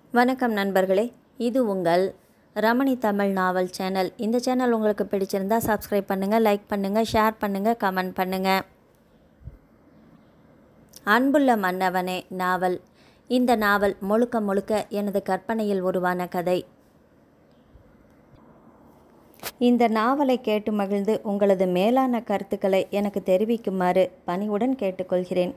வணக்கம் நண்பர்களே இது உங்கள் ரமணி தமிழ் நாவல் சேனல் இந்த சேனல் உங்களுக்கு பிடிச்சிருந்தா சப்ஸ்கிரைப் பண்ணுங்கள் லைக் பண்ணுங்கள் ஷேர் பண்ணுங்கள் கமெண்ட் பண்ணுங்கள் அன்புள்ள மன்னவனே நாவல் இந்த நாவல் முழுக்க முழுக்க எனது கற்பனையில் உருவான கதை இந்த நாவலை கேட்டு மகிழ்ந்து உங்களது மேலான கருத்துக்களை எனக்கு தெரிவிக்குமாறு பணிவுடன் கேட்டுக்கொள்கிறேன்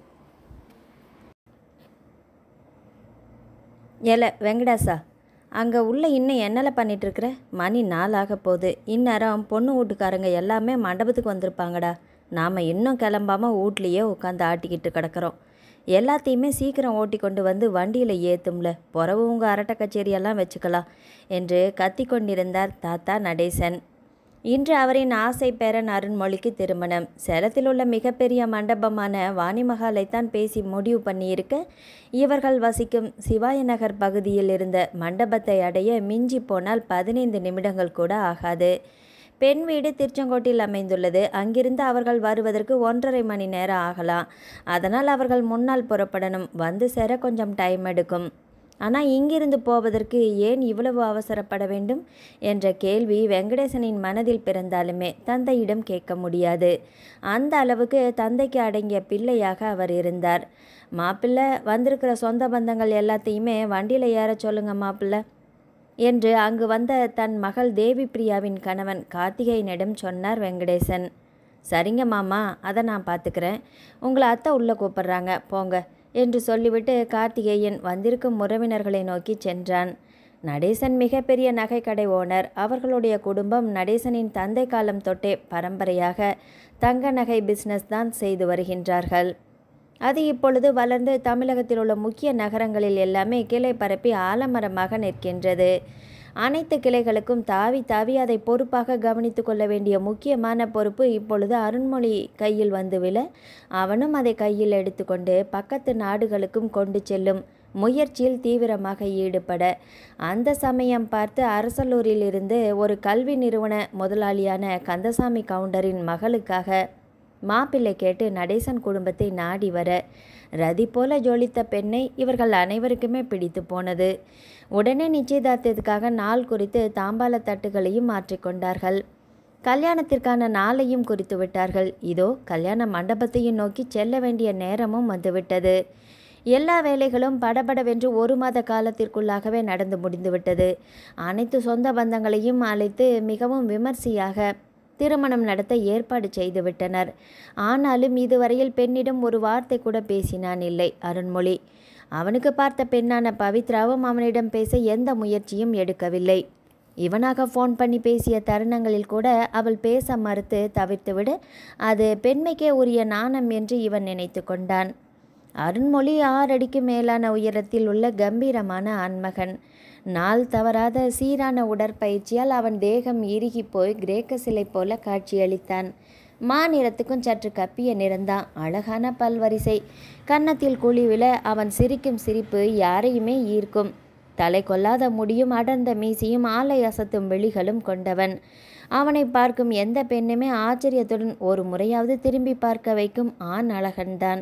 ஏல வெங்கடாசா அங்கே உள்ள இன்னும் என்னல பண்ணிட்டு இருக்கிற மணி நாளாக போகுது இந்நேரம் பொண்ணு வீட்டுக்காரங்க எல்லாமே மண்டபத்துக்கு வந்திருப்பாங்கடா நாம் இன்னும் கிளம்பாமல் வீட்லேயே உட்காந்து ஆட்டிக்கிட்டு கிடக்கிறோம் எல்லாத்தையுமே சீக்கிரம் ஓட்டி கொண்டு வந்து வண்டியில் ஏற்றும்ல பிறவு உங்கள் அரட்டை கச்சேரியெல்லாம் வச்சுக்கலாம் என்று கத்தி கொண்டிருந்தார் தாத்தா நடேசன் இன்று அவரின் ஆசை பேரன் அருண்மொழிக்கு திருமணம் சேலத்தில் உள்ள மிகப்பெரிய மண்டபமான வாணிமகாலைத்தான் பேசி முடிவு பண்ணியிருக்க இவர்கள் வசிக்கும் சிவாய நகர் பகுதியில் இருந்த மண்டபத்தை அடைய மிஞ்சி போனால் பதினைந்து நிமிடங்கள் கூட ஆகாது பெண் வீடு திருச்செங்கோட்டில் அமைந்துள்ளது அங்கிருந்து அவர்கள் வருவதற்கு ஒன்றரை மணி நேரம் ஆகலாம் அதனால் அவர்கள் முன்னால் புறப்படணும் வந்து சேர கொஞ்சம் டைம் எடுக்கும் ஆனால் இங்கிருந்து போவதற்கு ஏன் இவ்வளவு அவசரப்பட வேண்டும் என்ற கேள்வி வெங்கடேசனின் மனதில் பிறந்தாலுமே தந்தையிடம் கேட்க முடியாது அந்த அளவுக்கு தந்தைக்கு அடங்கிய பிள்ளையாக அவர் இருந்தார் மாப்பிள்ளை வந்திருக்கிற சொந்த பந்தங்கள் எல்லாத்தையுமே வண்டியில் ஏற சொல்லுங்க மாப்பிள்ளை என்று அங்கு வந்த தன் மகள் தேவி பிரியாவின் கணவன் கார்த்திகேயனிடம் சொன்னார் வெங்கடேசன் சரிங்க மாமா அதை நான் பார்த்துக்கிறேன் உங்களை அத்தை உள்ளே கூப்பிட்றாங்க போங்க என்று சொல்லிவிட்டு கார்த்திகேயன் வந்திருக்கும் உறவினர்களை நோக்கி சென்றான் நடேசன் மிகப்பெரிய நகைக்கடை ஓனர் அவர்களுடைய குடும்பம் நடேசனின் தந்தை காலம் தொட்டே பரம்பரையாக தங்க நகை பிஸ்னஸ் தான் செய்து வருகின்றார்கள் அது இப்பொழுது வளர்ந்து தமிழகத்தில் உள்ள முக்கிய நகரங்களில் எல்லாமே கிளை பரப்பி ஆலமரமாக நிற்கின்றது அனைத்து கிளைகளுக்கும் தாவி தாவி அதை பொறுப்பாக கவனித்து கொள்ள வேண்டிய முக்கியமான பொறுப்பு இப்பொழுது அருண்மொழி கையில் வந்து விழ அவனும் அதை கையில் எடுத்துக்கொண்டு பக்கத்து நாடுகளுக்கும் கொண்டு செல்லும் முயற்சியில் தீவிரமாக ஈடுபட அந்த சமயம் பார்த்து அரசலூரில் இருந்து ஒரு கல்வி நிறுவன முதலாளியான கந்தசாமி கவுண்டரின் மகளுக்காக மாப்பிள்ளை கேட்டு நடேசன் குடும்பத்தை நாடி வர ரதி போல ஜொலித்த பெண்ணை இவர்கள் அனைவருக்குமே பிடித்து போனது உடனே நிச்சயதார்த்தத்துக்காக நாள் குறித்து தாம்பால தட்டுகளையும் மாற்றிக்கொண்டார்கள் கல்யாணத்திற்கான நாளையும் குறித்து விட்டார்கள் இதோ கல்யாண மண்டபத்தையும் நோக்கி செல்ல வேண்டிய நேரமும் வந்துவிட்டது எல்லா வேலைகளும் படபடவென்று ஒரு மாத காலத்திற்குள்ளாகவே நடந்து முடிந்துவிட்டது அனைத்து சொந்த பந்தங்களையும் அழைத்து மிகவும் விமர்சையாக திருமணம் நடத்த ஏற்பாடு செய்துவிட்டனர் ஆனாலும் இதுவரையில் பெண்ணிடம் ஒரு வார்த்தை கூட பேசினான் இல்லை அருண்மொழி அவனுக்கு பார்த்த பெண்ணான பவித்ராவும் அவனிடம் பேச எந்த முயற்சியும் எடுக்கவில்லை இவனாக ஃபோன் பண்ணி பேசிய தருணங்களில் கூட அவள் பேச மறுத்து தவிர்த்துவிட அது பெண்மைக்கே உரிய நாணம் என்று இவன் நினைத்து கொண்டான் அருண்மொழி ஆறடிக்கு மேலான உயரத்தில் உள்ள கம்பீரமான ஆண்மகன் நாள் தவறாத சீரான உடற்பயிற்சியால் அவன் தேகம் இறுகி போய் கிரேக்க சிலை போல காட்சியளித்தான் மாநிறத்துக்கும் சற்று கப்பிய நிறந்தான் அழகான பல்வரிசை கன்னத்தில் குழிவில அவன் சிரிக்கும் சிரிப்பு யாரையுமே ஈர்க்கும் தலை கொல்லாத முடியும் அடர்ந்த மீசியும் ஆலை அசத்தும் விழிகளும் கொண்டவன் அவனை பார்க்கும் எந்த பெண்ணுமே ஆச்சரியத்துடன் ஒரு முறையாவது திரும்பி பார்க்க வைக்கும் ஆண் அழகன்தான்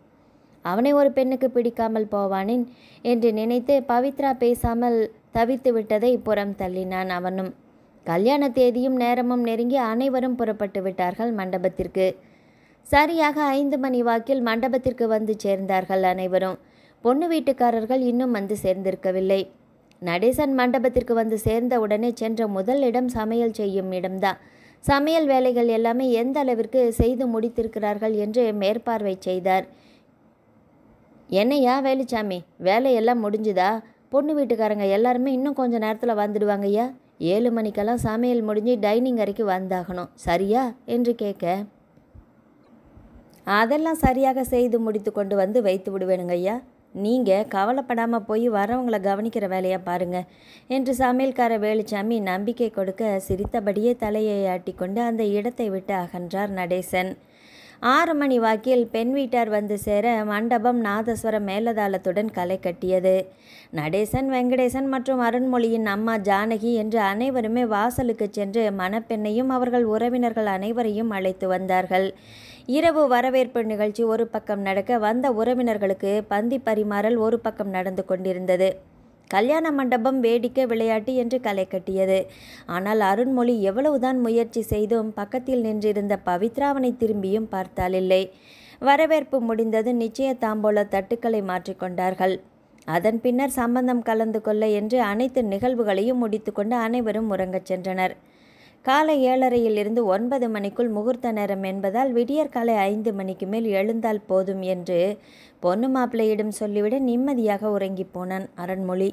அவனை ஒரு பெண்ணுக்கு பிடிக்காமல் போவானேன் என்று நினைத்து பவித்ரா பேசாமல் தவித்து விட்டதை புறம் தள்ளினான் அவனும் கல்யாண தேதியும் நேரமும் நெருங்கி அனைவரும் புறப்பட்டு விட்டார்கள் மண்டபத்திற்கு சரியாக ஐந்து மணி வாக்கில் மண்டபத்திற்கு வந்து சேர்ந்தார்கள் அனைவரும் பொண்ணு வீட்டுக்காரர்கள் இன்னும் வந்து சேர்ந்திருக்கவில்லை நடேசன் மண்டபத்திற்கு வந்து சேர்ந்த உடனே சென்ற முதல் இடம் சமையல் செய்யும் இடம்தான் சமையல் வேலைகள் எல்லாமே எந்த அளவிற்கு செய்து முடித்திருக்கிறார்கள் என்று மேற்பார்வை செய்தார் என்னையா வேலுச்சாமி வேலையெல்லாம் முடிஞ்சுதா பொண்ணு வீட்டுக்காரங்க எல்லாருமே இன்னும் கொஞ்சம் நேரத்தில் வந்துடுவாங்க ஐயா ஏழு மணிக்கெல்லாம் சமையல் முடிஞ்சு டைனிங் அறைக்கு வந்தாகணும் சரியா என்று கேட்க அதெல்லாம் சரியாக செய்து முடித்து கொண்டு வந்து வைத்து விடுவேனுங்க ஐயா நீங்கள் கவலைப்படாமல் போய் வரவங்களை கவனிக்கிற வேலையை பாருங்க என்று சமையல்கார வேலுச்சாமி நம்பிக்கை கொடுக்க சிரித்தபடியே தலையை ஆட்டிக்கொண்டு அந்த இடத்தை விட்டு அகன்றார் நடேசன் ஆறு மணி வாக்கில் பெண் வீட்டார் வந்து சேர மண்டபம் நாதஸ்வர மேலதாளத்துடன் களை கட்டியது நடேசன் வெங்கடேசன் மற்றும் அருண்மொழியின் அம்மா ஜானகி என்று அனைவருமே வாசலுக்கு சென்று மணப்பெண்ணையும் அவர்கள் உறவினர்கள் அனைவரையும் அழைத்து வந்தார்கள் இரவு வரவேற்பு நிகழ்ச்சி ஒரு பக்கம் நடக்க வந்த உறவினர்களுக்கு பந்தி பரிமாறல் ஒரு பக்கம் நடந்து கொண்டிருந்தது கல்யாண மண்டபம் வேடிக்கை விளையாட்டு என்று களை கட்டியது ஆனால் அருண்மொழி எவ்வளவுதான் முயற்சி செய்தும் பக்கத்தில் நின்றிருந்த பவித்ராவனை திரும்பியும் பார்த்தாலில்லை வரவேற்பு முடிந்தது நிச்சய தாம்போல தட்டுக்களை மாற்றிக்கொண்டார்கள் அதன் பின்னர் சம்பந்தம் கலந்து கொள்ள என்று அனைத்து நிகழ்வுகளையும் முடித்துக்கொண்டு அனைவரும் உறங்கச் சென்றனர் காலை ஏழரையில் இருந்து ஒன்பது மணிக்குள் முகூர்த்த நேரம் என்பதால் விடியற் காலை ஐந்து மணிக்கு மேல் எழுந்தால் போதும் என்று பொண்ணு மாப்பிள்ளையிடம் சொல்லிவிட நிம்மதியாக உறங்கி போனான் அருண்மொழி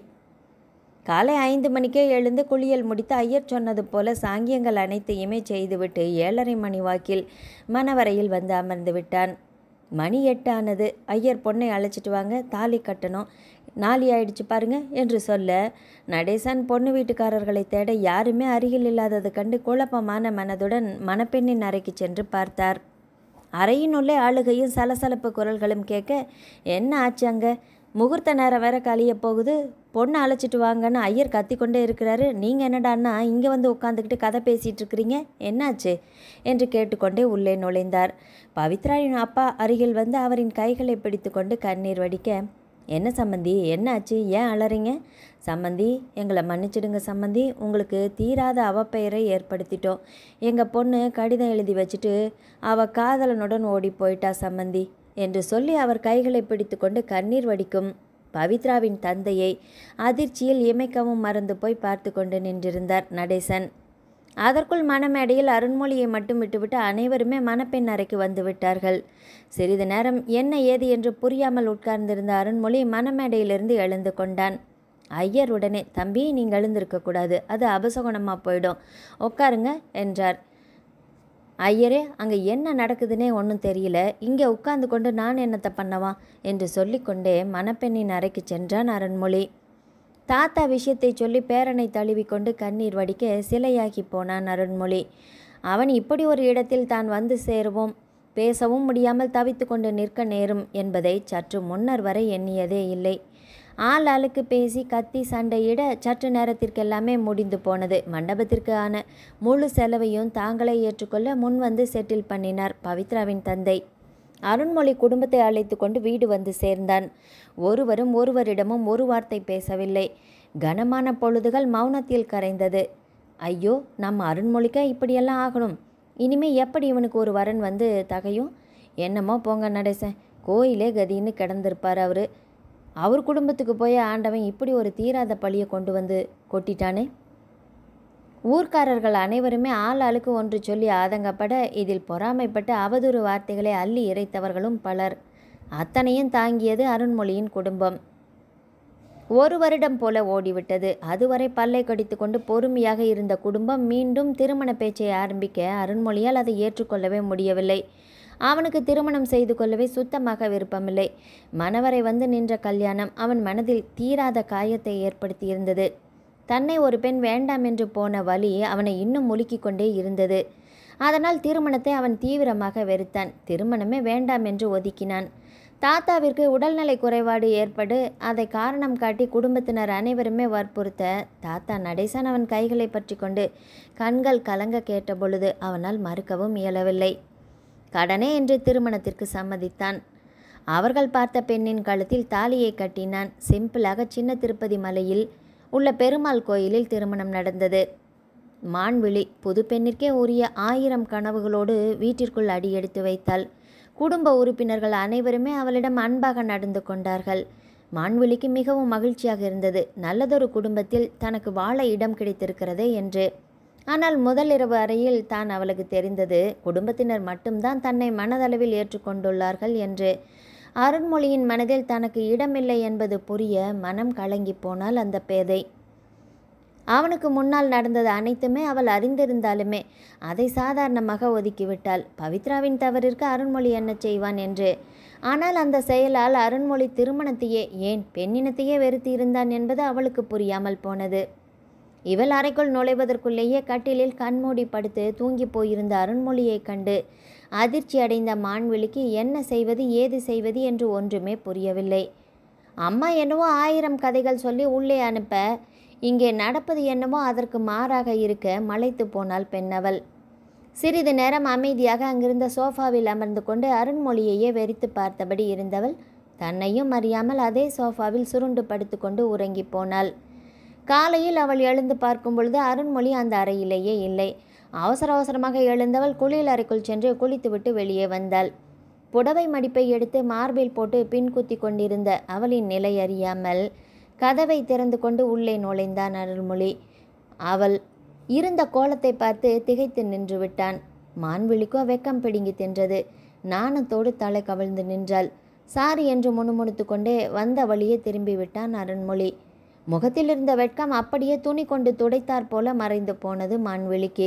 காலை ஐந்து மணிக்கே எழுந்து குளியல் முடித்து ஐயர் சொன்னது போல சாங்கியங்கள் அனைத்தையுமே செய்துவிட்டு ஏழரை மணி வாக்கில் மணவரையில் வந்து அமர்ந்து விட்டான் மணி எட்டானது ஐயர் பொண்ணை அழைச்சிட்டு வாங்க தாலி கட்டணும் நாளி ஆயிடுச்சு பாருங்க என்று சொல்ல நடேசன் பொண்ணு வீட்டுக்காரர்களை தேட யாருமே அருகில் இல்லாதது கண்டு குழப்பமான மனதுடன் மணப்பெண்ணின் அறைக்கு சென்று பார்த்தார் அறையினுள்ளே ஆளுகையும் சலசலப்பு குரல்களும் கேட்க என்ன ஆச்சு அங்கே முகூர்த்த நேரம் வேற கழிய போகுது பொண்ணை அழைச்சிட்டு வாங்கன்னு ஐயர் கத்திக்கொண்டே இருக்கிறாரு நீங்கள் என்னடான்னா இங்கே வந்து உட்காந்துக்கிட்டு கதை பேசிகிட்டு இருக்கிறீங்க என்னாச்சு என்று கேட்டுக்கொண்டே உள்ளே நுழைந்தார் பவித்ராவின் அப்பா அருகில் வந்து அவரின் கைகளை பிடித்துக்கொண்டு கண்ணீர் வடிக்க என்ன சம்மந்தி என்னாச்சு ஏன் அலறீங்க சம்மந்தி எங்களை மன்னிச்சிடுங்க சம்மந்தி உங்களுக்கு தீராத அவப்பெயரை ஏற்படுத்திட்டோம் எங்கள் பொண்ணு கடிதம் எழுதி வச்சுட்டு அவள் காதலனுடன் ஓடி போயிட்டா சம்மந்தி என்று சொல்லி அவர் கைகளை பிடித்துக்கொண்டு கண்ணீர் வடிக்கும் பவித்ராவின் தந்தையை அதிர்ச்சியில் இமைக்கவும் மறந்து போய் பார்த்து கொண்டு நின்றிருந்தார் நடேசன் அதற்குள் மணமேடையில் அருண்மொழியை மட்டும் விட்டுவிட்டு அனைவருமே மணப்பெண் அறைக்கு வந்து விட்டார்கள் சிறிது நேரம் என்ன ஏது என்று புரியாமல் உட்கார்ந்திருந்த அருண்மொழி மணமேடையிலிருந்து எழுந்து கொண்டான் ஐயர் உடனே தம்பி நீங்கள் எழுந்திருக்கக்கூடாது அது அபசகுணமாக போயிடும் உட்காருங்க என்றார் ஐயரே அங்கே என்ன நடக்குதுன்னே ஒன்றும் தெரியல இங்கே உட்கார்ந்து கொண்டு நான் என்னத்தை பண்ணவா என்று சொல்லிக்கொண்டே மணப்பெண்ணின் அறைக்கு சென்றான் அருண்மொழி தாத்தா விஷயத்தை சொல்லி பேரனை தழுவிக்கொண்டு கண்ணீர் வடிக்க சிலையாகி போனான் அருண்மொழி அவன் இப்படி ஒரு இடத்தில் தான் வந்து சேருவோம் பேசவும் முடியாமல் தவித்து கொண்டு நிற்க நேரும் என்பதை சற்று முன்னர் வரை எண்ணியதே இல்லை ஆள் ஆளுக்கு பேசி கத்தி சண்டையிட சற்று நேரத்திற்கெல்லாமே முடிந்து போனது மண்டபத்திற்கு ஆன முழு செலவையும் தாங்களே ஏற்றுக்கொள்ள முன் வந்து செட்டில் பண்ணினார் பவித்ராவின் தந்தை அருண்மொழி குடும்பத்தை அழைத்து கொண்டு வீடு வந்து சேர்ந்தான் ஒருவரும் ஒருவரிடமும் ஒரு வார்த்தை பேசவில்லை கனமான பொழுதுகள் மௌனத்தில் கரைந்தது ஐயோ நம்ம அருண்மொழிக்க இப்படியெல்லாம் ஆகணும் இனிமே எப்படி இவனுக்கு ஒரு வரன் வந்து தகையும் என்னமோ போங்க நடேசன் கோயிலே கதின்னு கிடந்திருப்பார் அவர் அவர் குடும்பத்துக்கு போய் ஆண்டவன் இப்படி ஒரு தீராத பழியை கொண்டு வந்து கொட்டிட்டானே ஊர்க்காரர்கள் அனைவருமே ஆள் ஆளுக்கு ஒன்று சொல்லி ஆதங்கப்பட இதில் பொறாமைப்பட்டு அவதூறு வார்த்தைகளை அள்ளி இறைத்தவர்களும் பலர் அத்தனையும் தாங்கியது அருண்மொழியின் குடும்பம் ஒரு வருடம் போல ஓடிவிட்டது அதுவரை பல்லை கடித்து கொண்டு பொறுமையாக இருந்த குடும்பம் மீண்டும் திருமண பேச்சை ஆரம்பிக்க அருண்மொழியால் அதை ஏற்றுக்கொள்ளவே முடியவில்லை அவனுக்கு திருமணம் செய்து கொள்ளவே சுத்தமாக விருப்பமில்லை மணவரை வந்து நின்ற கல்யாணம் அவன் மனதில் தீராத காயத்தை ஏற்படுத்தியிருந்தது தன்னை ஒரு பெண் வேண்டாம் என்று போன வழி அவனை இன்னும் முழுக்கிக் கொண்டே இருந்தது அதனால் திருமணத்தை அவன் தீவிரமாக வெறுத்தான் திருமணமே வேண்டாம் என்று ஒதுக்கினான் தாத்தாவிற்கு உடல்நலை குறைபாடு ஏற்படு அதை காரணம் காட்டி குடும்பத்தினர் அனைவருமே வற்புறுத்த தாத்தா நடேசன் அவன் கைகளை பற்றி கொண்டு கண்கள் கலங்க கேட்ட பொழுது அவனால் மறுக்கவும் இயலவில்லை கடனே என்று திருமணத்திற்கு சம்மதித்தான் அவர்கள் பார்த்த பெண்ணின் கழுத்தில் தாலியை கட்டினான் சிம்பிளாக சின்ன திருப்பதி மலையில் உள்ள பெருமாள் கோயிலில் திருமணம் நடந்தது மான்விழி புது பெண்ணிற்கே உரிய ஆயிரம் கனவுகளோடு வீட்டிற்குள் அடியெடுத்து வைத்தாள் குடும்ப உறுப்பினர்கள் அனைவருமே அவளிடம் அன்பாக நடந்து கொண்டார்கள் மான்விழிக்கு மிகவும் மகிழ்ச்சியாக இருந்தது நல்லதொரு குடும்பத்தில் தனக்கு வாழ இடம் கிடைத்திருக்கிறதே என்று ஆனால் முதலிரவு அறையில் தான் அவளுக்கு தெரிந்தது குடும்பத்தினர் மட்டும்தான் தன்னை மனதளவில் ஏற்றுக்கொண்டுள்ளார்கள் என்று அருண்மொழியின் மனதில் தனக்கு இடமில்லை என்பது புரிய மனம் கலங்கி போனாள் அந்த பேதை அவனுக்கு முன்னால் நடந்தது அனைத்துமே அவள் அறிந்திருந்தாலுமே அதை சாதாரணமாக ஒதுக்கிவிட்டாள் பவித்ராவின் தவறிற்கு அருண்மொழி என்ன செய்வான் என்று ஆனால் அந்த செயலால் அருண்மொழி திருமணத்தையே ஏன் பெண்ணினத்தையே வெறுத்து இருந்தான் என்பது அவளுக்கு புரியாமல் போனது இவள் அறைக்குள் நுழைவதற்குள்ளேயே கட்டிலில் கண்மூடி படுத்து தூங்கி போயிருந்த அருண்மொழியைக் கண்டு அதிர்ச்சி அடைந்த மான்விழிக்கு என்ன செய்வது ஏது செய்வது என்று ஒன்றுமே புரியவில்லை அம்மா என்னவோ ஆயிரம் கதைகள் சொல்லி உள்ளே அனுப்ப இங்கே நடப்பது என்னவோ அதற்கு மாறாக இருக்க மலைத்து போனாள் பெண்ணவள் சிறிது நேரம் அமைதியாக அங்கிருந்த சோஃபாவில் அமர்ந்து கொண்டு அருண்மொழியையே வெறித்து பார்த்தபடி இருந்தவள் தன்னையும் அறியாமல் அதே சோஃபாவில் சுருண்டு படுத்துக்கொண்டு உறங்கி போனாள் காலையில் அவள் எழுந்து பார்க்கும் பொழுது அருண்மொழி அந்த அறையிலேயே இல்லை அவசர அவசரமாக எழுந்தவள் குளியல் அறைக்குள் சென்று குளித்துவிட்டு வெளியே வந்தாள் புடவை மடிப்பை எடுத்து மார்பில் போட்டு பின் குத்தி கொண்டிருந்த அவளின் நிலை அறியாமல் கதவை திறந்து கொண்டு உள்ளே நுழைந்தான் அருள்மொழி அவள் இருந்த கோலத்தை பார்த்து திகைத்து நின்று விட்டான் மான்விழிக்கோ வெக்கம் பிடுங்கி தின்றது நாணத்தோடு தலை கவிழ்ந்து நின்றாள் சாரி என்று முணுமுணுத்து கொண்டே வந்த வழியே திரும்பி விட்டான் அருண்மொழி முகத்தில் இருந்த வெட்கம் அப்படியே துணி கொண்டு துடைத்தாற் போல மறைந்து போனது மான்விழிக்கு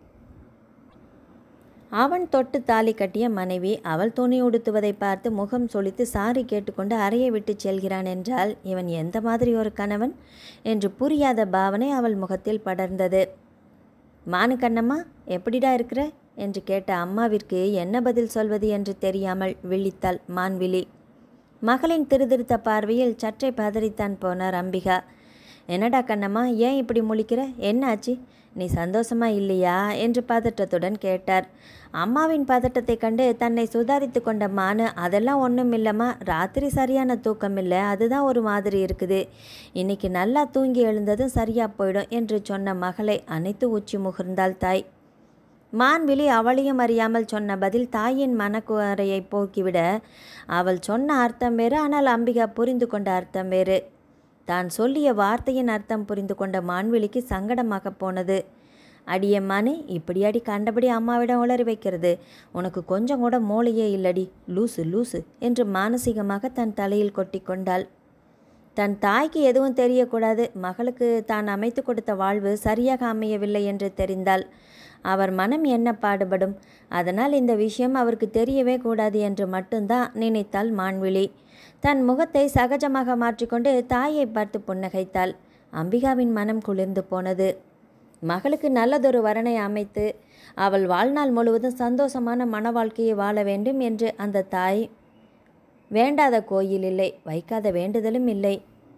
அவன் தொட்டு தாலி கட்டிய மனைவி அவள் துணி உடுத்துவதை பார்த்து முகம் சொலித்து சாரி கேட்டுக்கொண்டு அறையை விட்டு செல்கிறான் என்றால் இவன் எந்த மாதிரி ஒரு கணவன் என்று புரியாத பாவனை அவள் முகத்தில் படர்ந்தது மானு கண்ணம்மா எப்படிடா இருக்கிற என்று கேட்ட அம்மாவிற்கு என்ன பதில் சொல்வது என்று தெரியாமல் விழித்தாள் மான்விழி மகளின் திருதிருத்த பார்வையில் சற்றை பதறித்தான் போனார் அம்பிகா என்னடா கண்ணம்மா ஏன் இப்படி முழிக்கிற என்னாச்சு நீ சந்தோஷமா இல்லையா என்று பதற்றத்துடன் கேட்டார் அம்மாவின் பதட்டத்தை கண்டு தன்னை சுதாரித்து கொண்ட மானு அதெல்லாம் ஒன்றும் இல்லைம்மா ராத்திரி சரியான தூக்கம் இல்லை அதுதான் ஒரு மாதிரி இருக்குது இன்னைக்கு நல்லா தூங்கி எழுந்ததும் சரியா போயிடும் என்று சொன்ன மகளை அனைத்து உச்சி முகர்ந்தாள் தாய் மான்விழி அவளையும் அறியாமல் சொன்ன பதில் தாயின் மனக்குறையை போக்கிவிட அவள் சொன்ன அர்த்தம் வேறு ஆனால் அம்பிகா புரிந்து கொண்ட அர்த்தம் வேறு தான் சொல்லிய வார்த்தையின் அர்த்தம் புரிந்து கொண்ட மான்விழிக்கு சங்கடமாக போனது அடியம்மானு இப்படியாடி கண்டபடி அம்மாவிடம் உளறி வைக்கிறது உனக்கு கொஞ்சம் கூட மூளையே இல்லடி லூசு லூசு என்று மானசீகமாக தன் தலையில் கொட்டி கொண்டாள் தன் தாய்க்கு எதுவும் தெரியக்கூடாது மகளுக்கு தான் அமைத்து கொடுத்த வாழ்வு சரியாக அமையவில்லை என்று தெரிந்தால் அவர் மனம் என்ன பாடுபடும் அதனால் இந்த விஷயம் அவருக்கு தெரியவே கூடாது என்று மட்டும்தான் நினைத்தாள் மான்விழி தன் முகத்தை சகஜமாக மாற்றிக்கொண்டு தாயை பார்த்து புன்னகைத்தாள் அம்பிகாவின் மனம் குளிர்ந்து போனது மகளுக்கு நல்லதொரு வரனை அமைத்து அவள் வாழ்நாள் முழுவதும் சந்தோஷமான மன வாழ்க்கையை வாழ வேண்டும் என்று அந்த தாய் வேண்டாத கோயில் இல்லை வைக்காத வேண்டுதலும் இல்லை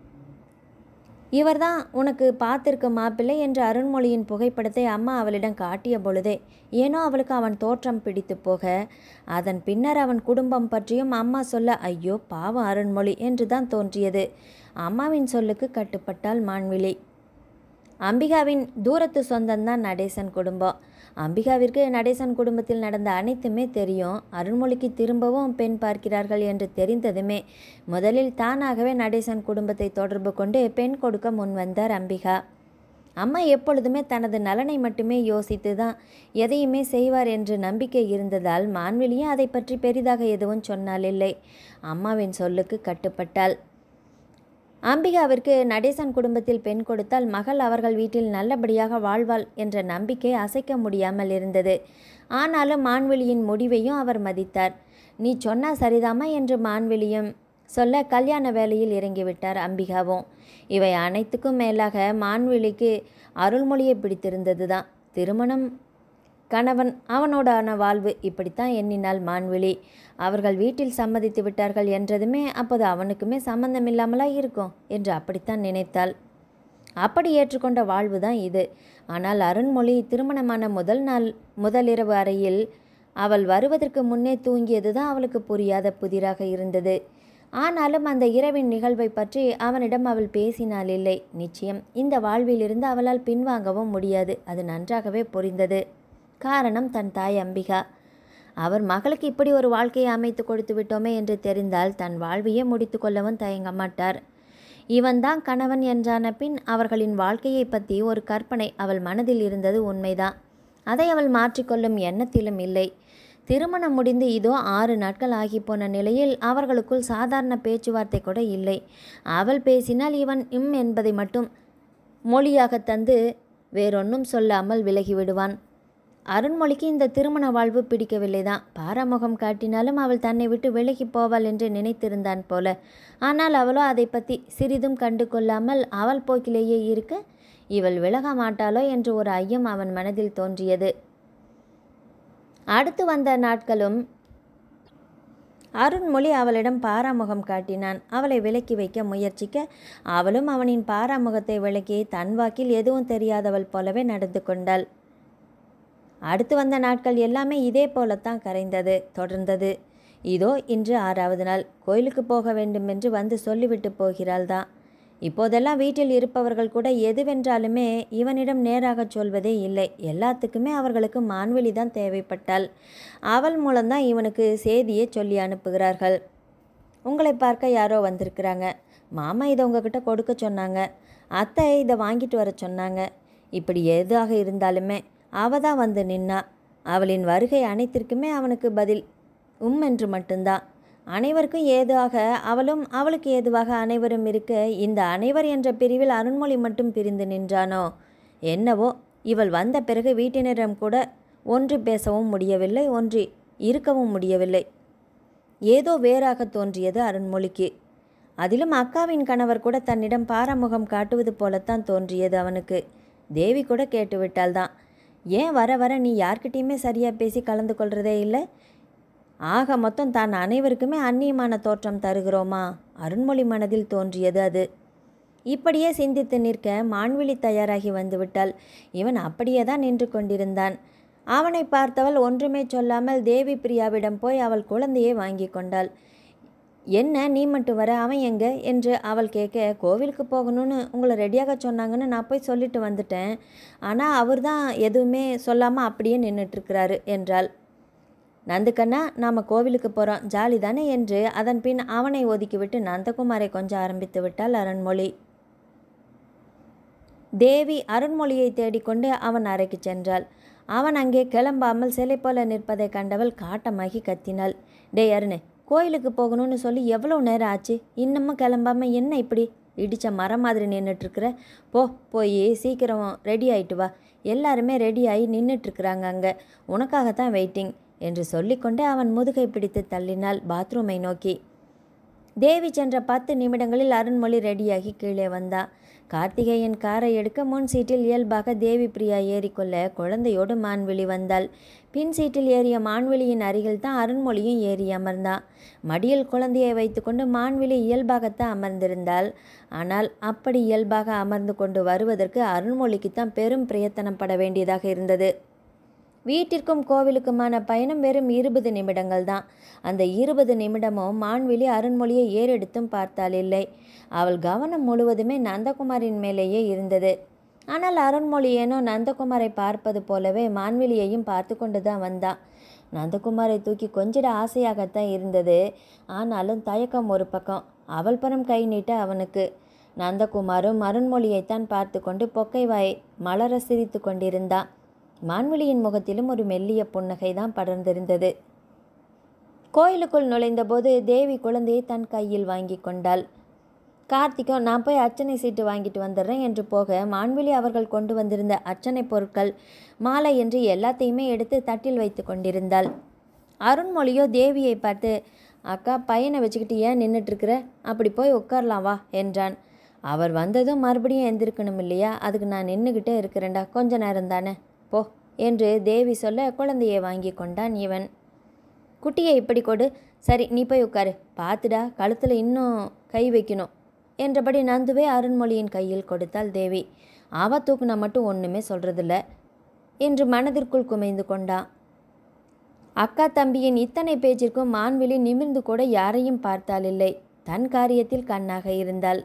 இவர்தான் உனக்கு பார்த்திருக்க மாப்பிள்ளை என்று அருண்மொழியின் புகைப்படத்தை அம்மா அவளிடம் காட்டிய பொழுதே ஏனோ அவளுக்கு அவன் தோற்றம் பிடித்து போக அதன் பின்னர் அவன் குடும்பம் பற்றியும் அம்மா சொல்ல ஐயோ பாவம் அருண்மொழி என்று தான் தோன்றியது அம்மாவின் சொல்லுக்கு கட்டுப்பட்டாள் மான்விழி அம்பிகாவின் தூரத்து சொந்தம்தான் நடேசன் குடும்பம் அம்பிகாவிற்கு நடேசன் குடும்பத்தில் நடந்த அனைத்துமே தெரியும் அருண்மொழிக்கு திரும்பவும் பெண் பார்க்கிறார்கள் என்று தெரிந்ததுமே முதலில் தானாகவே நடேசன் குடும்பத்தை தொடர்பு கொண்டு பெண் கொடுக்க முன்வந்தார் அம்பிகா அம்மா எப்பொழுதுமே தனது நலனை மட்டுமே யோசித்து தான் எதையுமே செய்வார் என்று நம்பிக்கை இருந்ததால் மான்விழியும் அதை பற்றி பெரிதாக எதுவும் சொன்னால் இல்லை அம்மாவின் சொல்லுக்கு கட்டுப்பட்டாள் அம்பிகாவிற்கு நடேசன் குடும்பத்தில் பெண் கொடுத்தால் மகள் அவர்கள் வீட்டில் நல்லபடியாக வாழ்வாள் என்ற நம்பிக்கை அசைக்க முடியாமல் இருந்தது ஆனாலும் மான்வெளியின் முடிவையும் அவர் மதித்தார் நீ சொன்னா சரிதாமா என்று மான்வெளியும் சொல்ல கல்யாண வேலையில் இறங்கிவிட்டார் அம்பிகாவும் இவை அனைத்துக்கும் மேலாக மான்வெளிக்கு அருள்மொழியை பிடித்திருந்தது தான் திருமணம் கணவன் அவனோடான வாழ்வு இப்படித்தான் எண்ணினாள் மான்விழி அவர்கள் வீட்டில் சம்மதித்து விட்டார்கள் என்றதுமே அப்போது அவனுக்குமே சம்பந்தம் இல்லாமலா இருக்கும் என்று அப்படித்தான் நினைத்தாள் அப்படி ஏற்றுக்கொண்ட வாழ்வு தான் இது ஆனால் அருண்மொழி திருமணமான முதல் நாள் முதலிரவு அறையில் அவள் வருவதற்கு முன்னே தூங்கியது தான் அவளுக்கு புரியாத புதிராக இருந்தது ஆனாலும் அந்த இரவின் நிகழ்வை பற்றி அவனிடம் அவள் பேசினாள் இல்லை நிச்சயம் இந்த வாழ்விலிருந்து அவளால் பின்வாங்கவும் முடியாது அது நன்றாகவே புரிந்தது காரணம் தன் தாய் அம்பிகா அவர் மகளுக்கு இப்படி ஒரு வாழ்க்கையை அமைத்து கொடுத்து விட்டோமே என்று தெரிந்தால் தன் வாழ்வையே முடித்து கொள்ளவும் தயங்க மாட்டார் இவன்தான் கணவன் என்றான பின் அவர்களின் வாழ்க்கையை பற்றி ஒரு கற்பனை அவள் மனதில் இருந்தது உண்மைதான் அதை அவள் மாற்றிக்கொள்ளும் எண்ணத்திலும் இல்லை திருமணம் முடிந்து இதோ ஆறு நாட்கள் ஆகிப்போன நிலையில் அவர்களுக்குள் சாதாரண பேச்சுவார்த்தை கூட இல்லை அவள் பேசினால் இவன் இம் என்பதை மட்டும் மொழியாக தந்து வேறொன்றும் சொல்லாமல் விலகிவிடுவான் அருண்மொழிக்கு இந்த திருமண வாழ்வு பிடிக்கவில்லை தான் பாராமுகம் காட்டினாலும் அவள் தன்னை விட்டு விலகி போவாள் என்று நினைத்திருந்தான் போல ஆனால் அவளோ அதை பற்றி சிறிதும் கண்டு கொள்ளாமல் அவள் போக்கிலேயே இருக்க இவள் விலக மாட்டாளோ என்று ஒரு ஐயம் அவன் மனதில் தோன்றியது அடுத்து வந்த நாட்களும் அருண்மொழி அவளிடம் பாராமுகம் காட்டினான் அவளை விலக்கி வைக்க முயற்சிக்க அவளும் அவனின் பாராமுகத்தை விலக்கி தன் வாக்கில் எதுவும் தெரியாதவள் போலவே நடந்து கொண்டாள் அடுத்து வந்த நாட்கள் எல்லாமே இதே போலத்தான் கரைந்தது தொடர்ந்தது இதோ இன்று ஆறாவது நாள் கோயிலுக்கு போக வேண்டுமென்று வந்து சொல்லிவிட்டு போகிறாள் தான் இப்போதெல்லாம் வீட்டில் இருப்பவர்கள் கூட எதுவென்றாலுமே இவனிடம் நேராகச் சொல்வதே இல்லை எல்லாத்துக்குமே அவர்களுக்கு மான்வெளி தான் தேவைப்பட்டால் அவள் மூலம்தான் இவனுக்கு செய்தியை சொல்லி அனுப்புகிறார்கள் உங்களை பார்க்க யாரோ வந்திருக்கிறாங்க மாமா இதை உங்ககிட்ட கொடுக்க சொன்னாங்க அத்தை இதை வாங்கிட்டு வர சொன்னாங்க இப்படி எதாக இருந்தாலுமே அவ தான் வந்து நின்னா அவளின் வருகை அனைத்திற்குமே அவனுக்கு பதில் உம் என்று மட்டும்தான் அனைவருக்கும் ஏதுவாக அவளும் அவளுக்கு ஏதுவாக அனைவரும் இருக்க இந்த அனைவர் என்ற பிரிவில் அருண்மொழி மட்டும் பிரிந்து நின்றானோ என்னவோ இவள் வந்த பிறகு வீட்டினரிடம் கூட ஒன்றி பேசவும் முடியவில்லை ஒன்றி இருக்கவும் முடியவில்லை ஏதோ வேறாக தோன்றியது அருண்மொழிக்கு அதிலும் அக்காவின் கணவர் கூட தன்னிடம் பாராமுகம் காட்டுவது போலத்தான் தோன்றியது அவனுக்கு தேவி கூட கேட்டுவிட்டால் தான் ஏன் வர வர நீ யார்கிட்டயுமே சரியாக பேசி கலந்து கொள்றதே இல்லை ஆக மொத்தம் தான் அனைவருக்குமே அந்நியமான தோற்றம் தருகிறோமா அருண்மொழி மனதில் தோன்றியது அது இப்படியே சிந்தித்து நிற்க மான்விழி தயாராகி வந்துவிட்டால் இவன் அப்படியே தான் நின்று கொண்டிருந்தான் அவனை பார்த்தவள் ஒன்றுமே சொல்லாமல் தேவி பிரியாவிடம் போய் அவள் குழந்தையை வாங்கி கொண்டாள் என்ன நீ மட்டும் வர அவன் எங்க என்று அவள் கேட்க கோவிலுக்கு போகணும்னு உங்களை ரெடியாக சொன்னாங்கன்னு நான் போய் சொல்லிட்டு வந்துட்டேன் ஆனால் அவர் தான் எதுவுமே சொல்லாமல் அப்படியே நின்றுட்டுருக்கிறாரு என்றாள் நந்துக்கண்ணா நாம் கோவிலுக்கு போகிறோம் ஜாலி தானே என்று அதன் பின் அவனை ஒதுக்கிவிட்டு நந்தகுமாரை கொஞ்சம் ஆரம்பித்து விட்டாள் அருண்மொழி தேவி அருண்மொழியை தேடிக்கொண்டு அவன் அறைக்கு சென்றாள் அவன் அங்கே கிளம்பாமல் சிலை போல நிற்பதை கண்டவள் காட்டமாகி கத்தினாள் டேய் அருணு கோயிலுக்கு போகணும்னு சொல்லி எவ்வளோ நேரம் ஆச்சு இன்னமும் கிளம்பாம என்ன இப்படி இடித்த மரம் மாதிரி நின்றுட்டுருக்குற போ போய் சீக்கிரம் ரெடி ஆயிட்டு வா எல்லாருமே ரெடி ஆகி நின்றுட்டுருக்குறாங்க அங்கே உனக்காகத்தான் வெயிட்டிங் என்று சொல்லிக்கொண்டே அவன் முதுகை பிடித்து தள்ளினாள் பாத்ரூமை நோக்கி தேவி சென்ற பத்து நிமிடங்களில் அருண்மொழி ரெடியாகி கீழே வந்தா கார்த்திகேயன் காரை எடுக்க முன் சீட்டில் இயல்பாக தேவி பிரியா ஏறிக்கொள்ள குழந்தையோடு மான்விழி வந்தாள் பின் சீட்டில் ஏறிய மான்விழியின் அருகில் தான் அருண்மொழியும் ஏறி அமர்ந்தான் மடியில் குழந்தையை வைத்துக்கொண்டு மான்விழி இயல்பாகத்தான் அமர்ந்திருந்தாள் ஆனால் அப்படி இயல்பாக அமர்ந்து கொண்டு வருவதற்கு அருண்மொழிக்குத்தான் பெரும் பிரயத்தனப்பட வேண்டியதாக இருந்தது வீட்டிற்கும் கோவிலுக்குமான பயணம் வெறும் இருபது நிமிடங்கள் தான் அந்த இருபது நிமிடமும் மான்விழி அருண்மொழியை ஏறெடுத்தும் பார்த்தால் இல்லை அவள் கவனம் முழுவதுமே நந்தகுமாரின் மேலேயே இருந்தது ஆனால் அருண்மொழி ஏனோ நந்தகுமாரை பார்ப்பது போலவே மான்விழியையும் பார்த்து கொண்டு தான் வந்தான் நந்தகுமாரை தூக்கி கொஞ்சிட ஆசையாகத்தான் இருந்தது ஆனாலும் தயக்கம் ஒரு பக்கம் அவள் புறம் கை நீட்ட அவனுக்கு நந்தகுமாரும் அருண்மொழியைத்தான் பார்த்து கொண்டு பொக்கை வாய் மலர சிரித்து கொண்டிருந்தான் மான்விழியின் முகத்திலும் ஒரு மெல்லிய புன்னகை தான் படர்ந்திருந்தது கோயிலுக்குள் நுழைந்தபோது தேவி குழந்தையை தன் கையில் வாங்கி கொண்டாள் கார்த்திகம் நான் போய் அர்ச்சனை சீட்டு வாங்கிட்டு வந்துடுறேன் என்று போக மான்விழி அவர்கள் கொண்டு வந்திருந்த அர்ச்சனை பொருட்கள் மாலை என்று எல்லாத்தையுமே எடுத்து தட்டில் வைத்து கொண்டிருந்தாள் அருண்மொழியோ தேவியை பார்த்து அக்கா பையனை வச்சுக்கிட்டு ஏன் நின்றுட்டுருக்குற அப்படி போய் உட்காரலாம் வா என்றான் அவர் வந்ததும் மறுபடியும் எந்திருக்கணும் இல்லையா அதுக்கு நான் நின்றுக்கிட்டே இருக்கிறேன்டா கொஞ்ச நேரம் தானே போ என்று தேவி சொல்ல குழந்தையை வாங்கி கொண்டான் இவன் குட்டியை இப்படி கொடு சரி நீ போய் உட்காரு பார்த்துடா கழுத்தில் இன்னும் கை வைக்கணும் என்றபடி நந்துவே அருண்மொழியின் கையில் கொடுத்தாள் தேவி அவ தூக்குனா மட்டும் ஒன்றுமே சொல்கிறதில்ல என்று மனதிற்குள் குமைந்து கொண்டான் அக்கா தம்பியின் இத்தனை பேச்சிற்கும் மான்விழி நிமிர்ந்து கூட யாரையும் பார்த்தால் இல்லை தன் காரியத்தில் கண்ணாக இருந்தாள்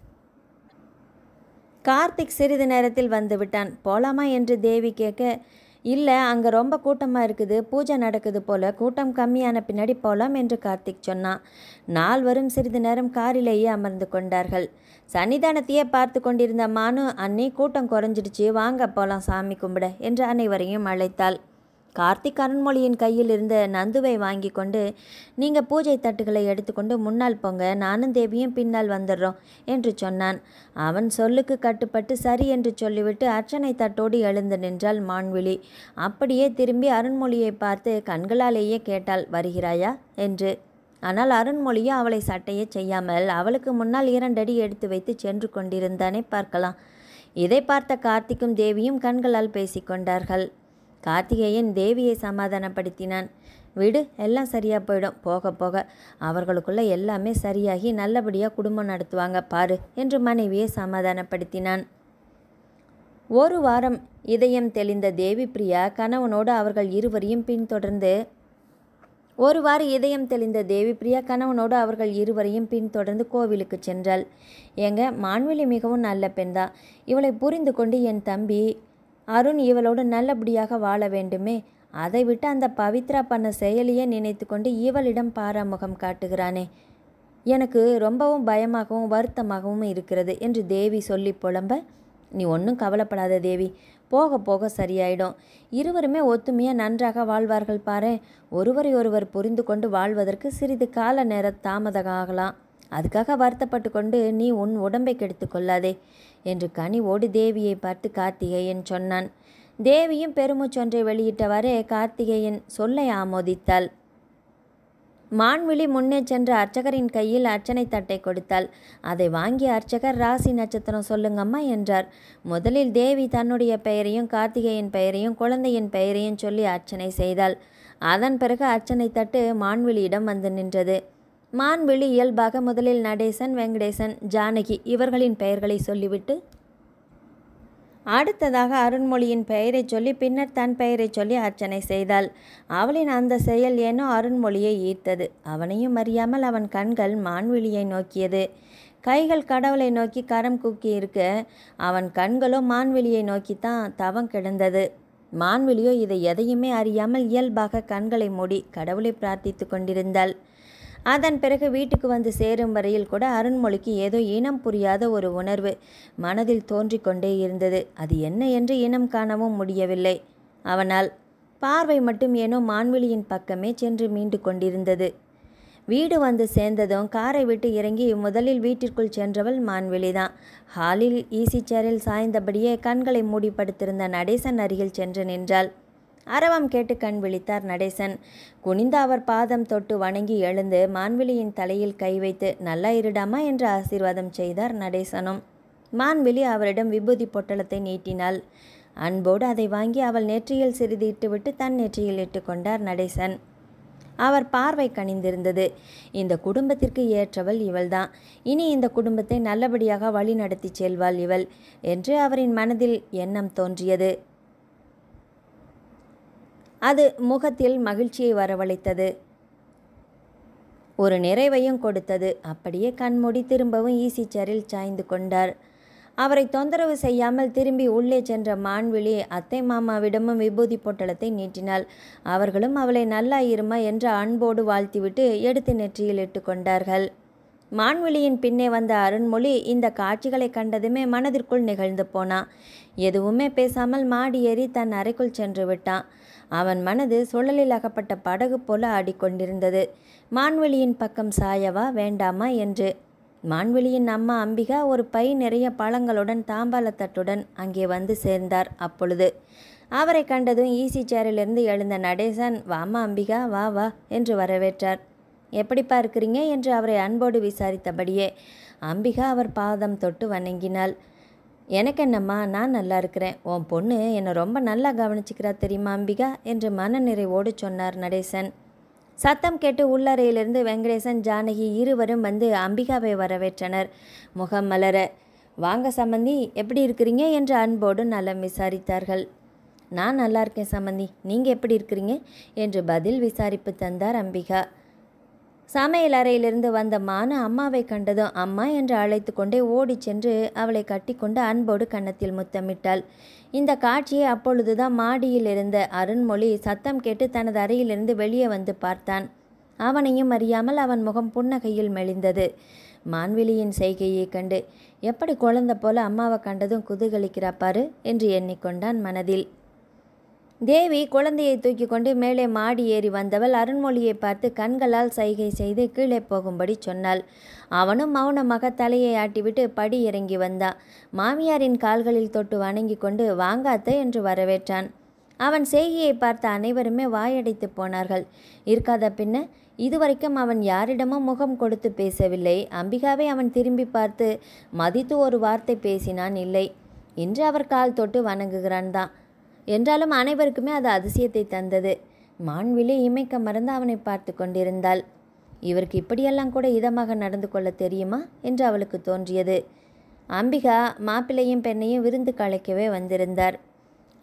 கார்த்திக் சிறிது நேரத்தில் வந்து விட்டான் போலாமா என்று தேவி கேட்க இல்லை அங்கே ரொம்ப கூட்டமாக இருக்குது பூஜை நடக்குது போல கூட்டம் கம்மியான பின்னாடி போகலாம் என்று கார்த்திக் சொன்னான் நால்வரும் சிறிது நேரம் காரிலேயே அமர்ந்து கொண்டார்கள் சன்னிதானத்தையே பார்த்து கொண்டிருந்த மானு அன்னை கூட்டம் குறைஞ்சிடுச்சு வாங்க போகலாம் சாமி கும்பிட என்று அனைவரையும் அழைத்தாள் கார்த்திக் அருண்மொழியின் கையில் இருந்த நந்துவை வாங்கி கொண்டு நீங்கள் பூஜை தட்டுகளை எடுத்துக்கொண்டு முன்னால் போங்க நானும் தேவியும் பின்னால் வந்துடுறோம் என்று சொன்னான் அவன் சொல்லுக்கு கட்டுப்பட்டு சரி என்று சொல்லிவிட்டு அர்ச்சனை தட்டோடு எழுந்து நின்றாள் மான்விழி அப்படியே திரும்பி அருண்மொழியை பார்த்து கண்களாலேயே கேட்டாள் வருகிறாயா என்று ஆனால் அருண்மொழியோ அவளை சட்டையே செய்யாமல் அவளுக்கு முன்னால் இரண்டடி எடுத்து வைத்து சென்று கொண்டிருந்தானே பார்க்கலாம் இதை பார்த்த கார்த்திக்கும் தேவியும் கண்களால் பேசிக்கொண்டார்கள் கார்த்திகேயன் தேவியை சமாதானப்படுத்தினான் விடு எல்லாம் சரியாக போயிடும் போக போக அவர்களுக்குள்ள எல்லாமே சரியாகி நல்லபடியாக குடும்பம் நடத்துவாங்க பாரு என்று மனைவியை சமாதானப்படுத்தினான் ஒரு வாரம் இதயம் தெளிந்த தேவி பிரியா கணவனோடு அவர்கள் இருவரையும் பின்தொடர்ந்து ஒருவாறு இதயம் தெளிந்த தேவி பிரியா கணவனோடு அவர்கள் இருவரையும் பின்தொடர்ந்து கோவிலுக்கு சென்றாள் எங்க மான்விழி மிகவும் நல்ல பெண்தான் இவளை புரிந்து கொண்டு என் தம்பி அருண் இவளோடு நல்லபடியாக வாழ வேண்டுமே அதை விட்டு அந்த பவித்ரா பண்ண செயலியே நினைத்து கொண்டு இவளிடம் பாராமுகம் காட்டுகிறானே எனக்கு ரொம்பவும் பயமாகவும் வருத்தமாகவும் இருக்கிறது என்று தேவி சொல்லி புலம்ப நீ ஒன்றும் கவலைப்படாத தேவி போக போக சரியாயிடும் இருவருமே ஒத்துமையாக நன்றாக வாழ்வார்கள் பாரு ஒருவரை ஒருவர் புரிந்து கொண்டு வாழ்வதற்கு சிறிது கால நேர தாமதம் ஆகலாம் அதுக்காக வருத்தப்பட்டு கொண்டு நீ உன் உடம்பை கெடுத்து கொள்ளாதே என்று கனிவோடு தேவியை பார்த்து கார்த்திகேயன் சொன்னான் தேவியும் பெருமூச்சொன்றை வெளியிட்டவாறே கார்த்திகேயன் சொல்லை ஆமோதித்தாள் மான்விழி முன்னே சென்ற அர்ச்சகரின் கையில் அர்ச்சனை தட்டை கொடுத்தாள் அதை வாங்கிய அர்ச்சகர் ராசி நட்சத்திரம் சொல்லுங்கம்மா என்றார் முதலில் தேவி தன்னுடைய பெயரையும் கார்த்திகேயன் பெயரையும் குழந்தையின் பெயரையும் சொல்லி அர்ச்சனை செய்தாள் அதன் பிறகு அர்ச்சனை தட்டு மான்விழியிடம் வந்து நின்றது மான்விழி இயல்பாக முதலில் நடேசன் வெங்கடேசன் ஜானகி இவர்களின் பெயர்களை சொல்லிவிட்டு அடுத்ததாக அருண்மொழியின் பெயரை சொல்லி பின்னர் தன் பெயரை சொல்லி அர்ச்சனை செய்தாள் அவளின் அந்த செயல் ஏனோ அருண்மொழியை ஈர்த்தது அவனையும் அறியாமல் அவன் கண்கள் மான்விழியை நோக்கியது கைகள் கடவுளை நோக்கி கரம் கூக்கி இருக்க அவன் கண்களோ மான்விழியை நோக்கித்தான் தவம் கிடந்தது மான்விழியோ இதை எதையுமே அறியாமல் இயல்பாக கண்களை மூடி கடவுளை பிரார்த்தித்து கொண்டிருந்தாள் அதன் பிறகு வீட்டுக்கு வந்து சேரும் வரையில் கூட அருண்மொழிக்கு ஏதோ இனம் புரியாத ஒரு உணர்வு மனதில் தோன்றிக் கொண்டே இருந்தது அது என்ன என்று இனம் காணவும் முடியவில்லை அவனால் பார்வை மட்டும் ஏனோ மான்விழியின் பக்கமே சென்று மீண்டு கொண்டிருந்தது வீடு வந்து சேர்ந்ததும் காரை விட்டு இறங்கி முதலில் வீட்டிற்குள் சென்றவள் மான்விழிதான் ஹாலில் ஈசி சேரில் சாய்ந்தபடியே கண்களை மூடி படுத்திருந்த நடேசன் அருகில் சென்று நின்றாள் அரவம் கேட்டு கண் விழித்தார் நடேசன் குனிந்த அவர் பாதம் தொட்டு வணங்கி எழுந்து மான்விழியின் தலையில் கை வைத்து நல்லா இருடாமா என்று ஆசீர்வாதம் செய்தார் நடேசனும் மான்விழி அவரிடம் விபூதி பொட்டலத்தை நீட்டினாள் அன்போடு அதை வாங்கி அவள் நெற்றியில் சிறிது இட்டுவிட்டு தன் நெற்றியில் இட்டுக்கொண்டார் நடேசன் அவர் பார்வை கனிந்திருந்தது இந்த குடும்பத்திற்கு ஏற்றவள் இவள்தான் இனி இந்த குடும்பத்தை நல்லபடியாக வழிநடத்தி செல்வாள் இவள் என்று அவரின் மனதில் எண்ணம் தோன்றியது அது முகத்தில் மகிழ்ச்சியை வரவழைத்தது ஒரு நிறைவையும் கொடுத்தது அப்படியே கண்மூடி திரும்பவும் ஈசி சேரில் சாய்ந்து கொண்டார் அவரை தொந்தரவு செய்யாமல் திரும்பி உள்ளே சென்ற மான்விழி அத்தை மாமாவிடமும் விபூதி பொட்டலத்தை நீட்டினாள் அவர்களும் அவளை நல்லா இருமா என்ற அன்போடு வாழ்த்திவிட்டு எடுத்து நெற்றியில் இட்டு கொண்டார்கள் மான்விழியின் பின்னே வந்த அருண்மொழி இந்த காட்சிகளை கண்டதுமே மனதிற்குள் நிகழ்ந்து போனான் எதுவுமே பேசாமல் மாடி ஏறி தன் அறைக்குள் சென்று விட்டான் அவன் மனது சுழலில் அகப்பட்ட படகு போல ஆடிக்கொண்டிருந்தது மான்வெளியின் பக்கம் சாயவா வேண்டாமா என்று மான்வெளியின் அம்மா அம்பிகா ஒரு பை நிறைய பழங்களுடன் தாம்பாளத்தட்டுடன் அங்கே வந்து சேர்ந்தார் அப்பொழுது அவரை கண்டதும் ஈசி சேரிலிருந்து எழுந்த நடேசன் வாமா அம்பிகா வா வா என்று வரவேற்றார் எப்படிப்பா இருக்கிறீங்க என்று அவரை அன்போடு விசாரித்தபடியே அம்பிகா அவர் பாதம் தொட்டு வணங்கினாள் எனக்கு என்னம்மா நான் நல்லா இருக்கிறேன் உன் பொண்ணு என்னை ரொம்ப நல்லா கவனிச்சுக்கிறா தெரியுமா அம்பிகா என்று மனநிறைவோடு சொன்னார் நடேசன் சத்தம் கேட்டு உள்ளறையிலிருந்து வெங்கடேசன் ஜானகி இருவரும் வந்து அம்பிகாவை வரவேற்றனர் முகம் மலர வாங்க சம்மந்தி எப்படி இருக்கிறீங்க என்று அன்போடு நலம் விசாரித்தார்கள் நான் நல்லா இருக்கேன் சம்மந்தி நீங்கள் எப்படி இருக்கிறீங்க என்று பதில் விசாரிப்பு தந்தார் அம்பிகா சமையல் அறையிலிருந்து வந்த மானு அம்மாவை கண்டதும் அம்மா என்று அழைத்து கொண்டே ஓடிச் சென்று அவளை கட்டிக்கொண்டு அன்போடு கன்னத்தில் முத்தமிட்டாள் இந்த காட்சியை அப்பொழுதுதான் மாடியில் இருந்த அருண்மொழி சத்தம் கேட்டு தனது அறையிலிருந்து வெளியே வந்து பார்த்தான் அவனையும் அறியாமல் அவன் முகம் புன்னகையில் மெலிந்தது மான்விழியின் செய்கையை கண்டு எப்படி குழந்தை போல அம்மாவை கண்டதும் குதூகலிக்கிறா பாரு என்று எண்ணிக்கொண்டான் மனதில் தேவி குழந்தையை தூக்கி கொண்டு மேலே மாடி ஏறி வந்தவள் அருண்மொழியை பார்த்து கண்களால் சைகை செய்து கீழே போகும்படி சொன்னாள் அவனும் மௌனமாக தலையை ஆட்டிவிட்டு படி இறங்கி வந்தான் மாமியாரின் கால்களில் தொட்டு வணங்கி கொண்டு வாங்காத்த என்று வரவேற்றான் அவன் செய்கையை பார்த்த அனைவருமே வாயடைத்து போனார்கள் இருக்காத பின்ன இதுவரைக்கும் அவன் யாரிடமும் முகம் கொடுத்து பேசவில்லை அம்பிகாவை அவன் திரும்பி பார்த்து மதித்து ஒரு வார்த்தை பேசினான் இல்லை இன்று அவர் கால் தொட்டு வணங்குகிறான் தான் என்றாலும் அனைவருக்குமே அது அதிசயத்தை தந்தது மான்விழி இமைக்க மறந்து அவனை பார்த்து கொண்டிருந்தாள் இவருக்கு இப்படியெல்லாம் கூட இதமாக நடந்து கொள்ள தெரியுமா என்று அவளுக்கு தோன்றியது அம்பிகா மாப்பிள்ளையும் பெண்ணையும் விருந்து கலைக்கவே வந்திருந்தார்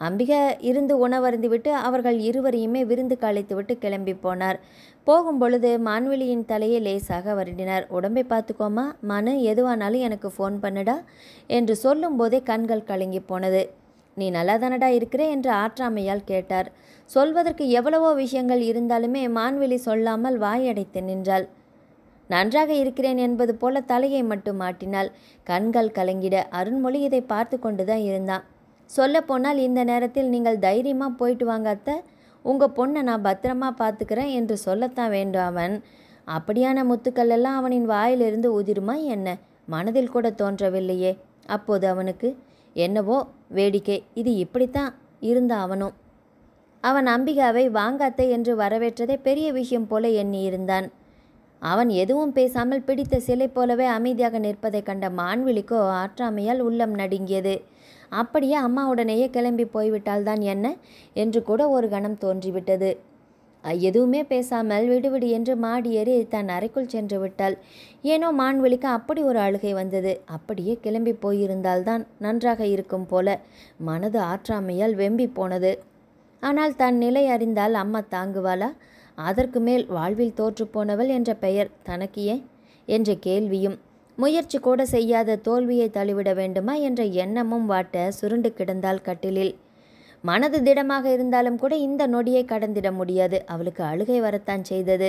அம்பிகா இருந்து உணவருந்திவிட்டு அவர்கள் இருவரையுமே விருந்துக்கு அழைத்துவிட்டு கிளம்பி போனார் போகும் பொழுது மான்வெளியின் தலையை லேசாக வருடினார் உடம்பை பார்த்துக்கோமா மனு எதுவானாலும் எனக்கு ஃபோன் பண்ணுடா என்று சொல்லும்போதே கண்கள் கலங்கி போனது நீ நல்லா தானடா இருக்கிற என்று ஆற்றாமையால் கேட்டார் சொல்வதற்கு எவ்வளவோ விஷயங்கள் இருந்தாலுமே மான்வெளி சொல்லாமல் வாயடைத்து நின்றாள் நன்றாக இருக்கிறேன் என்பது போல தலையை மட்டும் மாட்டினாள் கண்கள் கலங்கிட அருண்மொழி இதை பார்த்து கொண்டுதான் இருந்தான் சொல்லப்போனால் இந்த நேரத்தில் நீங்கள் தைரியமாக போயிட்டு வாங்க அத்தை உங்கள் பொண்ணை நான் பத்திரமா பார்த்துக்கிறேன் என்று சொல்லத்தான் வேண்டும் அவன் அப்படியான முத்துக்கள் எல்லாம் அவனின் வாயிலிருந்து உதிருமா என்ன மனதில் கூட தோன்றவில்லையே அப்போது அவனுக்கு என்னவோ வேடிக்கை இது இப்படித்தான் இருந்த அவனும் அவன் அம்பிகாவை வாங்காத்தை என்று வரவேற்றதை பெரிய விஷயம் போல எண்ணி இருந்தான் அவன் எதுவும் பேசாமல் பிடித்த சிலை போலவே அமைதியாக நிற்பதைக் கண்ட மான்விழிக்கோ ஆற்றாமையால் உள்ளம் நடுங்கியது அப்படியே அம்மாவுடனேயே கிளம்பி போய்விட்டால்தான் என்ன என்று கூட ஒரு கணம் தோன்றிவிட்டது அ- எதுவுமே பேசாமல் விடுவிடு என்று மாடி ஏறி தன் அறைக்குள் சென்று விட்டாள் ஏனோ மான்வெளிக்கு அப்படி ஒரு அழுகை வந்தது அப்படியே கிளம்பி போயிருந்தால்தான் நன்றாக இருக்கும் போல மனது ஆற்றாமையால் வெம்பி போனது ஆனால் தன் நிலை அறிந்தால் அம்மா தாங்குவாளா அதற்கு மேல் வாழ்வில் தோற்றுப்போனவள் என்ற பெயர் தனக்கு ஏன் என்ற கேள்வியும் முயற்சி கூட செய்யாத தோல்வியை தழுவிட வேண்டுமா என்ற எண்ணமும் வாட்ட சுருண்டு கிடந்தாள் கட்டிலில் மனது திடமாக இருந்தாலும் கூட இந்த நொடியை கடந்திட முடியாது அவளுக்கு அழுகை வரத்தான் செய்தது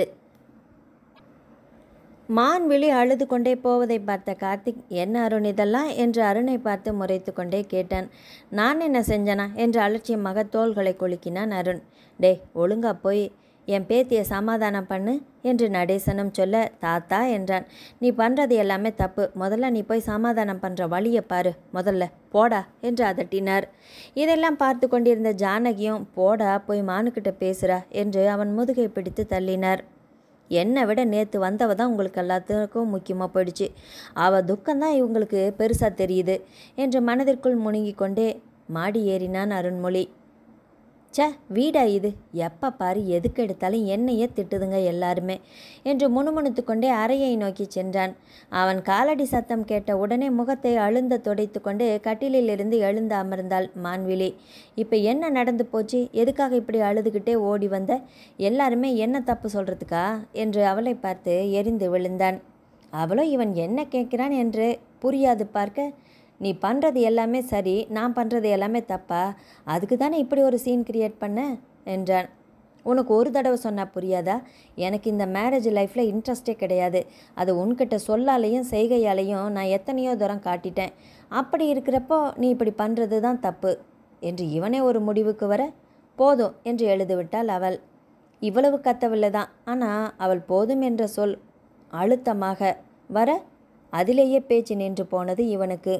மான்விழி அழுது கொண்டே போவதை பார்த்த கார்த்திக் என்ன அருண் இதெல்லாம் என்று அருணை பார்த்து முறைத்து கொண்டே கேட்டான் நான் என்ன செஞ்சனா என்று அலட்சியமாக தோள்களை குலுக்கினான் அருண் டேய் ஒழுங்கா போய் என் பேத்தியை சமாதானம் பண்ணு என்று நடேசனும் சொல்ல தாத்தா என்றான் நீ பண்ணுறது எல்லாமே தப்பு முதல்ல நீ போய் சமாதானம் பண்ணுற வழியை பாரு முதல்ல போடா என்று அதட்டினார் இதெல்லாம் பார்த்து கொண்டிருந்த ஜானகியும் போடா போய் மானுக்கிட்ட பேசுறா என்று அவன் முதுகை பிடித்து தள்ளினார் என்னை விட நேற்று வந்தவ தான் உங்களுக்கு எல்லாத்துக்கும் முக்கியமாக போயிடுச்சு அவள் துக்கம்தான் இவங்களுக்கு பெருசாக தெரியுது என்று மனதிற்குள் முணுங்கிக் கொண்டே மாடி ஏறினான் அருண்மொழி ச்சே வீடா இது எப்போ பாரு எதுக்கு எடுத்தாலும் என்னையே திட்டுதுங்க எல்லாருமே என்று முணுமுணுத்து கொண்டே அறையை நோக்கி சென்றான் அவன் காலடி சத்தம் கேட்ட உடனே முகத்தை அழுந்த துடைத்து கொண்டு கட்டிலிலிருந்து எழுந்து அமர்ந்தாள் மான்விழி இப்போ என்ன நடந்து போச்சு எதுக்காக இப்படி அழுதுகிட்டே ஓடி வந்த எல்லாருமே என்ன தப்பு சொல்கிறதுக்கா என்று அவளை பார்த்து எரிந்து விழுந்தான் அவளோ இவன் என்ன கேட்கிறான் என்று புரியாது பார்க்க நீ பண்ணுறது எல்லாமே சரி நான் பண்ணுறது எல்லாமே தப்பா அதுக்கு தானே இப்படி ஒரு சீன் கிரியேட் பண்ண என்றான் உனக்கு ஒரு தடவை சொன்னால் புரியாதா எனக்கு இந்த மேரேஜ் லைஃப்பில் இன்ட்ரெஸ்டே கிடையாது அது உன்கிட்ட சொல்லாலையும் செய்கையாலையும் நான் எத்தனையோ தூரம் காட்டிட்டேன் அப்படி இருக்கிறப்போ நீ இப்படி பண்ணுறது தான் தப்பு என்று இவனே ஒரு முடிவுக்கு வர போதும் என்று எழுதிவிட்டாள் அவள் இவ்வளவு கத்தவில்லை தான் ஆனால் அவள் போதும் என்ற சொல் அழுத்தமாக வர அதிலேயே பேச்சு நின்று போனது இவனுக்கு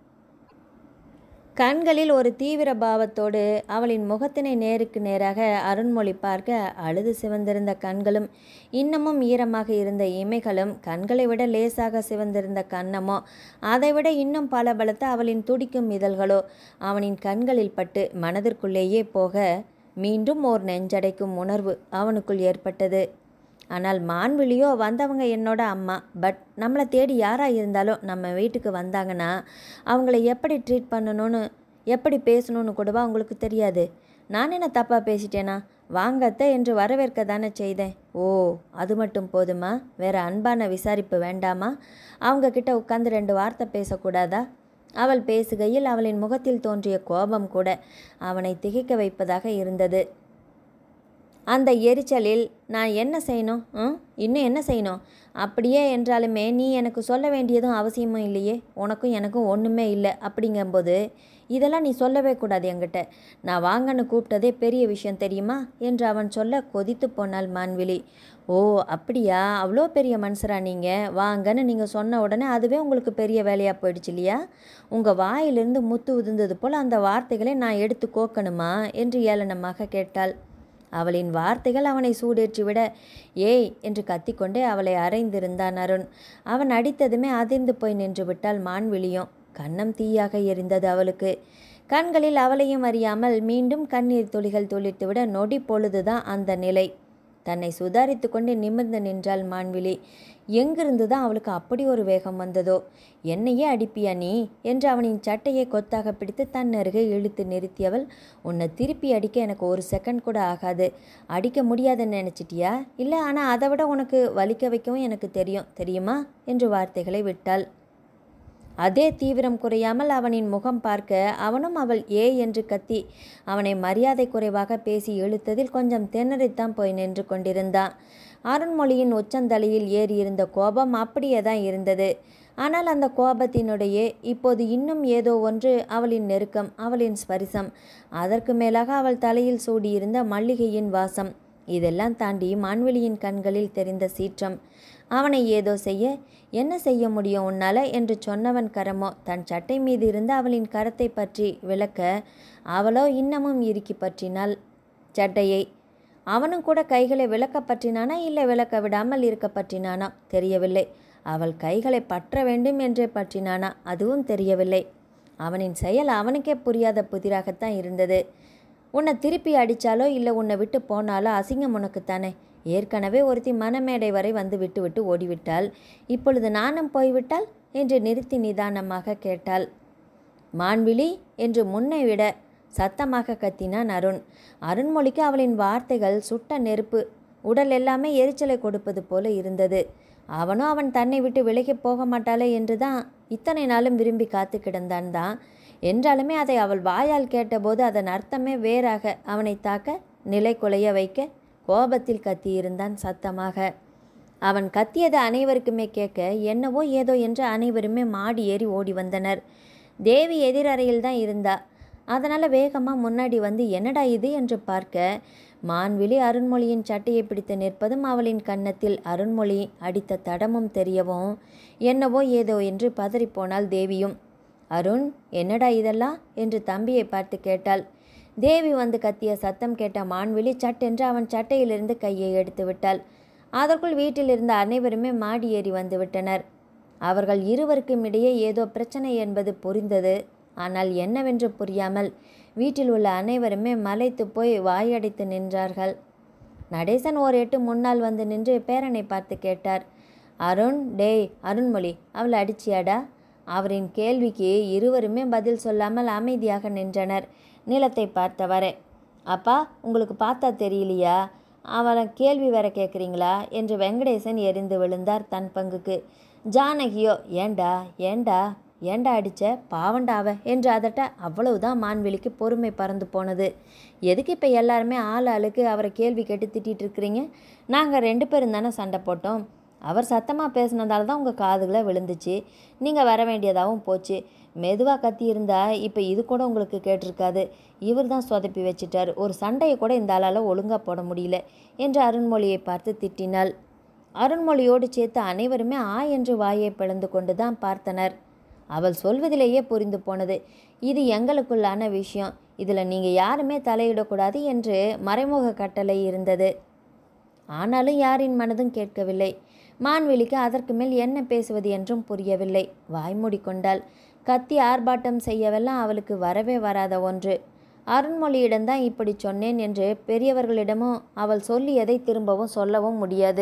கண்களில் ஒரு தீவிர பாவத்தோடு அவளின் முகத்தினை நேருக்கு நேராக அருண்மொழி பார்க்க அழுது சிவந்திருந்த கண்களும் இன்னமும் ஈரமாக இருந்த இமைகளும் கண்களை விட லேசாக சிவந்திருந்த கன்னமோ அதைவிட இன்னும் பல பலத்த அவளின் துடிக்கும் இதழ்களோ அவனின் கண்களில் பட்டு மனதிற்குள்ளேயே போக மீண்டும் ஓர் நெஞ்சடைக்கும் உணர்வு அவனுக்குள் ஏற்பட்டது ஆனால் மான்விழியோ வந்தவங்க என்னோட அம்மா பட் நம்மளை தேடி யாராக இருந்தாலும் நம்ம வீட்டுக்கு வந்தாங்கன்னா அவங்கள எப்படி ட்ரீட் பண்ணணும்னு எப்படி பேசணும்னு கூடவா அவங்களுக்கு தெரியாது நான் என்ன தப்பாக பேசிட்டேனா வாங்கத்த என்று வரவேற்க தானே செய்தேன் ஓ அது மட்டும் போதுமா வேற அன்பான விசாரிப்பு வேண்டாமா அவங்க கிட்ட உட்காந்து ரெண்டு வார்த்தை பேசக்கூடாதா அவள் பேசுகையில் அவளின் முகத்தில் தோன்றிய கோபம் கூட அவனை திகைக்க வைப்பதாக இருந்தது அந்த எரிச்சலில் நான் என்ன செய்யணும் ம் இன்னும் என்ன செய்யணும் அப்படியே என்றாலுமே நீ எனக்கு சொல்ல வேண்டியதும் அவசியமும் இல்லையே உனக்கும் எனக்கும் ஒன்றுமே இல்லை அப்படிங்கும்போது இதெல்லாம் நீ சொல்லவே கூடாது என்கிட்ட நான் வாங்கன்னு கூப்பிட்டதே பெரிய விஷயம் தெரியுமா என்று அவன் சொல்ல கொதித்து போனாள் மான்விழி ஓ அப்படியா அவ்வளோ பெரிய மனுஷரா நீங்கள் வாங்கன்னு நீங்கள் சொன்ன உடனே அதுவே உங்களுக்கு பெரிய வேலையாக போயிடுச்சு இல்லையா உங்கள் வாயிலிருந்து முத்து உதிர்ந்தது போல் அந்த வார்த்தைகளை நான் எடுத்து கோக்கணுமா என்று ஏளனமாக கேட்டாள் அவளின் வார்த்தைகள் அவனை சூடேற்றிவிட ஏய் என்று கத்திக்கொண்டே அவளை அறைந்திருந்தான் அருண் அவன் அடித்ததுமே அதிர்ந்து போய் நின்று விட்டாள் மான்விழியும் கன்னம் தீயாக எரிந்தது அவளுக்கு கண்களில் அவளையும் அறியாமல் மீண்டும் கண்ணீர் துளிகள் துளித்துவிட நொடி பொழுதுதான் அந்த நிலை தன்னை சுதாரித்து கொண்டு நிமிர்ந்து நின்றாள் மான்விழி எங்கிருந்து தான் அவளுக்கு அப்படி ஒரு வேகம் வந்ததோ என்னையே அடிப்பியா நீ என்று அவனின் சட்டையை கொத்தாக பிடித்து தன் அருகே இழுத்து நிறுத்தியவள் உன்னை திருப்பி அடிக்க எனக்கு ஒரு செகண்ட் கூட ஆகாது அடிக்க முடியாதுன்னு நினச்சிட்டியா இல்லை ஆனால் அதை விட உனக்கு வலிக்க வைக்கவும் எனக்கு தெரியும் தெரியுமா என்று வார்த்தைகளை விட்டாள் அதே தீவிரம் குறையாமல் அவனின் முகம் பார்க்க அவனும் அவள் ஏ என்று கத்தி அவனை மரியாதை குறைவாக பேசி இழுத்ததில் கொஞ்சம் திணறித்தான் போய் நின்று கொண்டிருந்தான் அருண்மொழியின் உச்சந்தலையில் ஏறியிருந்த கோபம் அப்படியே தான் இருந்தது ஆனால் அந்த கோபத்தினுடைய இப்போது இன்னும் ஏதோ ஒன்று அவளின் நெருக்கம் அவளின் ஸ்பரிசம் அதற்கு மேலாக அவள் தலையில் சூடியிருந்த மல்லிகையின் வாசம் இதெல்லாம் தாண்டி மான்வெளியின் கண்களில் தெரிந்த சீற்றம் அவனை ஏதோ செய்ய என்ன செய்ய முடியும் உன்னால என்று சொன்னவன் கரமோ தன் சட்டை மீது இருந்த அவளின் கரத்தை பற்றி விளக்க அவளோ இன்னமும் இறுக்கி பற்றினாள் சட்டையை அவனும் கூட கைகளை விளக்க பற்றினானா இல்லை விளக்க விடாமல் இருக்க பற்றினானா தெரியவில்லை அவள் கைகளை பற்ற வேண்டும் என்றே பற்றினானா அதுவும் தெரியவில்லை அவனின் செயல் அவனுக்கே புரியாத புதிராகத்தான் இருந்தது உன்னை திருப்பி அடித்தாலோ இல்லை உன்னை விட்டு போனாலோ அசிங்கம் உனக்குத்தானே ஏற்கனவே ஒருத்தி மனமேடை வரை வந்து விட்டு விட்டு ஓடிவிட்டாள் இப்பொழுது நானும் போய்விட்டால் என்று நிறுத்தி நிதானமாக கேட்டாள் மான்விழி என்று முன்னை விட சத்தமாக கத்தினான் அருண் அருண்மொழிக்கு அவளின் வார்த்தைகள் சுட்ட நெருப்பு உடல் எல்லாமே எரிச்சலை கொடுப்பது போல இருந்தது அவனும் அவன் தன்னை விட்டு விலகி போக மாட்டாளே என்று தான் இத்தனை நாளும் விரும்பி காத்து கிடந்தான் தான் என்றாலுமே அதை அவள் வாயால் கேட்டபோது அதன் அர்த்தமே வேறாக அவனை தாக்க நிலை குலைய வைக்க கோபத்தில் கத்தியிருந்தான் சத்தமாக அவன் கத்தியது அனைவருக்குமே கேட்க என்னவோ ஏதோ என்று அனைவருமே மாடி ஏறி ஓடி வந்தனர் தேவி எதிரறையில் தான் இருந்தா அதனால் வேகமாக முன்னாடி வந்து என்னடா இது என்று பார்க்க மான்விழி அருண்மொழியின் சட்டையை பிடித்து நிற்பதும் அவளின் கன்னத்தில் அருண்மொழி அடித்த தடமும் தெரியவும் என்னவோ ஏதோ என்று பதறிப்போனாள் தேவியும் அருண் என்னடா இதெல்லாம் என்று தம்பியை பார்த்து கேட்டாள் தேவி வந்து கத்திய சத்தம் கேட்ட மான்விழி சட்டென்று அவன் சட்டையிலிருந்து கையை எடுத்து விட்டாள் அதற்குள் வீட்டில் இருந்த அனைவருமே மாடி ஏறி வந்து விட்டனர் அவர்கள் இருவருக்கும் இடையே ஏதோ பிரச்சனை என்பது புரிந்தது ஆனால் என்னவென்று புரியாமல் வீட்டில் உள்ள அனைவருமே மலைத்து போய் வாயடைத்து நின்றார்கள் நடேசன் ஓர் எட்டு முன்னால் வந்து நின்று பேரனை பார்த்து கேட்டார் அருண் டேய் அருண்மொழி அவளை அடிச்சியாடா அவரின் கேள்விக்கு இருவருமே பதில் சொல்லாமல் அமைதியாக நின்றனர் நிலத்தை பார்த்தவரே அப்பா உங்களுக்கு பார்த்தா தெரியலையா அவளை கேள்வி வேற கேட்குறீங்களா என்று வெங்கடேசன் எரிந்து விழுந்தார் தன் பங்குக்கு ஜானகியோ ஏண்டா ஏண்டா ஏண்டா அடிச்ச பாவண்டாவ என்று அதட்ட அவ்வளவுதான் மான்வெளிக்கு பொறுமை பறந்து போனது எதுக்கு இப்போ எல்லாருமே ஆள் ஆளுக்கு அவரை கேள்வி கேட்டு திட்டிகிட்டு இருக்கிறீங்க நாங்கள் ரெண்டு பேரும் தானே சண்டை போட்டோம் அவர் சத்தமாக பேசினதால தான் உங்கள் காதுகளை விழுந்துச்சு நீங்கள் வர வேண்டியதாகவும் போச்சு மெதுவாக கத்தியிருந்தா இப்போ இது கூட உங்களுக்கு கேட்டிருக்காது இவர் தான் சொதப்பி வச்சிட்டார் ஒரு சண்டையை கூட இந்த ஆளால் ஒழுங்காக போட முடியல என்று அருண்மொழியை பார்த்து திட்டினாள் அருண்மொழியோடு சேர்த்து அனைவருமே ஆ என்று வாயை பிளந்து கொண்டு தான் பார்த்தனர் அவள் சொல்வதிலேயே புரிந்து போனது இது எங்களுக்குள்ளான விஷயம் இதில் நீங்கள் யாருமே தலையிடக்கூடாது என்று மறைமுக கட்டளை இருந்தது ஆனாலும் யாரின் மனதும் கேட்கவில்லை மான்வெளிக்கு அதற்கு மேல் என்ன பேசுவது என்றும் புரியவில்லை வாய் மூடிக்கொண்டாள் கத்தி ஆர்ப்பாட்டம் செய்யவெல்லாம் அவளுக்கு வரவே வராத ஒன்று அருண்மொழியிடம்தான் இப்படி சொன்னேன் என்று பெரியவர்களிடமும் அவள் சொல்லியதை திரும்பவும் சொல்லவும் முடியாது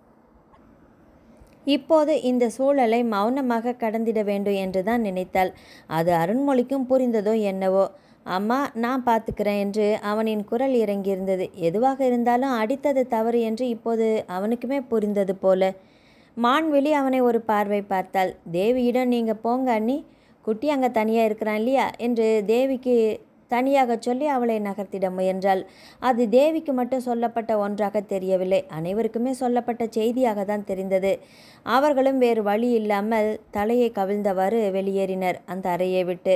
இப்போது இந்த சூழலை மௌனமாக கடந்திட வேண்டும் என்று தான் நினைத்தாள் அது அருண்மொழிக்கும் புரிந்ததோ என்னவோ அம்மா நான் பார்த்துக்கிறேன் என்று அவனின் குரல் இறங்கியிருந்தது எதுவாக இருந்தாலும் அடித்தது தவறு என்று இப்போது அவனுக்குமே புரிந்தது போல மான்வெளி அவனை ஒரு பார்வை பார்த்தாள் தேவியிடம் நீங்கள் போங்க அண்ணி குட்டி அங்கே தனியாக இருக்கிறான் இல்லையா என்று தேவிக்கு தனியாக சொல்லி அவளை நகர்த்திட முயன்றாள் அது தேவிக்கு மட்டும் சொல்லப்பட்ட ஒன்றாக தெரியவில்லை அனைவருக்குமே சொல்லப்பட்ட செய்தியாக தான் தெரிந்தது அவர்களும் வேறு வழி இல்லாமல் தலையை கவிழ்ந்தவாறு வெளியேறினர் அந்த அறையை விட்டு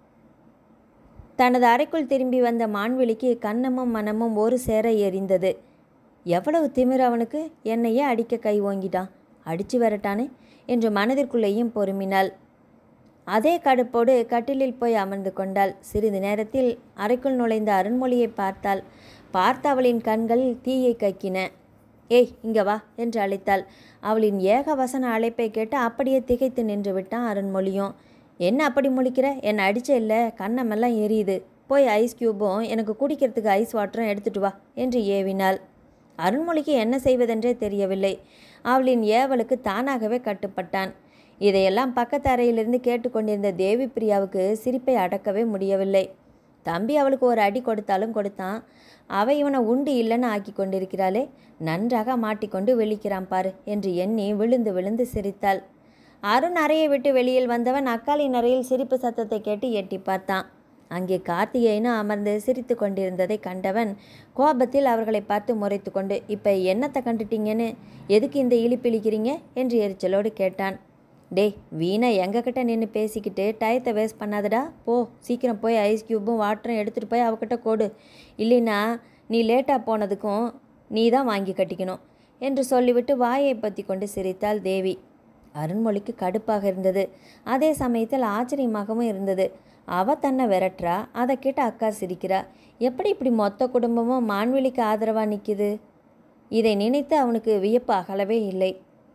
தனது அறைக்குள் திரும்பி வந்த மான்வெளிக்கு கண்ணமும் மனமும் ஒரு சேர எரிந்தது எவ்வளவு திமிர் அவனுக்கு என்னையே அடிக்க கை ஓங்கிட்டான் அடிச்சு வரட்டானே என்று மனதிற்குள்ளேயும் பொறுமினாள் அதே கடுப்போடு கட்டிலில் போய் அமர்ந்து கொண்டாள் சிறிது நேரத்தில் அறைக்குள் நுழைந்த அருண்மொழியை பார்த்தாள் பார்த்த அவளின் கண்களில் தீயை கக்கின ஏய் இங்க வா என்று அழைத்தாள் அவளின் ஏகவசன அழைப்பை கேட்டு அப்படியே திகைத்து நின்று விட்டான் அருண்மொழியும் என்ன அப்படி முழிக்கிற என்னை அடிச்ச இல்லை கண்ணமெல்லாம் எரியுது போய் ஐஸ் க்யூபும் எனக்கு குடிக்கிறதுக்கு ஐஸ் வாட்டரும் எடுத்துட்டு வா என்று ஏவினாள் அருண்மொழிக்கு என்ன செய்வதென்றே தெரியவில்லை அவளின் ஏவலுக்கு தானாகவே கட்டுப்பட்டான் இதையெல்லாம் பக்கத்து அறையிலிருந்து கேட்டுக்கொண்டிருந்த தேவி பிரியாவுக்கு சிரிப்பை அடக்கவே முடியவில்லை தம்பி அவளுக்கு ஒரு அடி கொடுத்தாலும் கொடுத்தான் அவ இவனை உண்டு இல்லைன்னு ஆக்கி கொண்டிருக்கிறாளே நன்றாக மாட்டிக்கொண்டு விழிக்கிறான் பாரு என்று எண்ணி விழுந்து விழுந்து சிரித்தாள் அருண் அறையை விட்டு வெளியில் வந்தவன் அக்காலின் அறையில் சிரிப்பு சத்தத்தை கேட்டு எட்டி பார்த்தான் அங்கே கார்த்திகேயனும் அமர்ந்து சிரித்து கொண்டிருந்ததை கண்டவன் கோபத்தில் அவர்களை பார்த்து முறைத்து கொண்டு இப்போ என்னத்தை கண்டுட்டீங்கன்னு எதுக்கு இந்த இழிப்பிழிக்கிறீங்க என்று எரிச்சலோடு கேட்டான் டேய் வீணா எங்ககிட்ட நின்று பேசிக்கிட்டு டயத்தை வேஸ்ட் பண்ணாதடா போ சீக்கிரம் போய் ஐஸ் க்யூப்பும் வாட்டரும் எடுத்துகிட்டு போய் அவகிட்ட கொடு இல்லைன்னா நீ லேட்டாக போனதுக்கும் நீ தான் வாங்கி கட்டிக்கணும் என்று சொல்லிவிட்டு வாயை பற்றி கொண்டு சிரித்தாள் தேவி அருண்மொழிக்கு கடுப்பாக இருந்தது அதே சமயத்தில் ஆச்சரியமாகவும் இருந்தது அவ தன்னை விரட்டுறா அதை கேட்டு அக்கா சிரிக்கிறா எப்படி இப்படி மொத்த குடும்பமும் மான்வெளிக்கு ஆதரவாக நிற்கிது இதை நினைத்து அவனுக்கு வியப்பு அகலவே இல்லை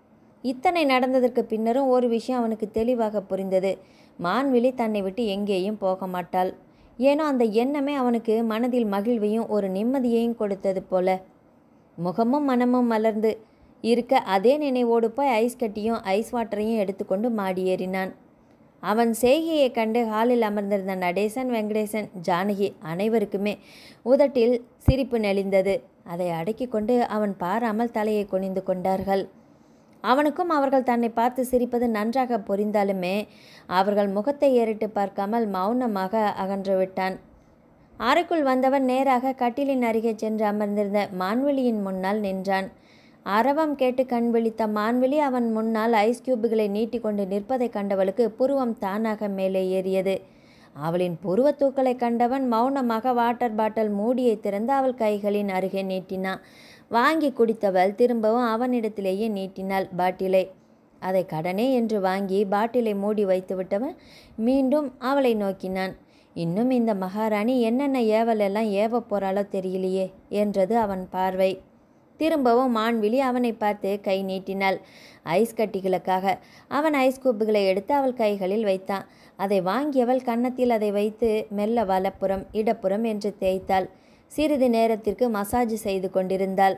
இத்தனை நடந்ததற்கு பின்னரும் ஒரு விஷயம் அவனுக்கு தெளிவாக புரிந்தது மான்விழி தன்னை விட்டு எங்கேயும் போக மாட்டாள் ஏனோ அந்த எண்ணமே அவனுக்கு மனதில் மகிழ்வையும் ஒரு நிம்மதியையும் கொடுத்தது போல முகமும் மனமும் மலர்ந்து இருக்க அதே நினைவோடு போய் ஐஸ் கட்டியும் ஐஸ் வாட்டரையும் எடுத்துக்கொண்டு மாடி ஏறினான் அவன் செய்கையை கண்டு ஹாலில் அமர்ந்திருந்த நடேசன் வெங்கடேசன் ஜானகி அனைவருக்குமே உதட்டில் சிரிப்பு நெளிந்தது அதை அடக்கி கொண்டு அவன் பாராமல் தலையை குனிந்து கொண்டார்கள் அவனுக்கும் அவர்கள் தன்னை பார்த்து சிரிப்பது நன்றாக புரிந்தாலுமே அவர்கள் முகத்தை ஏறிட்டு பார்க்காமல் மௌனமாக அகன்று விட்டான் அறைக்குள் வந்தவன் நேராக கட்டிலின் அருகே சென்று அமர்ந்திருந்த மான்வெளியின் முன்னால் நின்றான் அரவம் கேட்டு கண் விழித்த மான்வெளி அவன் முன்னால் ஐஸ் கியூபுகளை நீட்டிக்கொண்டு நிற்பதை கண்டவளுக்கு புருவம் தானாக மேலே ஏறியது அவளின் புருவத் தூக்கலை கண்டவன் மௌனமாக வாட்டர் பாட்டில் மூடியை திறந்து அவள் கைகளின் அருகே நீட்டினான் வாங்கி குடித்தவள் திரும்பவும் அவனிடத்திலேயே நீட்டினாள் பாட்டிலை அதை கடனே என்று வாங்கி பாட்டிலை மூடி வைத்து விட்டவன் மீண்டும் அவளை நோக்கினான் இன்னும் இந்த மகாராணி என்னென்ன ஏவல் எல்லாம் ஏவ போறாளோ தெரியலையே என்றது அவன் பார்வை திரும்பவும் மான்விழி அவனை பார்த்து கை நீட்டினாள் ஐஸ் கட்டிகளுக்காக அவன் ஐஸ் கூப்புகளை எடுத்து அவள் கைகளில் வைத்தான் அதை வாங்கியவள் கன்னத்தில் அதை வைத்து மெல்ல வலப்புறம் இடப்புறம் என்று தேய்த்தாள் சிறிது நேரத்திற்கு மசாஜ் செய்து கொண்டிருந்தாள்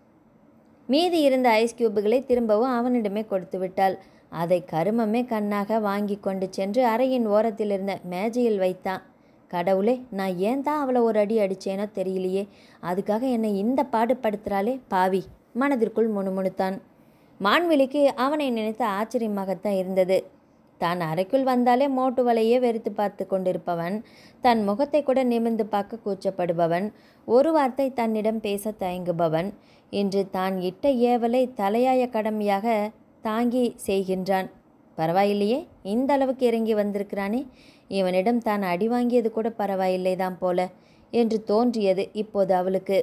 மீதி இருந்த ஐஸ் கியூபுகளை திரும்பவும் அவனிடமே கொடுத்து விட்டாள் அதை கருமமே கண்ணாக வாங்கி கொண்டு சென்று அறையின் ஓரத்தில் இருந்த மேஜையில் வைத்தான் கடவுளே நான் ஏன் தான் அவளை ஒரு அடி அடிச்சேனோ தெரியலையே அதுக்காக என்னை இந்த பாடுபடுத்துகிறாளே பாவி மனதிற்குள் முணுமுணுத்தான் மான்வெளிக்கு அவனை நினைத்த ஆச்சரியமாகத்தான் இருந்தது தான் அறைக்குள் வந்தாலே மோட்டு வலையே வெறுத்து பார்த்து கொண்டிருப்பவன் தன் முகத்தை கூட நிமிர்ந்து பார்க்க கூச்சப்படுபவன் ஒரு வார்த்தை தன்னிடம் பேச தயங்குபவன் இன்று தான் இட்ட ஏவலை தலையாய கடமையாக தாங்கி செய்கின்றான் பரவாயில்லையே இந்த அளவுக்கு இறங்கி வந்திருக்கிறானே இவனிடம் தான் அடி வாங்கியது கூட பரவாயில்லைதான் போல என்று தோன்றியது இப்போது அவளுக்கு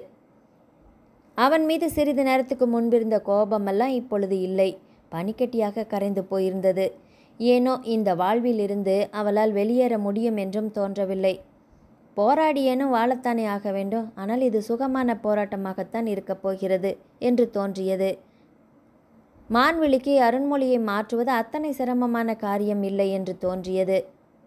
அவன் மீது சிறிது நேரத்துக்கு முன்பிருந்த கோபமெல்லாம் இப்பொழுது இல்லை பனிக்கட்டியாக கரைந்து போயிருந்தது ஏனோ இந்த வாழ்விலிருந்து அவளால் வெளியேற முடியும் என்றும் தோன்றவில்லை போராடியேனும் வாழத்தானே ஆக வேண்டும் ஆனால் இது சுகமான போராட்டமாகத்தான் இருக்கப் போகிறது என்று தோன்றியது மான்விழிக்கு அருண்மொழியை மாற்றுவது அத்தனை சிரமமான காரியம் இல்லை என்று தோன்றியது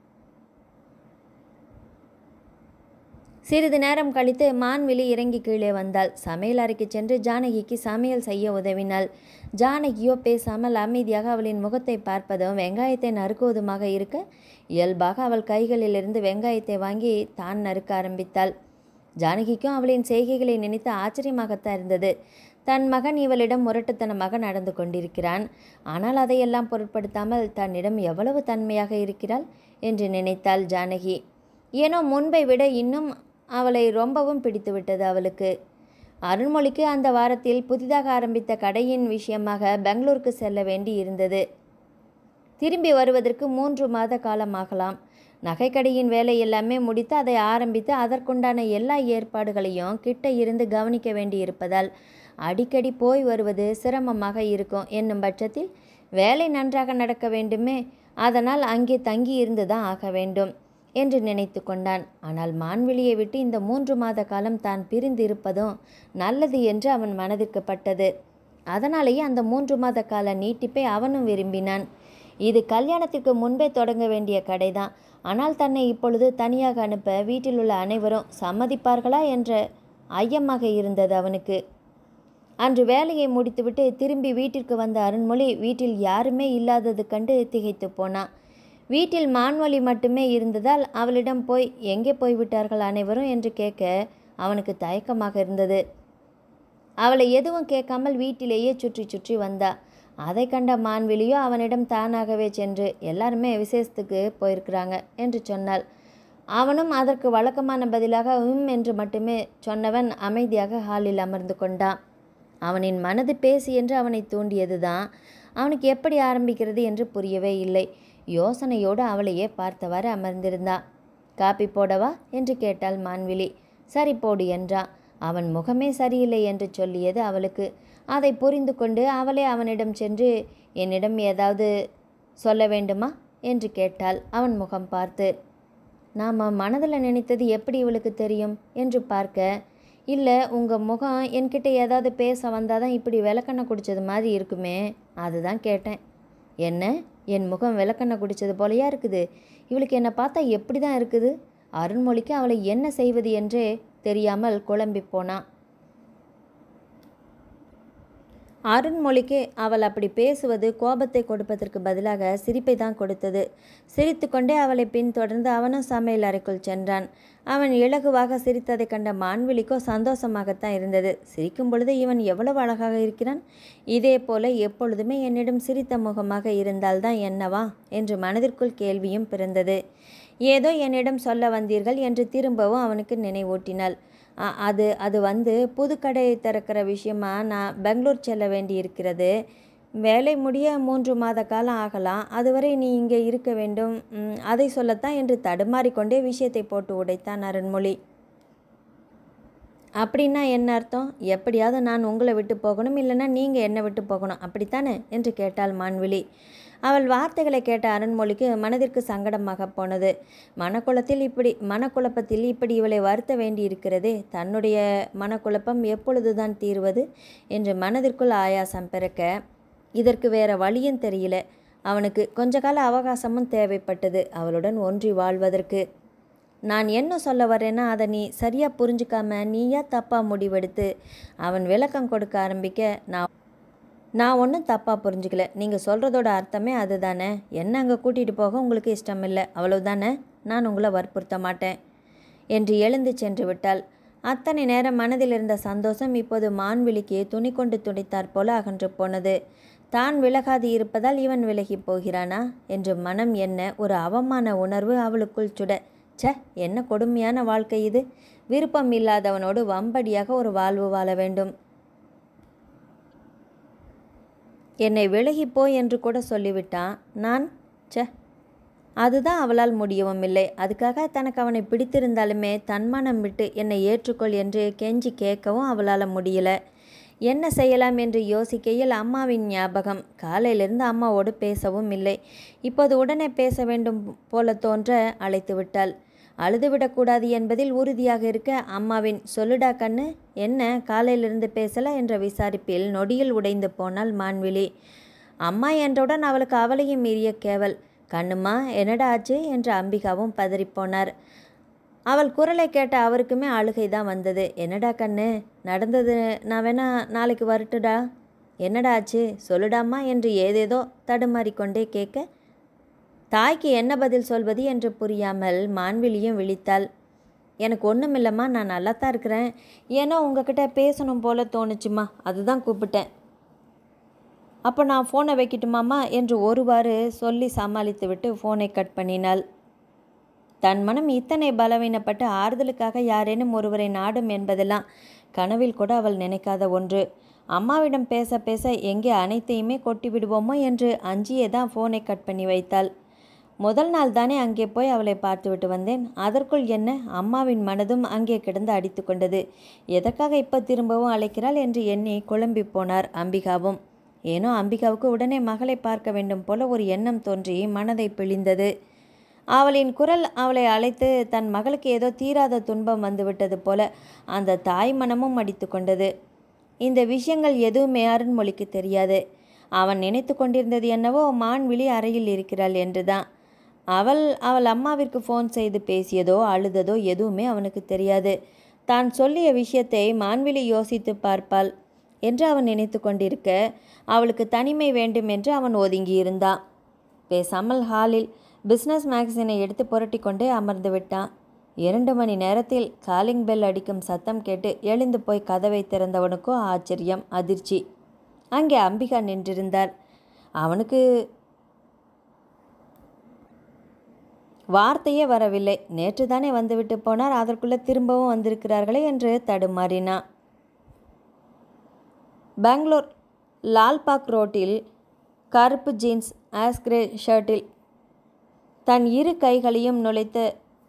சிறிது நேரம் கழித்து மான்விழி இறங்கி கீழே வந்தாள் சமையல் அறைக்கு சென்று ஜானகிக்கு சமையல் செய்ய உதவினாள் ஜானகியோ பேசாமல் அமைதியாக அவளின் முகத்தை பார்ப்பதும் வெங்காயத்தை நறுக்குவதுமாக இருக்க இயல்பாக அவள் கைகளிலிருந்து வெங்காயத்தை வாங்கி தான் நறுக்க ஆரம்பித்தாள் ஜானகிக்கும் அவளின் செய்கைகளை நினைத்து ஆச்சரியமாகத்தான் இருந்தது தன் மகன் இவளிடம் முரட்டுத்தனமாக நடந்து கொண்டிருக்கிறான் ஆனால் அதையெல்லாம் பொருட்படுத்தாமல் தன்னிடம் எவ்வளவு தன்மையாக இருக்கிறாள் என்று நினைத்தாள் ஜானகி ஏனோ முன்பை விட இன்னும் அவளை ரொம்பவும் பிடித்துவிட்டது அவளுக்கு அருண்மொழிக்கு அந்த வாரத்தில் புதிதாக ஆரம்பித்த கடையின் விஷயமாக பெங்களூருக்கு செல்ல வேண்டி இருந்தது திரும்பி வருவதற்கு மூன்று மாத காலமாகலாம் நகைக்கடையின் வேலை எல்லாமே முடித்து அதை ஆரம்பித்து அதற்குண்டான எல்லா ஏற்பாடுகளையும் கிட்ட இருந்து கவனிக்க வேண்டி இருப்பதால் அடிக்கடி போய் வருவது சிரமமாக இருக்கும் என்னும் பட்சத்தில் வேலை நன்றாக நடக்க வேண்டுமே அதனால் அங்கே தங்கி இருந்து தான் ஆக வேண்டும் என்று நினைத்து கொண்டான் ஆனால் மான்வெளியை விட்டு இந்த மூன்று மாத காலம் தான் பிரிந்து இருப்பதும் நல்லது என்று அவன் மனதிற்கு பட்டது அதனாலேயே அந்த மூன்று மாத கால நீட்டிப்பை அவனும் விரும்பினான் இது கல்யாணத்திற்கு முன்பே தொடங்க வேண்டிய கடைதான் ஆனால் தன்னை இப்பொழுது தனியாக அனுப்ப வீட்டில் உள்ள அனைவரும் சம்மதிப்பார்களா என்ற ஐயமாக இருந்தது அவனுக்கு அன்று வேலையை முடித்துவிட்டு திரும்பி வீட்டிற்கு வந்த அருண்மொழி வீட்டில் யாருமே இல்லாதது கண்டு திகைத்து போனான் வீட்டில் மான்வழி மட்டுமே இருந்ததால் அவளிடம் போய் எங்கே போய்விட்டார்கள் அனைவரும் என்று கேட்க அவனுக்கு தயக்கமாக இருந்தது அவளை எதுவும் கேட்காமல் வீட்டிலேயே சுற்றி சுற்றி வந்தா அதை கண்ட மான்விழியோ அவனிடம் தானாகவே சென்று எல்லாருமே விசேஷத்துக்கு போயிருக்கிறாங்க என்று சொன்னாள் அவனும் அதற்கு வழக்கமான பதிலாக உம் என்று மட்டுமே சொன்னவன் அமைதியாக ஹாலில் அமர்ந்து கொண்டான் அவனின் மனது பேசி என்று அவனை தூண்டியதுதான் அவனுக்கு எப்படி ஆரம்பிக்கிறது என்று புரியவே இல்லை யோசனையோடு அவளையே பார்த்தவாறு அமர்ந்திருந்தான் காப்பி போடவா என்று கேட்டாள் மான்விழி சரி போடு என்றான் அவன் முகமே சரியில்லை என்று சொல்லியது அவளுக்கு அதை புரிந்து கொண்டு அவளே அவனிடம் சென்று என்னிடம் ஏதாவது சொல்ல வேண்டுமா என்று கேட்டாள் அவன் முகம் பார்த்து நாம் மனதில் நினைத்தது எப்படி இவளுக்கு தெரியும் என்று பார்க்க இல்லை உங்கள் முகம் என்கிட்ட ஏதாவது பேச வந்தால் தான் இப்படி விளக்கெண்ணெய் குடித்தது மாதிரி இருக்குமே அதுதான் கேட்டேன் என்ன என் முகம் விளக்கெண்ணெய் குடித்தது போலையா இருக்குது இவளுக்கு என்னை பார்த்தா எப்படி தான் இருக்குது அருண்மொழிக்கு அவளை என்ன செய்வது என்றே தெரியாமல் குழம்பி போனான் அருண்மொழிக்கு அவள் அப்படி பேசுவது கோபத்தை கொடுப்பதற்கு பதிலாக சிரிப்பை தான் கொடுத்தது சிரித்துக்கொண்டே அவளை பின்தொடர்ந்து அவனும் சமையல் அறைக்குள் சென்றான் அவன் இலகுவாக சிரித்ததை கண்ட மான்விழிக்கோ சந்தோஷமாகத்தான் இருந்தது சிரிக்கும் பொழுது இவன் எவ்வளவு அழகாக இருக்கிறான் இதே போல எப்பொழுதுமே என்னிடம் சிரித்த முகமாக இருந்தால்தான் என்னவா என்று மனதிற்குள் கேள்வியும் பிறந்தது ஏதோ என்னிடம் சொல்ல வந்தீர்கள் என்று திரும்பவும் அவனுக்கு நினைவூட்டினாள் அ- அது அது வந்து புது கடை திறக்கிற விஷயமா நான் பெங்களூர் செல்ல வேண்டி இருக்கிறது வேலை முடிய மூன்று மாத காலம் ஆகலாம் அதுவரை நீ இங்கே இருக்க வேண்டும் ம், அதை சொல்லத்தான் என்று தடுமாறிக்கொண்டே விஷயத்தை போட்டு உடைத்தான் அருண்மொழி அப்படின்னா என்ன அர்த்தம் எப்படியாவது நான் உங்களை விட்டு போகணும் இல்லைன்னா நீங்கள் என்னை விட்டு போகணும் அப்படித்தானே என்று கேட்டாள் மான்விழி அவள் வார்த்தைகளை கேட்ட அருண்மொழிக்கு மனதிற்கு சங்கடமாக போனது மனக்குளத்தில் இப்படி மனக்குழப்பத்தில் இப்படி இவளை வருத்த வேண்டியிருக்கிறதே தன்னுடைய மனக்குழப்பம் எப்பொழுதுதான் தீர்வது என்று மனதிற்குள் ஆயாசம் பிறக்க இதற்கு வேற வழியும் தெரியல அவனுக்கு கொஞ்ச கால அவகாசமும் தேவைப்பட்டது அவளுடன் ஒன்றி வாழ்வதற்கு நான் என்ன சொல்ல வரேன்னா அதை நீ சரியாக புரிஞ்சுக்காம நீயா தப்பாக முடிவெடுத்து அவன் விளக்கம் கொடுக்க ஆரம்பிக்க நான் நான் ஒன்றும் தப்பாக புரிஞ்சுக்கல நீங்கள் சொல்கிறதோட அர்த்தமே அதுதானே என்ன அங்கே கூட்டிகிட்டு போக உங்களுக்கு இஷ்டம் இல்லை அவ்வளவுதானே நான் உங்களை வற்புறுத்த மாட்டேன் என்று எழுந்து சென்று விட்டாள் அத்தனை நேரம் மனதில் இருந்த சந்தோஷம் இப்போது மான்விழிக்கு துணி கொண்டு துணித்தாற் போல அகன்று போனது தான் விலகாது இருப்பதால் இவன் விலகி போகிறானா என்று மனம் என்ன ஒரு அவமான உணர்வு அவளுக்குள் சுட ச்சே என்ன கொடுமையான வாழ்க்கை இது விருப்பம் இல்லாதவனோடு வம்படியாக ஒரு வாழ்வு வாழ வேண்டும் என்னை விலகி போ என்று கூட சொல்லிவிட்டான் நான் ச்சே அதுதான் அவளால் முடியவும் இல்லை அதுக்காக தனக்கு அவனை பிடித்திருந்தாலுமே தன்மானம் விட்டு என்னை ஏற்றுக்கொள் என்று கெஞ்சி கேட்கவும் அவளால் முடியல என்ன செய்யலாம் என்று யோசிக்கையில் அம்மாவின் ஞாபகம் காலையிலிருந்து அம்மாவோடு பேசவும் இல்லை இப்போது உடனே பேச வேண்டும் போல தோன்ற அழைத்து விட்டாள் அழுதுவிடக்கூடாது என்பதில் உறுதியாக இருக்க அம்மாவின் சொல்லுடா கண்ணு என்ன காலையிலிருந்து பேசல என்ற விசாரிப்பில் நொடியில் உடைந்து போனாள் மான்விழி அம்மா என்றவுடன் அவளுக்கு அவளையும் மீறிய கேவல் கண்ணுமா என்னடா ஆச்சு என்று அம்பிகாவும் பதறிப்போனார் அவள் குரலை கேட்ட அவருக்குமே அழுகை தான் வந்தது என்னடா கண்ணு நடந்தது நான் வேணா நாளைக்கு வரட்டுடா என்னடா ஆச்சு சொல்லுடாம்மா என்று ஏதேதோ தடுமாறிக்கொண்டே கேட்க தாய்க்கு என்ன பதில் சொல்வது என்று புரியாமல் மான்விழியும் விழித்தாள் எனக்கு ஒன்றும் இல்லைம்மா நான் நல்லா தான் இருக்கிறேன் ஏன்னா உங்ககிட்ட பேசணும் போல தோணுச்சுமா அதுதான் கூப்பிட்டேன் அப்போ நான் ஃபோனை வைக்கட்டுமாம்மா என்று ஒருவாறு சொல்லி சமாளித்துவிட்டு ஃபோனை கட் பண்ணினாள் தன் மனம் இத்தனை பலவீனப்பட்டு ஆறுதலுக்காக யாரேனும் ஒருவரை நாடும் என்பதெல்லாம் கனவில் கூட அவள் நினைக்காத ஒன்று அம்மாவிடம் பேச பேச எங்கே அனைத்தையுமே கொட்டி விடுவோமோ என்று அஞ்சியே தான் ஃபோனை கட் பண்ணி வைத்தாள் முதல் நாள் தானே அங்கே போய் அவளை பார்த்துவிட்டு வந்தேன் அதற்குள் என்ன அம்மாவின் மனதும் அங்கே கிடந்து அடித்து கொண்டது எதற்காக இப்போ திரும்பவும் அழைக்கிறாள் என்று எண்ணி குழம்பி போனார் அம்பிகாவும் ஏனோ அம்பிகாவுக்கு உடனே மகளை பார்க்க வேண்டும் போல ஒரு எண்ணம் தோன்றி மனதை பிழிந்தது அவளின் குரல் அவளை அழைத்து தன் மகளுக்கு ஏதோ தீராத துன்பம் வந்துவிட்டது போல அந்த தாய் மனமும் அடித்து கொண்டது இந்த விஷயங்கள் எதுவுமே அருண்மொழிக்கு தெரியாது அவன் நினைத்து கொண்டிருந்தது என்னவோ மான்விழி அறையில் இருக்கிறாள் என்றுதான் அவள் அவள் அம்மாவிற்கு ஃபோன் செய்து பேசியதோ அழுததோ எதுவுமே அவனுக்கு தெரியாது தான் சொல்லிய விஷயத்தை மான்விழி யோசித்து பார்ப்பாள் என்று அவன் நினைத்து கொண்டிருக்க அவளுக்கு தனிமை வேண்டும் என்று அவன் ஒதுங்கி இருந்தான் பேசாமல் ஹாலில் பிஸ்னஸ் மேகசினை எடுத்து புரட்டி கொண்டே அமர்ந்து விட்டான் இரண்டு மணி நேரத்தில் காலிங் பெல் அடிக்கும் சத்தம் கேட்டு எழுந்து போய் கதவை திறந்தவனுக்கோ ஆச்சரியம் அதிர்ச்சி அங்கே அம்பிகா நின்றிருந்தார் அவனுக்கு வார்த்தையே வரவில்லை நேற்று தானே வந்துவிட்டு போனார் அதற்குள்ளே திரும்பவும் வந்திருக்கிறார்களே என்று தடுமாறினான் பெங்களூர் லால்பாக் ரோட்டில் கருப்பு ஜீன்ஸ் ஆஸ்கிரே ஷர்ட்டில் தன் இரு கைகளையும் நுழைத்து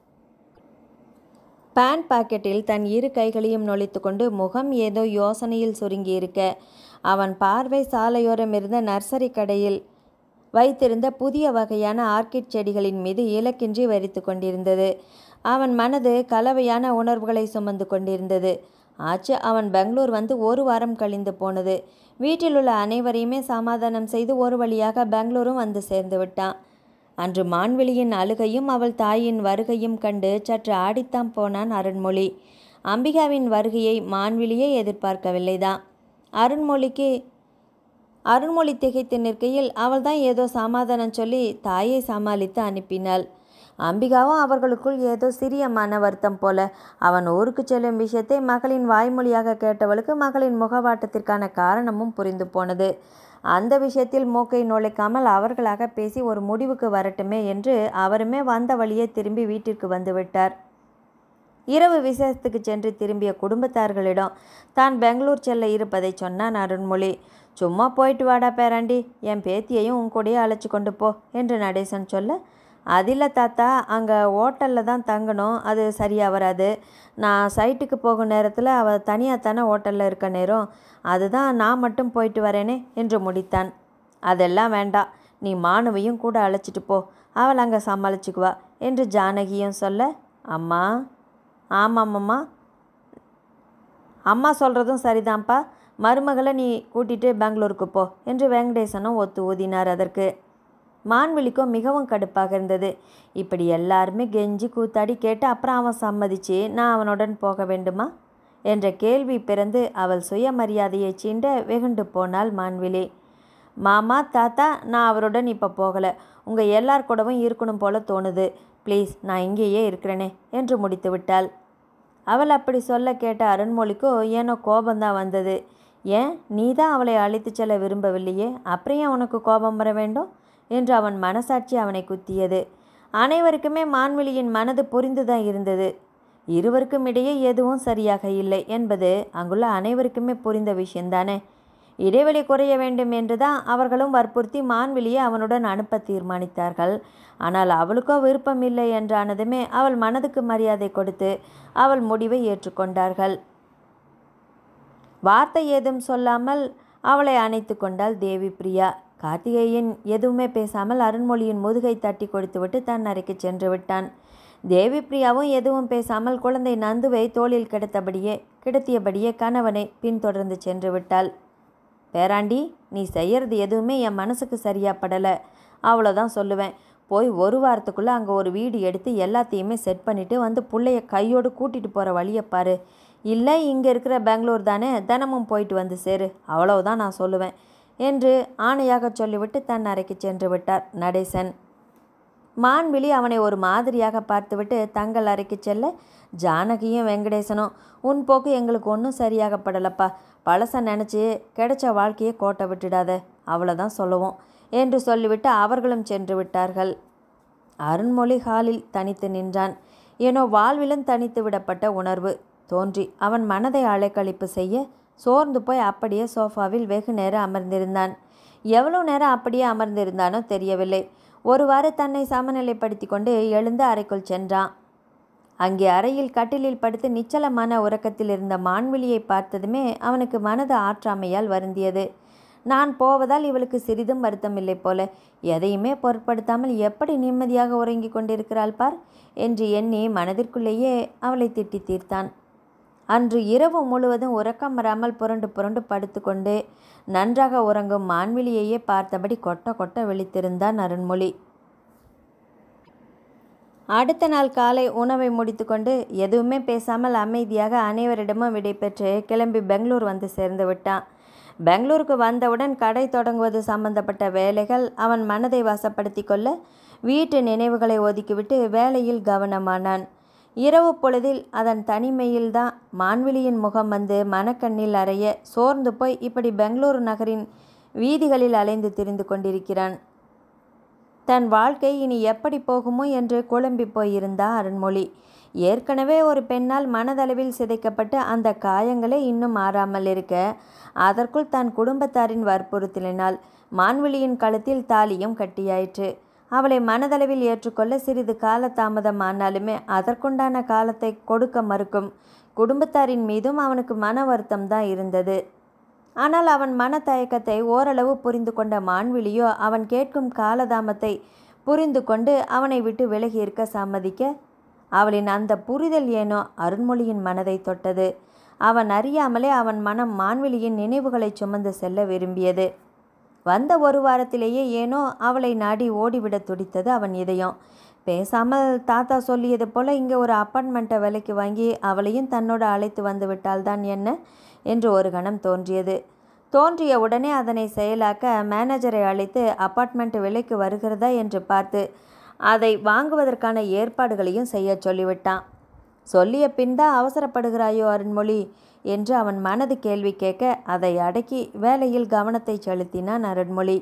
பேண்ட் பாக்கெட்டில் தன் இரு கைகளையும் நுழைத்து கொண்டு முகம் ஏதோ யோசனையில் சுருங்கியிருக்க அவன் பார்வை சாலையோரம் இருந்த நர்சரி கடையில் வைத்திருந்த புதிய வகையான ஆர்க்கிட் செடிகளின் மீது இலக்கின்றி வரித்து கொண்டிருந்தது அவன் மனது கலவையான உணர்வுகளை சுமந்து கொண்டிருந்தது ஆச்சு அவன் பெங்களூர் வந்து ஒரு வாரம் கழிந்து போனது வீட்டில் உள்ள அனைவரையுமே சமாதானம் செய்து ஒரு வழியாக பெங்களூரும் வந்து சேர்ந்து விட்டான் அன்று மான்வெளியின் அழுகையும் அவள் தாயின் வருகையும் கண்டு சற்று ஆடித்தான் போனான் அருண்மொழி அம்பிகாவின் வருகையை மான்விழியே எதிர்பார்க்கவில்லைதான் அருண்மொழிக்கு அருண்மொழி திகைத்து நிற்கையில் அவள்தான் ஏதோ சமாதானம் சொல்லி தாயை சமாளித்து அனுப்பினாள் அம்பிகாவும் அவர்களுக்குள் ஏதோ சிறிய மன வருத்தம் போல அவன் ஊருக்கு செல்லும் விஷயத்தை மகளின் வாய்மொழியாக கேட்டவளுக்கு மகளின் முகவாட்டத்திற்கான காரணமும் புரிந்து போனது அந்த விஷயத்தில் மூக்கை நுழைக்காமல் அவர்களாக பேசி ஒரு முடிவுக்கு வரட்டுமே என்று அவருமே வந்த வழியே திரும்பி வீட்டிற்கு வந்துவிட்டார் இரவு விசேஷத்துக்கு சென்று திரும்பிய குடும்பத்தார்களிடம் தான் பெங்களூர் செல்ல இருப்பதை சொன்னான் அருண்மொழி சும்மா போயிட்டு வாடா பேராண்டி என் பேத்தியையும் உன் கூடயே அழைச்சி கொண்டு போ என்று நடேசன் சொல்ல அதில்ல தாத்தா அங்கே ஹோட்டலில் தான் தங்கணும் அது சரியாக வராது நான் சைட்டுக்கு போகும் நேரத்தில் அவள் தனியாக தானே ஹோட்டலில் இருக்க நேரம் அதுதான் நான் மட்டும் போயிட்டு வரேனே என்று முடித்தான் அதெல்லாம் வேண்டாம் நீ மானுவையும் கூட அழைச்சிட்டு போ அவள் அங்கே சமாளிச்சுக்குவா என்று ஜானகியும் சொல்ல அம்மா ஆமாம்மா அம்மா சொல்கிறதும் சரிதான்ப்பா மருமகளை நீ கூட்டிகிட்டு பெங்களூருக்கு போ என்று வெங்கடேசனும் ஒத்து ஊதினார் அதற்கு மான்விழிக்கோ மிகவும் கடுப்பாக இருந்தது இப்படி எல்லாருமே கெஞ்சி கூத்தாடி கேட்டு அப்புறம் அவன் சம்மதிச்சு நான் அவனுடன் போக வேண்டுமா என்ற கேள்வி பிறந்து அவள் சுயமரியாதையை சீண்ட வெகுண்டு போனாள் மான்விழி மாமா தாத்தா நான் அவருடன் இப்போ போகலை உங்கள் எல்லார் கூடவும் இருக்கணும் போல தோணுது ப்ளீஸ் நான் இங்கேயே இருக்கிறேனே என்று முடித்து விட்டாள் அவள் அப்படி சொல்ல கேட்ட அருண்மொழிக்கோ ஏனோ கோபம்தான் வந்தது ஏன் நீ தான் அவளை அழைத்துச் செல்ல விரும்பவில்லையே அப்புறம் ஏன் உனக்கு கோபம் வர வேண்டும் என்று அவன் மனசாட்சி அவனை குத்தியது அனைவருக்குமே மான்விழியின் மனது புரிந்துதான் இருந்தது இருவருக்கும் இடையே எதுவும் சரியாக இல்லை என்பது அங்குள்ள அனைவருக்குமே புரிந்த விஷயந்தானே இடைவெளி குறைய வேண்டும் என்றுதான் அவர்களும் வற்புறுத்தி மான்விழியை அவனுடன் அனுப்ப தீர்மானித்தார்கள் ஆனால் அவளுக்கோ விருப்பம் இல்லை என்றானதுமே அவள் மனதுக்கு மரியாதை கொடுத்து அவள் முடிவை ஏற்றுக்கொண்டார்கள் வார்த்தை ஏதும் சொல்லாமல் அவளை அணைத்து கொண்டாள் தேவி பிரியா கார்த்திகேயன் எதுவுமே பேசாமல் அருண்மொழியின் முதுகை தட்டி கொடுத்துவிட்டு தன் அறைக்கு சென்று விட்டான் தேவி பிரியாவும் எதுவும் பேசாமல் குழந்தை நந்துவை தோளில் கிடத்தபடியே கிடத்தியபடியே கணவனை பின்தொடர்ந்து சென்று விட்டாள் பேராண்டி நீ செய்யறது எதுவுமே என் மனசுக்கு சரியா படலை அவ்வளோதான் சொல்லுவேன் போய் ஒரு வாரத்துக்குள்ளே அங்கே ஒரு வீடு எடுத்து எல்லாத்தையுமே செட் பண்ணிவிட்டு வந்து பிள்ளைய கையோடு கூட்டிகிட்டு போகிற வழியை பாரு இல்லை இங்கே இருக்கிற பெங்களூர் தானே தினமும் போயிட்டு வந்து சேரு அவ்வளவுதான் நான் சொல்லுவேன் என்று ஆணையாக சொல்லிவிட்டு தன் அறைக்கு சென்று விட்டார் நடேசன் மான்விழி அவனை ஒரு மாதிரியாக பார்த்துவிட்டு தங்கள் அறைக்கு செல்ல ஜானகியும் வெங்கடேசனும் உன் போக்கு எங்களுக்கு ஒன்றும் சரியாக படலப்பா பழச நினச்சி கிடைச்ச வாழ்க்கையை கோட்டை விட்டுடாத அவ்வளோதான் சொல்லுவோம் என்று சொல்லிவிட்டு அவர்களும் சென்று விட்டார்கள் அருண்மொழி ஹாலில் தனித்து நின்றான் ஏனோ வாழ்விலும் தனித்து விடப்பட்ட உணர்வு தோன்றி அவன் மனதை அலைக்கழிப்பு செய்ய சோர்ந்து போய் அப்படியே சோஃபாவில் வெகு நேரம் அமர்ந்திருந்தான் எவ்வளோ நேரம் அப்படியே அமர்ந்திருந்தானோ தெரியவில்லை ஒருவாறு தன்னை சமநிலைப்படுத்தி கொண்டு எழுந்து அறைக்குள் சென்றான் அங்கே அறையில் கட்டிலில் படுத்து நிச்சலமான உறக்கத்தில் இருந்த மான்விழியை பார்த்ததுமே அவனுக்கு மனது ஆற்றாமையால் வருந்தியது நான் போவதால் இவளுக்கு சிறிதும் வருத்தமில்லை போல எதையுமே பொருட்படுத்தாமல் எப்படி நிம்மதியாக உறங்கி கொண்டிருக்கிறாள் பார் என்று எண்ணி மனதிற்குள்ளேயே அவளை திட்டி தீர்த்தான் அன்று இரவு முழுவதும் உறக்கம் வராமல் புரண்டு புரண்டு படுத்துக்கொண்டு நன்றாக உறங்கும் மான்விழியையே பார்த்தபடி கொட்ட கொட்ட விழித்திருந்தான் அருண்மொழி அடுத்த நாள் காலை உணவை முடித்துக்கொண்டு எதுவுமே பேசாமல் அமைதியாக அனைவரிடமும் விடைபெற்று கிளம்பி பெங்களூர் வந்து சேர்ந்து விட்டான் பெங்களூருக்கு வந்தவுடன் கடை தொடங்குவது சம்பந்தப்பட்ட வேலைகள் அவன் மனதை வசப்படுத்தி கொள்ள வீட்டு நினைவுகளை ஒதுக்கிவிட்டு வேலையில் கவனமானான் இரவு பொழுதில் அதன் தனிமையில்தான் மான்விழியின் முகம் வந்து மனக்கண்ணில் அறைய சோர்ந்து போய் இப்படி பெங்களூரு நகரின் வீதிகளில் அலைந்து திரிந்து கொண்டிருக்கிறான் தன் வாழ்க்கை இனி எப்படி போகுமோ என்று குழம்பி போயிருந்தா அருண்மொழி ஏற்கனவே ஒரு பெண்ணால் மனதளவில் சிதைக்கப்பட்டு அந்த காயங்களே இன்னும் மாறாமல் இருக்க அதற்குள் தன் குடும்பத்தாரின் வற்புறுத்தலினால் மான்விழியின் கழுத்தில் தாலியும் கட்டியாயிற்று அவளை மனதளவில் ஏற்றுக்கொள்ள சிறிது கால தாமதம் ஆனாலுமே அதற்குண்டான காலத்தை கொடுக்க மறுக்கும் குடும்பத்தாரின் மீதும் அவனுக்கு மன வருத்தம் தான் இருந்தது ஆனால் அவன் மனத்தயக்கத்தை ஓரளவு புரிந்து கொண்ட மான்விழியோ அவன் கேட்கும் காலதாமத்தை புரிந்து கொண்டு அவனை விட்டு விலகி இருக்க சம்மதிக்க அவளின் அந்த புரிதல் ஏனோ அருண்மொழியின் மனதை தொட்டது அவன் அறியாமலே அவன் மனம் மான்விழியின் நினைவுகளை சுமந்து செல்ல விரும்பியது வந்த ஒரு வாரத்திலேயே ஏனோ அவளை நாடி ஓடிவிட துடித்தது அவன் இதயம் பேசாமல் தாத்தா சொல்லியது போல இங்கே ஒரு அப்பார்ட்மெண்ட்டை விலைக்கு வாங்கி அவளையும் தன்னோடு அழைத்து வந்து விட்டால்தான் என்ன என்று ஒரு கணம் தோன்றியது தோன்றிய உடனே அதனை செயலாக்க மேனேஜரை அழைத்து அப்பார்ட்மெண்ட் விலைக்கு வருகிறதா என்று பார்த்து அதை வாங்குவதற்கான ஏற்பாடுகளையும் செய்ய சொல்லிவிட்டான் சொல்லிய பின் தான் அவசரப்படுகிறாயோ அருண்மொழி என்று அவன் மனது கேள்வி கேட்க அதை அடக்கி வேலையில் கவனத்தை செலுத்தினான் அருண்மொழி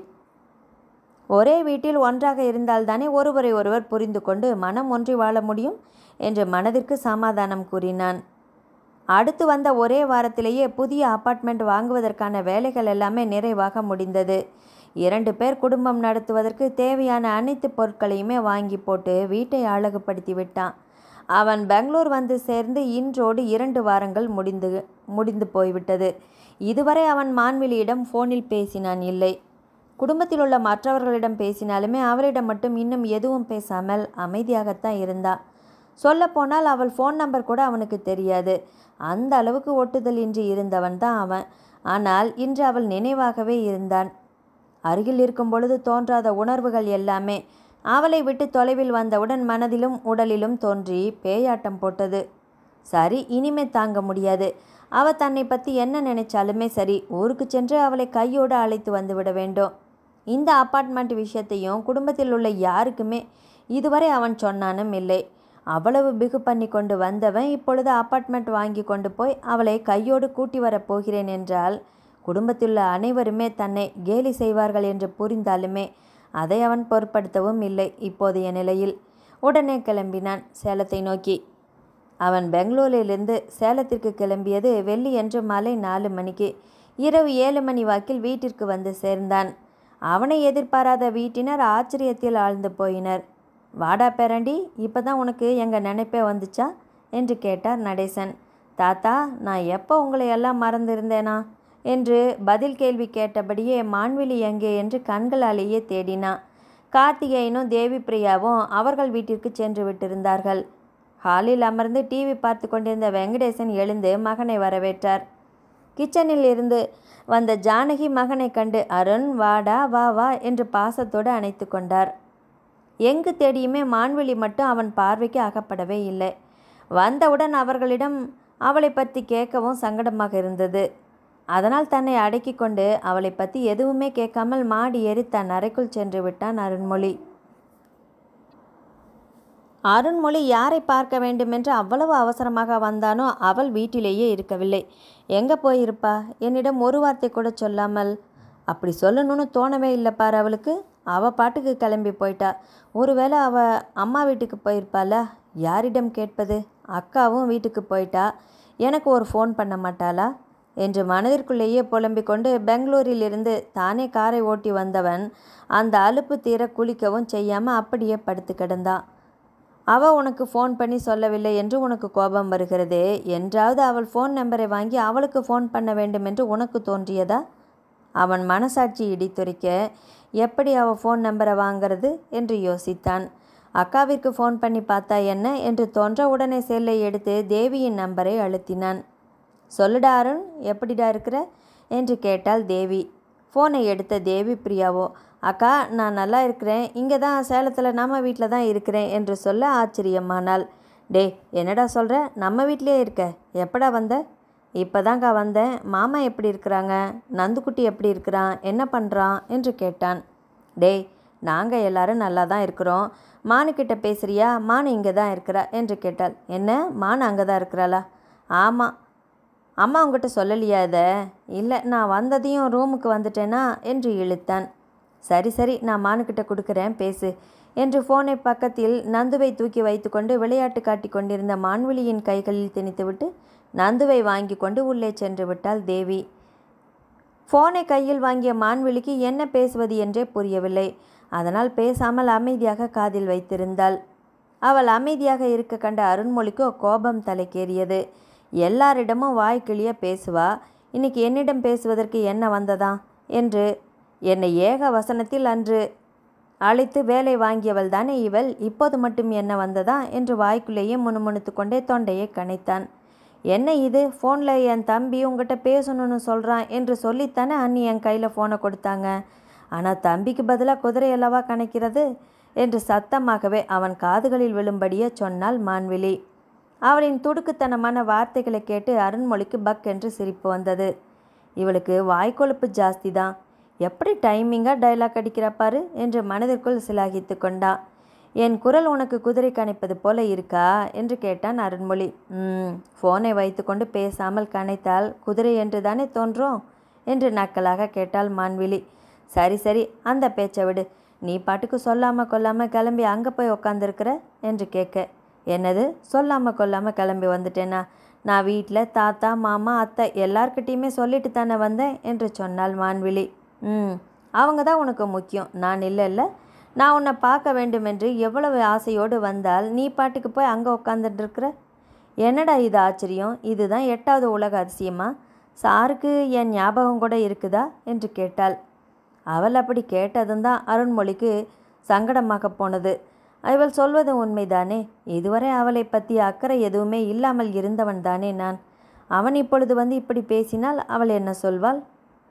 ஒரே வீட்டில் ஒன்றாக இருந்தால்தானே ஒருவரை ஒருவர் புரிந்து கொண்டு மனம் ஒன்றி வாழ முடியும் என்று மனதிற்கு சமாதானம் கூறினான் அடுத்து வந்த ஒரே வாரத்திலேயே புதிய அப்பார்ட்மெண்ட் வாங்குவதற்கான வேலைகள் எல்லாமே நிறைவாக முடிந்தது இரண்டு பேர் குடும்பம் நடத்துவதற்கு தேவையான அனைத்து பொருட்களையுமே வாங்கி போட்டு வீட்டை அழகுபடுத்தி விட்டான் அவன் பெங்களூர் வந்து சேர்ந்து இன்றோடு இரண்டு வாரங்கள் முடிந்து முடிந்து போய்விட்டது இதுவரை அவன் மான்விழியிடம் ஃபோனில் பேசினான் இல்லை குடும்பத்தில் உள்ள மற்றவர்களிடம் பேசினாலுமே அவளிடம் மட்டும் இன்னும் எதுவும் பேசாமல் அமைதியாகத்தான் இருந்தா சொல்லப்போனால் அவள் ஃபோன் நம்பர் கூட அவனுக்கு தெரியாது அந்த அளவுக்கு ஒட்டுதல் இன்றி இருந்தவன் தான் அவன் ஆனால் இன்று அவள் நினைவாகவே இருந்தான் அருகில் இருக்கும் பொழுது தோன்றாத உணர்வுகள் எல்லாமே அவளை விட்டு தொலைவில் வந்தவுடன் மனதிலும் உடலிலும் தோன்றி பேயாட்டம் போட்டது சரி இனிமே தாங்க முடியாது அவ தன்னை பற்றி என்ன நினைச்சாலுமே சரி ஊருக்கு சென்று அவளை கையோடு அழைத்து வந்து விட வேண்டும் இந்த அப்பார்ட்மெண்ட் விஷயத்தையும் குடும்பத்தில் உள்ள யாருக்குமே இதுவரை அவன் சொன்னானும் இல்லை அவ்வளவு பிகு பண்ணி கொண்டு வந்தவன் இப்பொழுது அப்பார்ட்மெண்ட் வாங்கி கொண்டு போய் அவளை கையோடு கூட்டி வரப் போகிறேன் என்றால் குடும்பத்தில் உள்ள அனைவருமே தன்னை கேலி செய்வார்கள் என்று புரிந்தாலுமே அதை அவன் பொருட்படுத்தவும் இல்லை இப்போதைய நிலையில் உடனே கிளம்பினான் சேலத்தை நோக்கி அவன் பெங்களூரிலிருந்து சேலத்திற்கு கிளம்பியது வெள்ளியன்று மாலை நாலு மணிக்கு இரவு ஏழு மணி வாக்கில் வீட்டிற்கு வந்து சேர்ந்தான் அவனை எதிர்பாராத வீட்டினர் ஆச்சரியத்தில் ஆழ்ந்து போயினர் வாடா பேரண்டி இப்போ தான் உனக்கு எங்கள் நினைப்பே வந்துச்சா என்று கேட்டார் நடேசன் தாத்தா நான் எப்போ உங்களை எல்லாம் மறந்திருந்தேனா என்று பதில் கேள்வி கேட்டபடியே மான்விழி எங்கே என்று கண்களாலேயே தேடினான் கார்த்திகேயனும் தேவி பிரியாவும் அவர்கள் வீட்டிற்கு சென்று விட்டிருந்தார்கள் ஹாலில் அமர்ந்து டிவி பார்த்து கொண்டிருந்த வெங்கடேசன் எழுந்து மகனை வரவேற்றார் கிச்சனில் இருந்து வந்த ஜானகி மகனை கண்டு அருண் வாடா வா வா என்று பாசத்தோடு அணைத்து கொண்டார் எங்கு தேடியுமே மான்விழி மட்டும் அவன் பார்வைக்கு அகப்படவே இல்லை வந்தவுடன் அவர்களிடம் அவளை பற்றி கேட்கவும் சங்கடமாக இருந்தது அதனால் தன்னை அடக்கி கொண்டு அவளை பற்றி எதுவுமே கேட்காமல் மாடி ஏறி தன் அறைக்குள் சென்று விட்டான் அருண்மொழி அருண்மொழி யாரை பார்க்க வேண்டுமென்று அவ்வளவு அவசரமாக வந்தானோ அவள் வீட்டிலேயே இருக்கவில்லை எங்கே போயிருப்பா என்னிடம் ஒரு வார்த்தை கூட சொல்லாமல் அப்படி சொல்லணும்னு தோணவே இல்லை பாரு அவளுக்கு அவள் பாட்டுக்கு கிளம்பி போயிட்டா ஒருவேளை அவள் அம்மா வீட்டுக்கு போயிருப்பாள யாரிடம் கேட்பது அக்காவும் வீட்டுக்கு போயிட்டா எனக்கு ஒரு ஃபோன் பண்ண மாட்டாளா என்று மனதிற்குள்ளேயே புலம்பிக் கொண்டு பெங்களூரிலிருந்து தானே காரை ஓட்டி வந்தவன் அந்த அலுப்பு தீர குளிக்கவும் செய்யாமல் அப்படியே படுத்து கிடந்தான் அவ உனக்கு ஃபோன் பண்ணி சொல்லவில்லை என்று உனக்கு கோபம் வருகிறதே என்றாவது அவள் ஃபோன் நம்பரை வாங்கி அவளுக்கு ஃபோன் பண்ண வேண்டும் என்று உனக்கு தோன்றியதா அவன் மனசாட்சி இடித்துரைக்க எப்படி அவள் ஃபோன் நம்பரை வாங்கிறது என்று யோசித்தான் அக்காவிற்கு ஃபோன் பண்ணி பார்த்தா என்ன என்று தோன்ற உடனே செல்லை எடுத்து தேவியின் நம்பரை அழுத்தினான் சொல்லுடா அருண் எப்படிடா இருக்கிற என்று கேட்டாள் தேவி ஃபோனை எடுத்த தேவி பிரியாவோ அக்கா நான் நல்லா இருக்கிறேன் இங்கே தான் சேலத்தில் நம்ம வீட்டில் தான் இருக்கிறேன் என்று சொல்ல ஆச்சரியமானாள் டே என்னடா சொல்கிற நம்ம வீட்டிலே இருக்க எப்படா வந்த இப்போதாங்க வந்தேன் மாமா எப்படி இருக்கிறாங்க நந்துக்குட்டி எப்படி இருக்கிறான் என்ன பண்ணுறான் என்று கேட்டான் டேய் நாங்கள் எல்லாரும் நல்லா தான் இருக்கிறோம் மானுக்கிட்ட பேசுறியா மானு இங்கே தான் இருக்கிறா என்று கேட்டாள் என்ன மானு அங்கே தான் இருக்கிறாளா ஆமாம் அம்மா உங்ககிட்ட சொல்லலையா இதை இல்லை நான் வந்ததையும் ரூமுக்கு வந்துட்டேனா என்று இழுத்தான் சரி சரி நான் மானுக்கிட்ட கொடுக்குறேன் பேசு என்று ஃபோனை பக்கத்தில் நந்துவை தூக்கி வைத்துக்கொண்டு விளையாட்டு காட்டிக் கொண்டிருந்த மான்விழியின் கைகளில் திணித்துவிட்டு நந்துவை வாங்கி கொண்டு உள்ளே சென்று விட்டாள் தேவி ஃபோனை கையில் வாங்கிய மான்விழிக்கு என்ன பேசுவது என்றே புரியவில்லை அதனால் பேசாமல் அமைதியாக காதில் வைத்திருந்தாள் அவள் அமைதியாக இருக்க கண்ட அருண்மொழிக்கோ கோபம் தலைக்கேறியது எல்லாரிடமும் வாய் கிளிய பேசுவா இன்னைக்கு என்னிடம் பேசுவதற்கு என்ன வந்ததா என்று என்னை ஏக வசனத்தில் அன்று அழைத்து வேலை வாங்கியவள் தானே இவள் இப்போது மட்டும் என்ன வந்ததா என்று வாய்க்குள்ளேயே முணுமுணுத்து கொண்டே தொண்டையை கனைத்தான் என்ன இது ஃபோனில் என் தம்பி உங்ககிட்ட பேசணும்னு சொல்கிறான் என்று சொல்லித்தானே அண்ணி என் கையில் ஃபோனை கொடுத்தாங்க ஆனால் தம்பிக்கு பதிலாக குதிரை அல்லவா கணக்கிறது என்று சத்தமாகவே அவன் காதுகளில் விழும்படியே சொன்னாள் மான்விழி அவளின் துடுக்குத்தனமான வார்த்தைகளை கேட்டு அருண்மொழிக்கு பக் என்று சிரிப்பு வந்தது இவளுக்கு வாய்க்கொழுப்பு ஜாஸ்தி தான் எப்படி டைமிங்காக டைலாக் அடிக்கிறப்பாரு என்று மனதிற்குள் சிலாகித்து கொண்டா என் குரல் உனக்கு குதிரை கணைப்பது போல இருக்கா என்று கேட்டான் அருண்மொழி ம் ஃபோனை வைத்துக்கொண்டு பேசாமல் கனைத்தால் குதிரை என்று தானே தோன்றும் என்று நக்கலாக கேட்டாள் மான்விழி சரி சரி அந்த பேச்சை விடு நீ பாட்டுக்கு சொல்லாமல் கொல்லாமல் கிளம்பி அங்கே போய் உக்காந்துருக்கிற என்று கேட்க என்னது சொல்லாமல் கொல்லாமல் கிளம்பி வந்துட்டேனா நான் வீட்டில் தாத்தா மாமா அத்தை எல்லார்கிட்டேயுமே சொல்லிட்டு தானே வந்தேன் என்று சொன்னாள் மான்விழி ம் அவங்க தான் உனக்கு முக்கியம் நான் இல்லை இல்லை நான் உன்னை பார்க்க வேண்டும் என்று எவ்வளவு ஆசையோடு வந்தால் நீ பாட்டுக்கு போய் அங்கே உட்காந்துட்டு இருக்கிற என்னடா இது ஆச்சரியம் இதுதான் எட்டாவது உலக அதிசயமா சாருக்கு என் ஞாபகம் கூட இருக்குதா என்று கேட்டாள் அவள் அப்படி கேட்டதும் தான் அருண்மொழிக்கு சங்கடமாக போனது இவள் சொல்வது உண்மைதானே இதுவரை அவளை பற்றி அக்கறை எதுவுமே இல்லாமல் இருந்தவன் தானே நான் அவன் இப்பொழுது வந்து இப்படி பேசினால் அவள் என்ன சொல்வாள்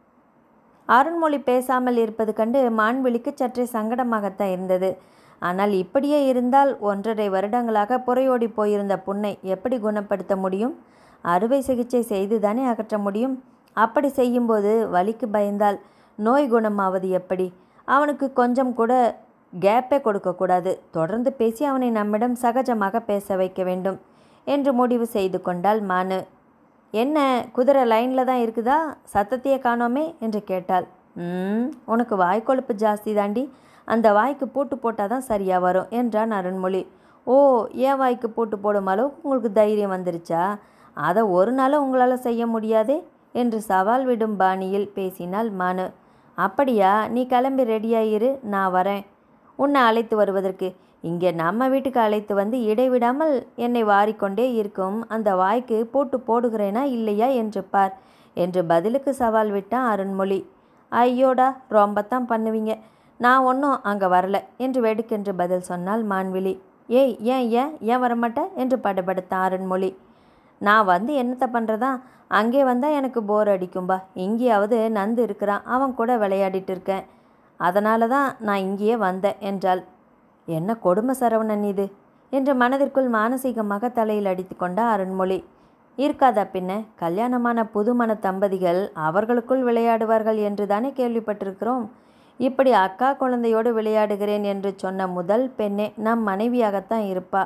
அருண்மொழி பேசாமல் இருப்பது கண்டு மான்விழிக்கு சற்றே சங்கடமாகத்தான் இருந்தது ஆனால் இப்படியே இருந்தால் ஒன்றரை வருடங்களாக புறையோடி போயிருந்த புண்ணை எப்படி குணப்படுத்த முடியும் அறுவை சிகிச்சை செய்து தானே அகற்ற முடியும் அப்படி செய்யும்போது வலிக்கு பயந்தால் நோய் குணமாவது எப்படி அவனுக்கு கொஞ்சம் கூட கேப்பே கொடுக்கக்கூடாது தொடர்ந்து பேசி அவனை நம்மிடம் சகஜமாக பேச வைக்க வேண்டும் என்று முடிவு செய்து கொண்டாள் மானு என்ன குதிரை லைனில் தான் இருக்குதா சத்தத்தையே காணோமே என்று கேட்டாள் ம் உனக்கு வாய்க்கொழுப்பு ஜாஸ்தி தாண்டி அந்த வாய்க்கு பூட்டு போட்டால் தான் சரியாக வரும் என்றான் அருண்மொழி ஓ ஏன் வாய்க்கு பூட்டு போடும் அளவுக்கு உங்களுக்கு தைரியம் வந்துருச்சா அதை ஒரு நாளும் உங்களால் செய்ய முடியாதே என்று சவால் விடும் பாணியில் பேசினாள் மானு அப்படியா நீ கிளம்பி ரெடியாயிரு நான் வரேன் உன்னை அழைத்து வருவதற்கு இங்கே நம்ம வீட்டுக்கு அழைத்து வந்து இடைவிடாமல் என்னை வாரிக்கொண்டே இருக்கும் அந்த வாய்க்கு போட்டு போடுகிறேனா இல்லையா என்று பார் என்று பதிலுக்கு சவால் விட்டான் அருண்மொழி ஐயோடா ரொம்பத்தான் பண்ணுவீங்க நான் ஒன்றும் அங்கே வரல என்று வெடுக்கென்று பதில் சொன்னாள் மான்விழி ஏய் ஏன் ஏன் ஏன் வரமாட்ட என்று படபடுத்தான் அருண்மொழி நான் வந்து என்னத்தை பண்ணுறதா அங்கே வந்தால் எனக்கு போர் அடிக்கும்பா இங்கேயாவது நந்து இருக்கிறான் அவன் கூட விளையாடிட்டு இருக்கேன் அதனால தான் நான் இங்கேயே வந்தேன் என்றாள் என்ன கொடுமை சரவணன் இது என்று மனதிற்குள் மானசீகமாக தலையில் அடித்து கொண்ட அருண்மொழி இருக்காதா பின்ன கல்யாணமான புதுமண தம்பதிகள் அவர்களுக்குள் விளையாடுவார்கள் என்று தானே கேள்விப்பட்டிருக்கிறோம் இப்படி அக்கா குழந்தையோடு விளையாடுகிறேன் என்று சொன்ன முதல் பெண்ணே நம் மனைவியாகத்தான் இருப்பா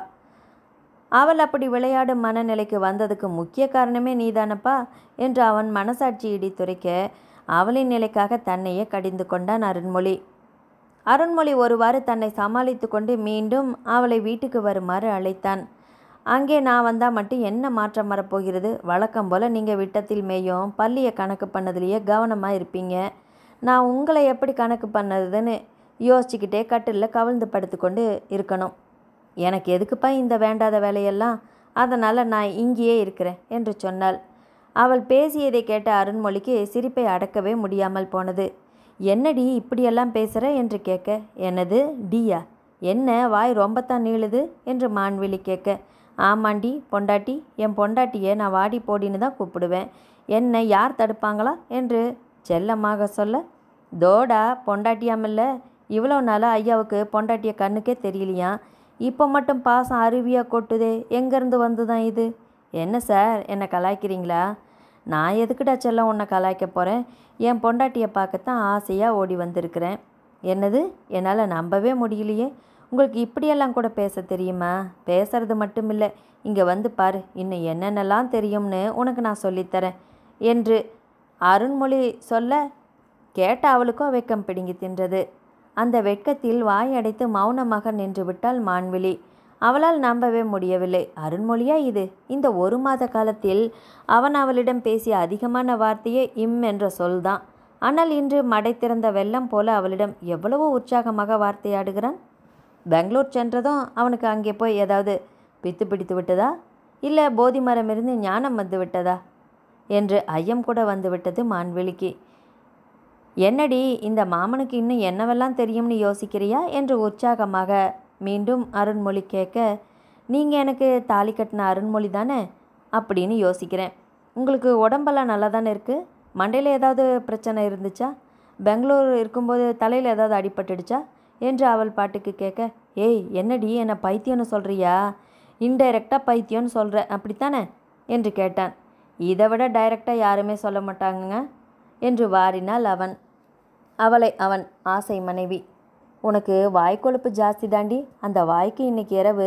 அவள் அப்படி விளையாடும் மனநிலைக்கு வந்ததுக்கு முக்கிய காரணமே நீதானப்பா என்று அவன் மனசாட்சி இடித்துரைக்க அவளின் நிலைக்காக தன்னையே கடிந்து கொண்டான் அருண்மொழி அருண்மொழி ஒருவாறு தன்னை சமாளித்து கொண்டு மீண்டும் அவளை வீட்டுக்கு வருமாறு அழைத்தான் அங்கே நான் வந்தால் மட்டும் என்ன மாற்றம் வரப்போகிறது வழக்கம் போல் நீங்கள் விட்டத்தில் மேயும் பள்ளியை கணக்கு பண்ணதுலேயே கவனமாக இருப்பீங்க நான் உங்களை எப்படி கணக்கு பண்ணதுன்னு யோசிச்சுக்கிட்டே கட்டிலில் கவிழ்ந்து படுத்துக்கொண்டு இருக்கணும் எனக்கு எதுக்குப்பா இந்த வேண்டாத வேலையெல்லாம் அதனால் நான் இங்கேயே இருக்கிறேன் என்று சொன்னாள் அவள் பேசியதை கேட்ட அருண்மொழிக்கு சிரிப்பை அடக்கவே முடியாமல் போனது என்னடி இப்படியெல்லாம் பேசுகிற என்று கேட்க என்னது டியா என்ன வாய் ரொம்பத்தான் நீளுது என்று மான்விழி கேட்க ஆமாண்டி பொண்டாட்டி என் பொண்டாட்டியை நான் வாடி போடின்னு தான் கூப்பிடுவேன் என்ன யார் தடுப்பாங்களா என்று செல்லமாக சொல்ல தோடா பொண்டாட்டியாமில்ல இவ்வளோ நாளாக ஐயாவுக்கு பொண்டாட்டிய கண்ணுக்கே தெரியலையா இப்போ மட்டும் பாசம் அருவியாக கொட்டுதே எங்கேருந்து வந்து தான் இது என்ன சார் என்னை கலாய்க்கிறீங்களா நான் எதுக்குடா செல்லம் உன்னை கலாய்க்க போகிறேன் என் பொண்டாட்டியை பார்க்கத்தான் ஆசையாக ஓடி வந்திருக்கிறேன் என்னது என்னால் நம்பவே முடியலையே உங்களுக்கு இப்படியெல்லாம் கூட பேச தெரியுமா பேசுறது மட்டும் இல்லை இங்கே வந்து பாரு இன்னும் என்னென்னலாம் தெரியும்னு உனக்கு நான் சொல்லித்தரேன் என்று அருண்மொழி சொல்ல கேட்ட அவளுக்கோ வெக்கம் பிடுங்கி தின்றது அந்த வெட்கத்தில் வாய் அடைத்து மௌனமாக நின்று விட்டாள் மான்விழி அவளால் நம்பவே முடியவில்லை அருண்மொழியா இது இந்த ஒரு மாத காலத்தில் அவன் அவளிடம் பேசிய அதிகமான வார்த்தையே இம் என்ற சொல்தான் ஆனால் இன்று மடை திறந்த வெள்ளம் போல அவளிடம் எவ்வளவோ உற்சாகமாக வார்த்தையாடுகிறான் பெங்களூர் சென்றதும் அவனுக்கு அங்கே போய் ஏதாவது பித்து பிடித்து விட்டதா இல்லை போதி மரம் இருந்து ஞானம் வந்து விட்டதா என்று ஐயம் கூட வந்து விட்டது மான்விழிக்கு என்னடி இந்த மாமனுக்கு இன்னும் என்னவெல்லாம் தெரியும்னு யோசிக்கிறியா என்று உற்சாகமாக மீண்டும் அருண்மொழி கேட்க நீங்கள் எனக்கு தாலி கட்டின அருண்மொழி தானே அப்படின்னு யோசிக்கிறேன் உங்களுக்கு உடம்பெல்லாம் நல்லா தானே இருக்குது மண்டையில் ஏதாவது பிரச்சனை இருந்துச்சா பெங்களூர் இருக்கும்போது தலையில் ஏதாவது அடிபட்டுடுச்சா என்று அவள் பாட்டுக்கு கேட்க ஏய் என்னடி என்னை பைத்தியம்னு சொல்கிறியா இன்டைரக்டாக பைத்தியம்னு சொல்கிற அப்படித்தானே என்று கேட்டான் இதை விட டைரக்டாக யாருமே சொல்ல மாட்டாங்கங்க என்று வாரினாள் அவன் அவளை அவன் ஆசை மனைவி உனக்கு வாய்க்கொழுப்பு ஜாஸ்தி தாண்டி அந்த வாய்க்கு இன்னைக்கு இரவு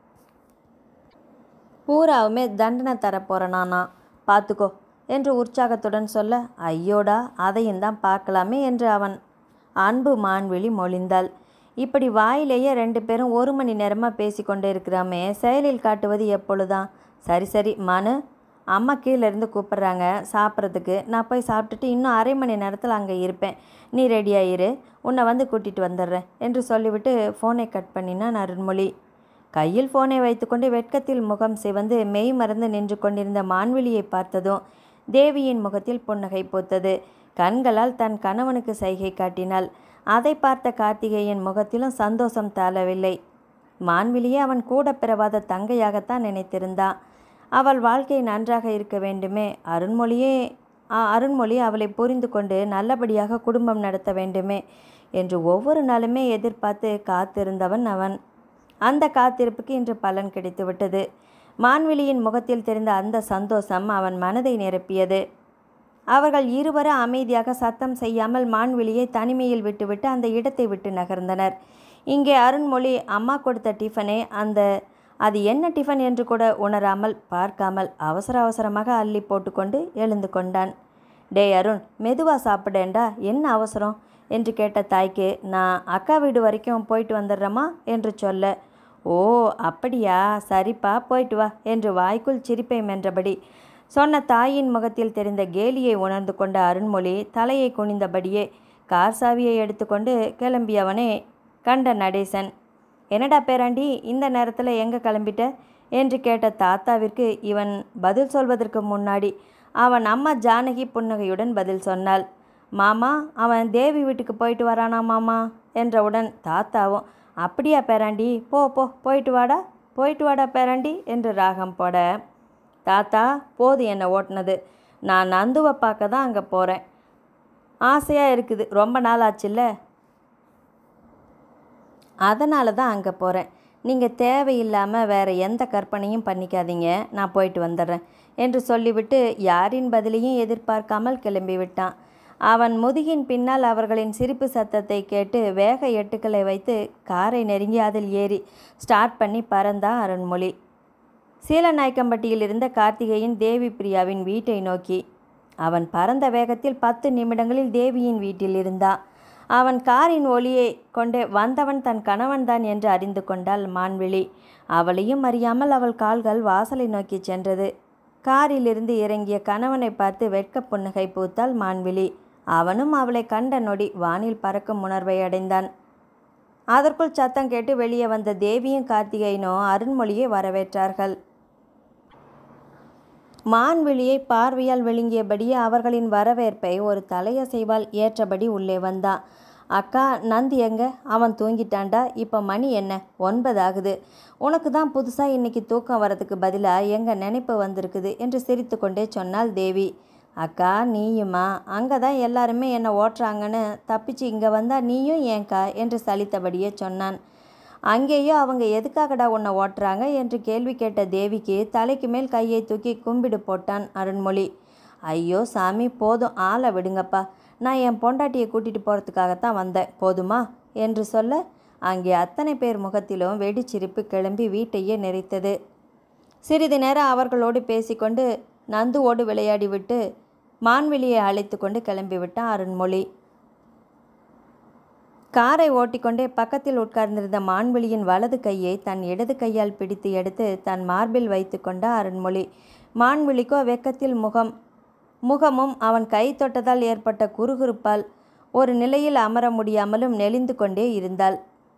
பூராவுமே தண்டனை தரப்போகிறனானா பார்த்துக்கோ என்று உற்சாகத்துடன் சொல்ல ஐயோடா அதையும் தான் பார்க்கலாமே என்று அவன் அன்பு மான்விழி மொழிந்தாள் இப்படி வாயிலேயே ரெண்டு பேரும் ஒரு மணி நேரமாக பேசிக்கொண்டே இருக்கிறாமே செயலில் காட்டுவது எப்பொழுதான் சரி சரி மனு அம்மா கீழே இருந்து கூப்பிட்றாங்க சாப்பிட்றதுக்கு நான் போய் சாப்பிட்டுட்டு இன்னும் அரை மணி நேரத்தில் அங்கே இருப்பேன் நீ ரெடியாக இரு உன்னை வந்து கூட்டிகிட்டு வந்துடுறேன் என்று சொல்லிவிட்டு ஃபோனை கட் பண்ணினான் அருண்மொழி கையில் ஃபோனை வைத்துக்கொண்டு வெட்கத்தில் முகம் சிவந்து மெய் மறந்து நின்று கொண்டிருந்த மான்விழியை பார்த்ததும் தேவியின் முகத்தில் புன்னகை பூத்தது கண்களால் தன் கணவனுக்கு சைகை காட்டினாள் அதை பார்த்த கார்த்திகேயன் முகத்திலும் சந்தோஷம் தாழவில்லை மான்விழியே அவன் கூட பிறவாத தங்கையாகத்தான் நினைத்திருந்தான் அவள் வாழ்க்கை நன்றாக இருக்க வேண்டுமே அருண்மொழியே அ- அருண்மொழி அவளை புரிந்து கொண்டு நல்லபடியாக குடும்பம் நடத்த வேண்டுமே என்று ஒவ்வொரு நாளுமே எதிர்பார்த்து காத்திருந்தவன் அவன் அந்த காத்திருப்புக்கு இன்று பலன் கிடைத்துவிட்டது மான்விழியின் முகத்தில் தெரிந்த அந்த சந்தோஷம் அவன் மனதை நிரப்பியது அவர்கள் இருவரும் அமைதியாக சத்தம் செய்யாமல் மான்விழியை தனிமையில் விட்டுவிட்டு அந்த இடத்தை விட்டு நகர்ந்தனர் இங்கே அருண்மொழி அம்மா கொடுத்த டிஃபனை அந்த அது என்ன டிஃபன் என்று கூட உணராமல் பார்க்காமல் அவசர அவசரமாக அள்ளி போட்டுக்கொண்டு எழுந்து கொண்டான் டேய் அருண் மெதுவா சாப்பிடேண்டா என்ன அவசரம் என்று கேட்ட தாய்க்கு நான் அக்கா வீடு வரைக்கும் போயிட்டு வந்துடுறேம்மா என்று சொல்ல ஓ அப்படியா சரிப்பா போயிட்டு வா என்று வாய்க்குள் சிரிப்பை மென்றபடி சொன்ன தாயின் முகத்தில் தெரிந்த கேலியை உணர்ந்து கொண்ட அருண்மொழி தலையை குனிந்தபடியே கார் சாவியை எடுத்துக்கொண்டு கிளம்பியவனே கண்ட நடேசன் என்னடா பேராண்டி இந்த நேரத்தில் எங்கே கிளம்பிட்ட என்று கேட்ட தாத்தாவிற்கு இவன் பதில் சொல்வதற்கு முன்னாடி அவன் அம்மா ஜானகி புன்னகையுடன் பதில் சொன்னாள் மாமா அவன் தேவி வீட்டுக்கு போயிட்டு வரானா மாமா என்றவுடன் தாத்தாவும் அப்படியா பேராண்டி போ போ போயிட்டு வாடா போயிட்டு வாடா பேராண்டி என்று ராகம் போட தாத்தா போது என்னை ஓட்டுனது நான் நந்துவை பார்க்க தான் அங்கே போகிறேன் ஆசையாக இருக்குது ரொம்ப நாள் ஆச்சுல்ல அதனால தான் அங்கே போகிறேன் நீங்கள் தேவையில்லாமல் வேறு எந்த கற்பனையும் பண்ணிக்காதீங்க நான் போயிட்டு வந்துடுறேன் என்று சொல்லிவிட்டு யாரின் பதிலையும் எதிர்பார்க்காமல் கிளம்பி விட்டான் அவன் முதுகின் பின்னால் அவர்களின் சிரிப்பு சத்தத்தை கேட்டு வேக எட்டுக்களை வைத்து காரை நெருங்கி அதில் ஏறி ஸ்டார்ட் பண்ணி பறந்தான் அருண்மொழி சீலநாயக்கம்பட்டியில் இருந்த கார்த்திகேயன் தேவி பிரியாவின் வீட்டை நோக்கி அவன் பறந்த வேகத்தில் பத்து நிமிடங்களில் தேவியின் வீட்டில் இருந்தான் அவன் காரின் ஒளியை கொண்டு வந்தவன் தன் கணவன்தான் என்று அறிந்து கொண்டாள் மான்விழி அவளையும் அறியாமல் அவள் கால்கள் வாசலை நோக்கி சென்றது காரிலிருந்து இறங்கிய கணவனை பார்த்து வெட்கப் புன்னகை பூத்தாள் மான்விழி அவனும் அவளை கண்ட நொடி வானில் பறக்கும் உணர்வை அடைந்தான் அதற்குள் சத்தம் கேட்டு வெளியே வந்த தேவியும் கார்த்திகையனும் அருண்மொழியை வரவேற்றார்கள் மான்விழியை பார்வையால் விழுங்கியபடியே அவர்களின் வரவேற்பை ஒரு தலையசைவால் ஏற்றபடி உள்ளே வந்தான் அக்கா நந்தி எங்க அவன் தூங்கிட்டான்டா இப்போ மணி என்ன ஒன்பது ஆகுது உனக்கு தான் புதுசாக இன்னைக்கு தூக்கம் வரதுக்கு பதிலாக எங்க நினைப்பு வந்திருக்குது என்று சிரித்துக்கொண்டே சொன்னாள் தேவி அக்கா நீயுமா அங்கே தான் எல்லாருமே என்னை ஓட்டுறாங்கன்னு தப்பிச்சு இங்கே வந்தால் நீயும் ஏன்க்கா என்று சலித்தபடியே சொன்னான் அங்கேயோ அவங்க எதுக்காகடா உன்னை ஓட்டுறாங்க என்று கேள்வி கேட்ட தேவிக்கு தலைக்கு மேல் கையை தூக்கி கும்பிடு போட்டான் அருண்மொழி ஐயோ சாமி போதும் ஆளை விடுங்கப்பா நான் என் பொண்டாட்டியை கூட்டிகிட்டு போகிறதுக்காகத்தான் வந்தேன் போதுமா என்று சொல்ல அங்கே அத்தனை பேர் முகத்திலும் வெடிச்சிரிப்பு கிளம்பி வீட்டையே நிறைத்தது சிறிது நேரம் அவர்களோடு பேசிக்கொண்டு நந்துவோடு விளையாடிவிட்டு மான்வெளியை அழைத்து கொண்டு கிளம்பிவிட்டான் அருண்மொழி காரை ஓட்டிக்கொண்டே பக்கத்தில் உட்கார்ந்திருந்த மான்வெளியின் வலது கையை தன் இடது கையால் பிடித்து எடுத்து தன் மார்பில் வைத்து கொண்ட அருண்மொழி மான்விழிக்கோ வெக்கத்தில் முகம் முகமும் அவன் கை தொட்டதால் ஏற்பட்ட குறுகுறுப்பால் ஒரு நிலையில் அமர முடியாமலும் நெளிந்து கொண்டே இருந்தாள்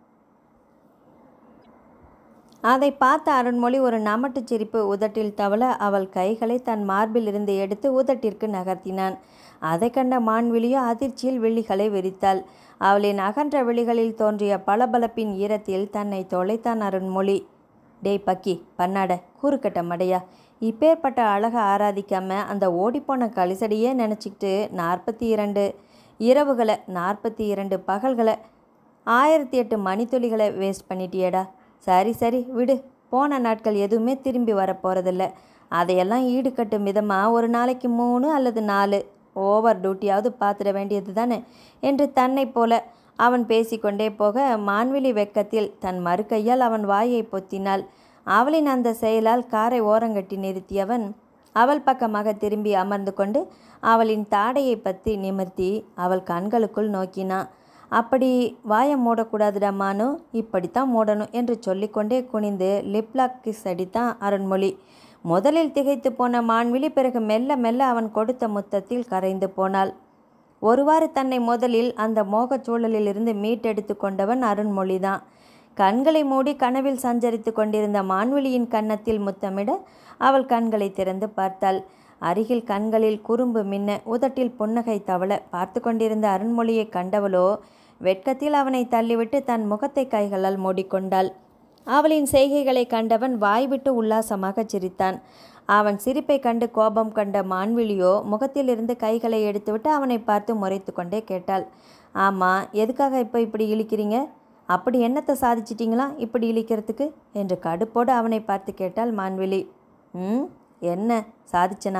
அதை பார்த்த அருண்மொழி ஒரு நமட்டுச் சிரிப்பு உதட்டில் தவள அவள் கைகளை தன் மார்பில் இருந்து எடுத்து உதட்டிற்கு நகர்த்தினான் அதை கண்ட மான்விழியோ அதிர்ச்சியில் விழிகளை விரித்தாள் அவளின் அகன்ற விழிகளில் தோன்றிய பளபளப்பின் ஈரத்தில் தன்னை தொலைத்தான் அருண்மொழி டேய் பக்கி பண்ணாட கூறுக்கட்ட மடையா இப்பேற்பட்ட அழகை ஆராதிக்காம அந்த ஓடிப்போன கலிசடியே நினச்சிக்கிட்டு நாற்பத்தி இரண்டு இரவுகளை நாற்பத்தி இரண்டு பகல்களை ஆயிரத்தி எட்டு மணித்துளிகளை வேஸ்ட் பண்ணிட்டியேடா சரி சரி விடு போன நாட்கள் எதுவுமே திரும்பி வர போகிறதில்ல அதையெல்லாம் ஈடுகட்டும் விதமாக ஒரு நாளைக்கு மூணு அல்லது நாலு ஓவர் டியூட்டியாவது பார்த்துட வேண்டியது தானே என்று தன்னைப் போல அவன் பேசிக்கொண்டே போக மான்விழி வெக்கத்தில் தன் மறுக்கையால் அவன் வாயை பொத்தினாள் அவளின் அந்த செயலால் காரை ஓரங்கட்டி நிறுத்தியவன் அவள் பக்கமாக திரும்பி அமர்ந்து கொண்டு அவளின் தாடையை பற்றி நிமிர்த்தி அவள் கண்களுக்குள் நோக்கினான் அப்படி வாயை மூடக்கூடாதுடா மானு இப்படித்தான் மூடணும் என்று சொல்லிக்கொண்டே குனிந்து லிப்லாக் கிஸ் அடித்தான் அருண்மொழி முதலில் திகைத்து போன மான்விழி பிறகு மெல்ல மெல்ல அவன் கொடுத்த முத்தத்தில் கரைந்து போனாள் ஒருவாறு தன்னை முதலில் அந்த மோகச் சூழலிலிருந்து மீட்டெடுத்து கொண்டவன் அருண்மொழிதான் கண்களை மூடி கனவில் சஞ்சரித்து கொண்டிருந்த மான்விழியின் கன்னத்தில் முத்தமிட அவள் கண்களை திறந்து பார்த்தாள் அருகில் கண்களில் குறும்பு மின்ன உதட்டில் புன்னகை தவள பார்த்து கொண்டிருந்த அருண்மொழியை கண்டவளோ வெட்கத்தில் அவனை தள்ளிவிட்டு தன் முகத்தை கைகளால் மூடிக்கொண்டாள் அவளின் செய்கைகளை கண்டவன் வாய்விட்டு உல்லாசமாக சிரித்தான் அவன் சிரிப்பை கண்டு கோபம் கண்ட மான்விழியோ முகத்திலிருந்து கைகளை எடுத்துவிட்டு அவனை பார்த்து முறைத்து கொண்டே கேட்டாள் ஆமாம் எதுக்காக இப்போ இப்படி இழிக்கிறீங்க அப்படி என்னத்தை சாதிச்சிட்டிங்களா இப்படி இழிக்கிறதுக்கு என்று கடுப்போடு அவனை பார்த்து கேட்டாள் மான்விழி ம் என்ன சாதிச்சனா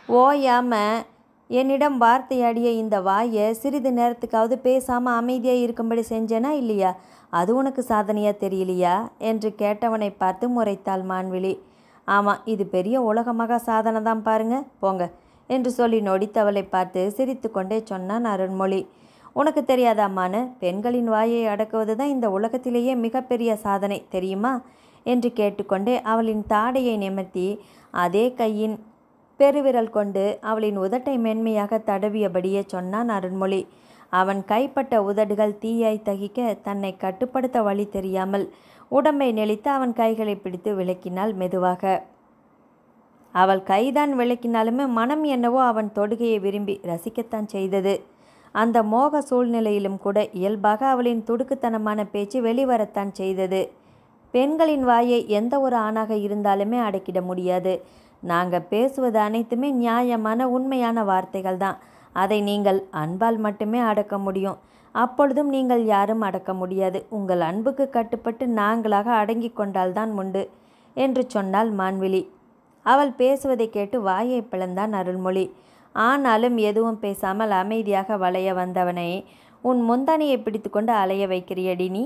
ஓயாம என்னிடம் வார்த்தையாடிய இந்த வாயை சிறிது நேரத்துக்காவது பேசாமல் அமைதியாக இருக்கும்படி செஞ்சேனா இல்லையா அது உனக்கு சாதனையாக தெரியலையா என்று கேட்டவனை பார்த்து முறைத்தாள் மான்விழி ஆமாம் இது பெரிய உலகமாக சாதனை தான் பாருங்க போங்க என்று சொல்லி நொடித்தவளை பார்த்து சிரித்து கொண்டே சொன்னான் அருண்மொழி உனக்கு தெரியாதாம்மான்னு பெண்களின் வாயை அடக்குவது தான் இந்த உலகத்திலேயே மிகப்பெரிய சாதனை தெரியுமா என்று கேட்டுக்கொண்டே அவளின் தாடையை நிமிர்த்தி அதே கையின் பெருவிரல் கொண்டு அவளின் உதட்டை மென்மையாக தடவியபடியே சொன்னான் அருண்மொழி அவன் கைப்பட்ட உதடுகள் தீயாய் தகிக்க தன்னை கட்டுப்படுத்த வழி தெரியாமல் உடம்பை நெளித்து அவன் கைகளை பிடித்து விளக்கினாள் மெதுவாக அவள் கைதான் விளக்கினாலுமே மனம் என்னவோ அவன் தொடுகையை விரும்பி ரசிக்கத்தான் செய்தது அந்த மோக சூழ்நிலையிலும் கூட இயல்பாக அவளின் துடுக்குத்தனமான பேச்சு வெளிவரத்தான் செய்தது பெண்களின் வாயை எந்த ஒரு ஆணாக இருந்தாலுமே அடக்கிட முடியாது நாங்கள் பேசுவது அனைத்துமே நியாயமான உண்மையான வார்த்தைகள் தான் அதை நீங்கள் அன்பால் மட்டுமே அடக்க முடியும் அப்பொழுதும் நீங்கள் யாரும் அடக்க முடியாது உங்கள் அன்புக்கு கட்டுப்பட்டு நாங்களாக அடங்கி கொண்டால்தான் உண்டு என்று சொன்னாள் மான்விழி அவள் பேசுவதை கேட்டு வாயை பிளந்தான் அருள்மொழி ஆனாலும் எதுவும் பேசாமல் அமைதியாக வளைய வந்தவனை உன் முந்தானையை பிடித்துக்கொண்டு அலைய வைக்கிறியடி நீ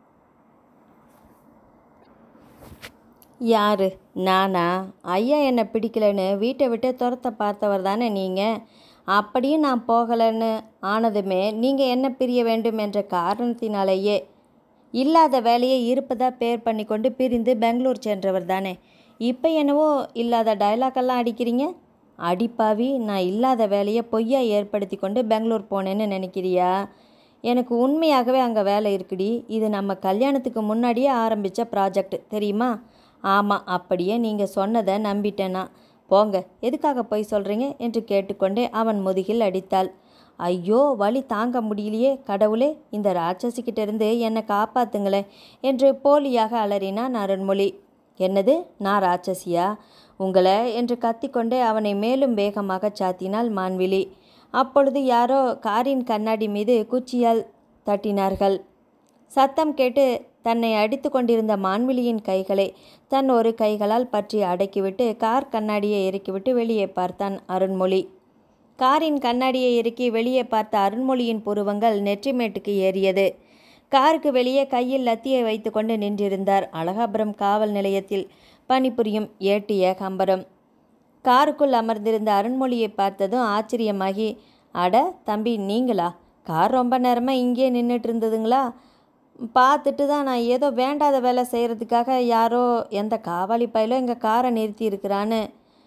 யாரு நானா ஐயா என்னை பிடிக்கலன்னு வீட்டை விட்டு துரத்த பார்த்தவர் தானே நீங்கள் அப்படியும் நான் போகலைன்னு ஆனதுமே நீங்கள் என்ன பிரிய வேண்டும் என்ற காரணத்தினாலேயே இல்லாத வேலையை இருப்பதா பேர் பண்ணி கொண்டு பிரிந்து பெங்களூர் சென்றவர் தானே இப்போ என்னவோ இல்லாத டயலாக்கெல்லாம் அடிக்கிறீங்க அடிப்பாவி நான் இல்லாத வேலையை பொய்யா ஏற்படுத்தி கொண்டு பெங்களூர் போனேன்னு நினைக்கிறியா எனக்கு உண்மையாகவே அங்கே வேலை இருக்குடி இது நம்ம கல்யாணத்துக்கு முன்னாடியே ஆரம்பித்த ப்ராஜெக்ட் தெரியுமா ஆமாம் அப்படியே நீங்கள் சொன்னதை நம்பிட்டேனா போங்க எதுக்காக போய் சொல்கிறீங்க என்று கேட்டுக்கொண்டே அவன் முதுகில் அடித்தாள் ஐயோ வலி தாங்க முடியலையே கடவுளே இந்த ராட்சசிக்கிட்ட இருந்து என்னை காப்பாத்துங்களேன் என்று போலியாக அலறினான் அருண்மொழி என்னது நான் ராட்சசியா உங்களை என்று கத்திக்கொண்டே அவனை மேலும் வேகமாக சாத்தினாள் மான்விழி அப்பொழுது யாரோ காரின் கண்ணாடி மீது குச்சியால் தட்டினார்கள் சத்தம் கேட்டு தன்னை அடித்து கொண்டிருந்த மான்விழியின் கைகளை தன் ஒரு கைகளால் பற்றி அடக்கிவிட்டு கார் கண்ணாடியை இறக்கிவிட்டு வெளியே பார்த்தான் அருண்மொழி காரின் கண்ணாடியை இறுக்கி வெளியே பார்த்த அருண்மொழியின் புருவங்கள் நெற்றிமேட்டுக்கு ஏறியது காருக்கு வெளியே கையில் லத்தியை வைத்துக்கொண்டு நின்றிருந்தார் அழகாபுரம் காவல் நிலையத்தில் பணிபுரியும் ஏட்டு ஏகாம்பரம் காருக்குள் அமர்ந்திருந்த அருண்மொழியை பார்த்ததும் ஆச்சரியமாகி அட தம்பி நீங்களா கார் ரொம்ப நேரமாக இங்கே நின்றுட்டு இருந்ததுங்களா பார்த்துட்டு தான் நான் ஏதோ வேண்டாத வேலை செய்கிறதுக்காக யாரோ எந்த காவாலி பயிலோ எங்கள் காரை நிறுத்தி இருக்கிறான்னு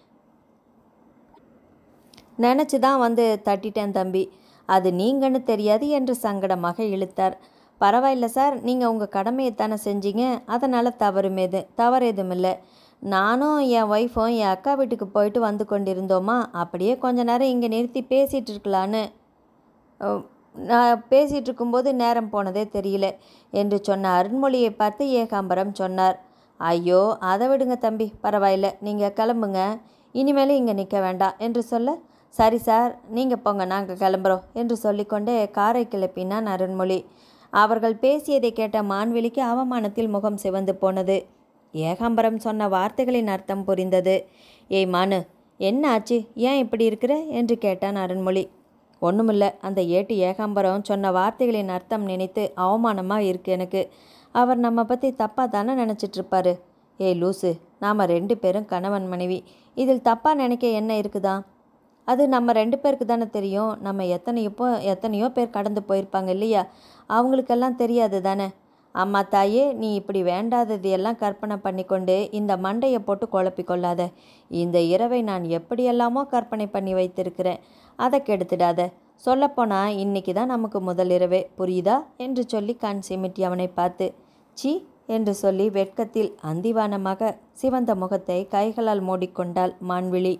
நினச்சி தான் வந்து தட்டிட்டேன் தம்பி அது நீங்கன்னு தெரியாது என்று சங்கடமாக இழுத்தார் பரவாயில்ல சார் நீங்கள் உங்கள் கடமையை தானே செஞ்சீங்க அதனால் தவறுமேது தவறு எதுவும் இல்லை நானும் என் ஒய்ஃபும் என் அக்கா வீட்டுக்கு போயிட்டு வந்து கொண்டிருந்தோமா அப்படியே கொஞ்ச நேரம் இங்கே நிறுத்தி பேசிகிட்டு இருக்கலான்னு அஹ், நான் பேசிகிட்டு இருக்கும்போது நேரம் போனதே தெரியல என்று சொன்ன அருண்மொழியை பார்த்து ஏகாம்பரம் சொன்னார் ஐயோ அதை விடுங்க தம்பி பரவாயில்ல நீங்கள் கிளம்புங்க இனிமேலும் இங்கே நிற்க வேண்டாம் என்று சொல்ல சரி சார் நீங்கள் போங்க நாங்கள் கிளம்புறோம் என்று சொல்லிக்கொண்டே காரை கிளப்பினான் அருண்மொழி அவர்கள் பேசியதை கேட்ட மான்வெளிக்கு அவமானத்தில் முகம் சிவந்து போனது ஏகாம்பரம் சொன்ன வார்த்தைகளின் அர்த்தம் புரிந்தது ஏய் மானு என்ன ஆச்சு ஏன் இப்படி இருக்கிற என்று கேட்டான் அருண்மொழி ஒன்றுமில்ல அந்த ஏட்டு ஏகாம்பரம் சொன்ன வார்த்தைகளின் அர்த்தம் நினைத்து அவமானமாக இருக்கு எனக்கு அவர் நம்ம பற்றி தப்பாக தானே நினச்சிட்ருப்பாரு ஏய் லூசு நாம் ரெண்டு பேரும் கணவன் மனைவி இதில் தப்பாக நினைக்க என்ன இருக்குதா அது நம்ம ரெண்டு பேருக்கு தானே தெரியும் நம்ம எத்தனையோ எத்தனையோ பேர் கடந்து போயிருப்பாங்க இல்லையா அவங்களுக்கெல்லாம் தெரியாது தானே அம்மா தாயே நீ இப்படி வேண்டாதது எல்லாம் கற்பனை பண்ணிக்கொண்டு இந்த மண்டையை போட்டு குழப்பிக் கொள்ளாத இந்த இரவை நான் எப்படியெல்லாமோ கற்பனை பண்ணி வைத்திருக்கிறேன் அதை கெடுத்துடாத சொல்லப்போனால் இன்னைக்கு தான் நமக்கு முதல் இரவே புரியுதா என்று சொல்லி கண் சிமிட்டி அவனை பார்த்து சீ என்று சொல்லி வெட்கத்தில் அந்திவானமாக சிவந்த முகத்தை கைகளால் மூடிக்கொண்டாள் மான்விழி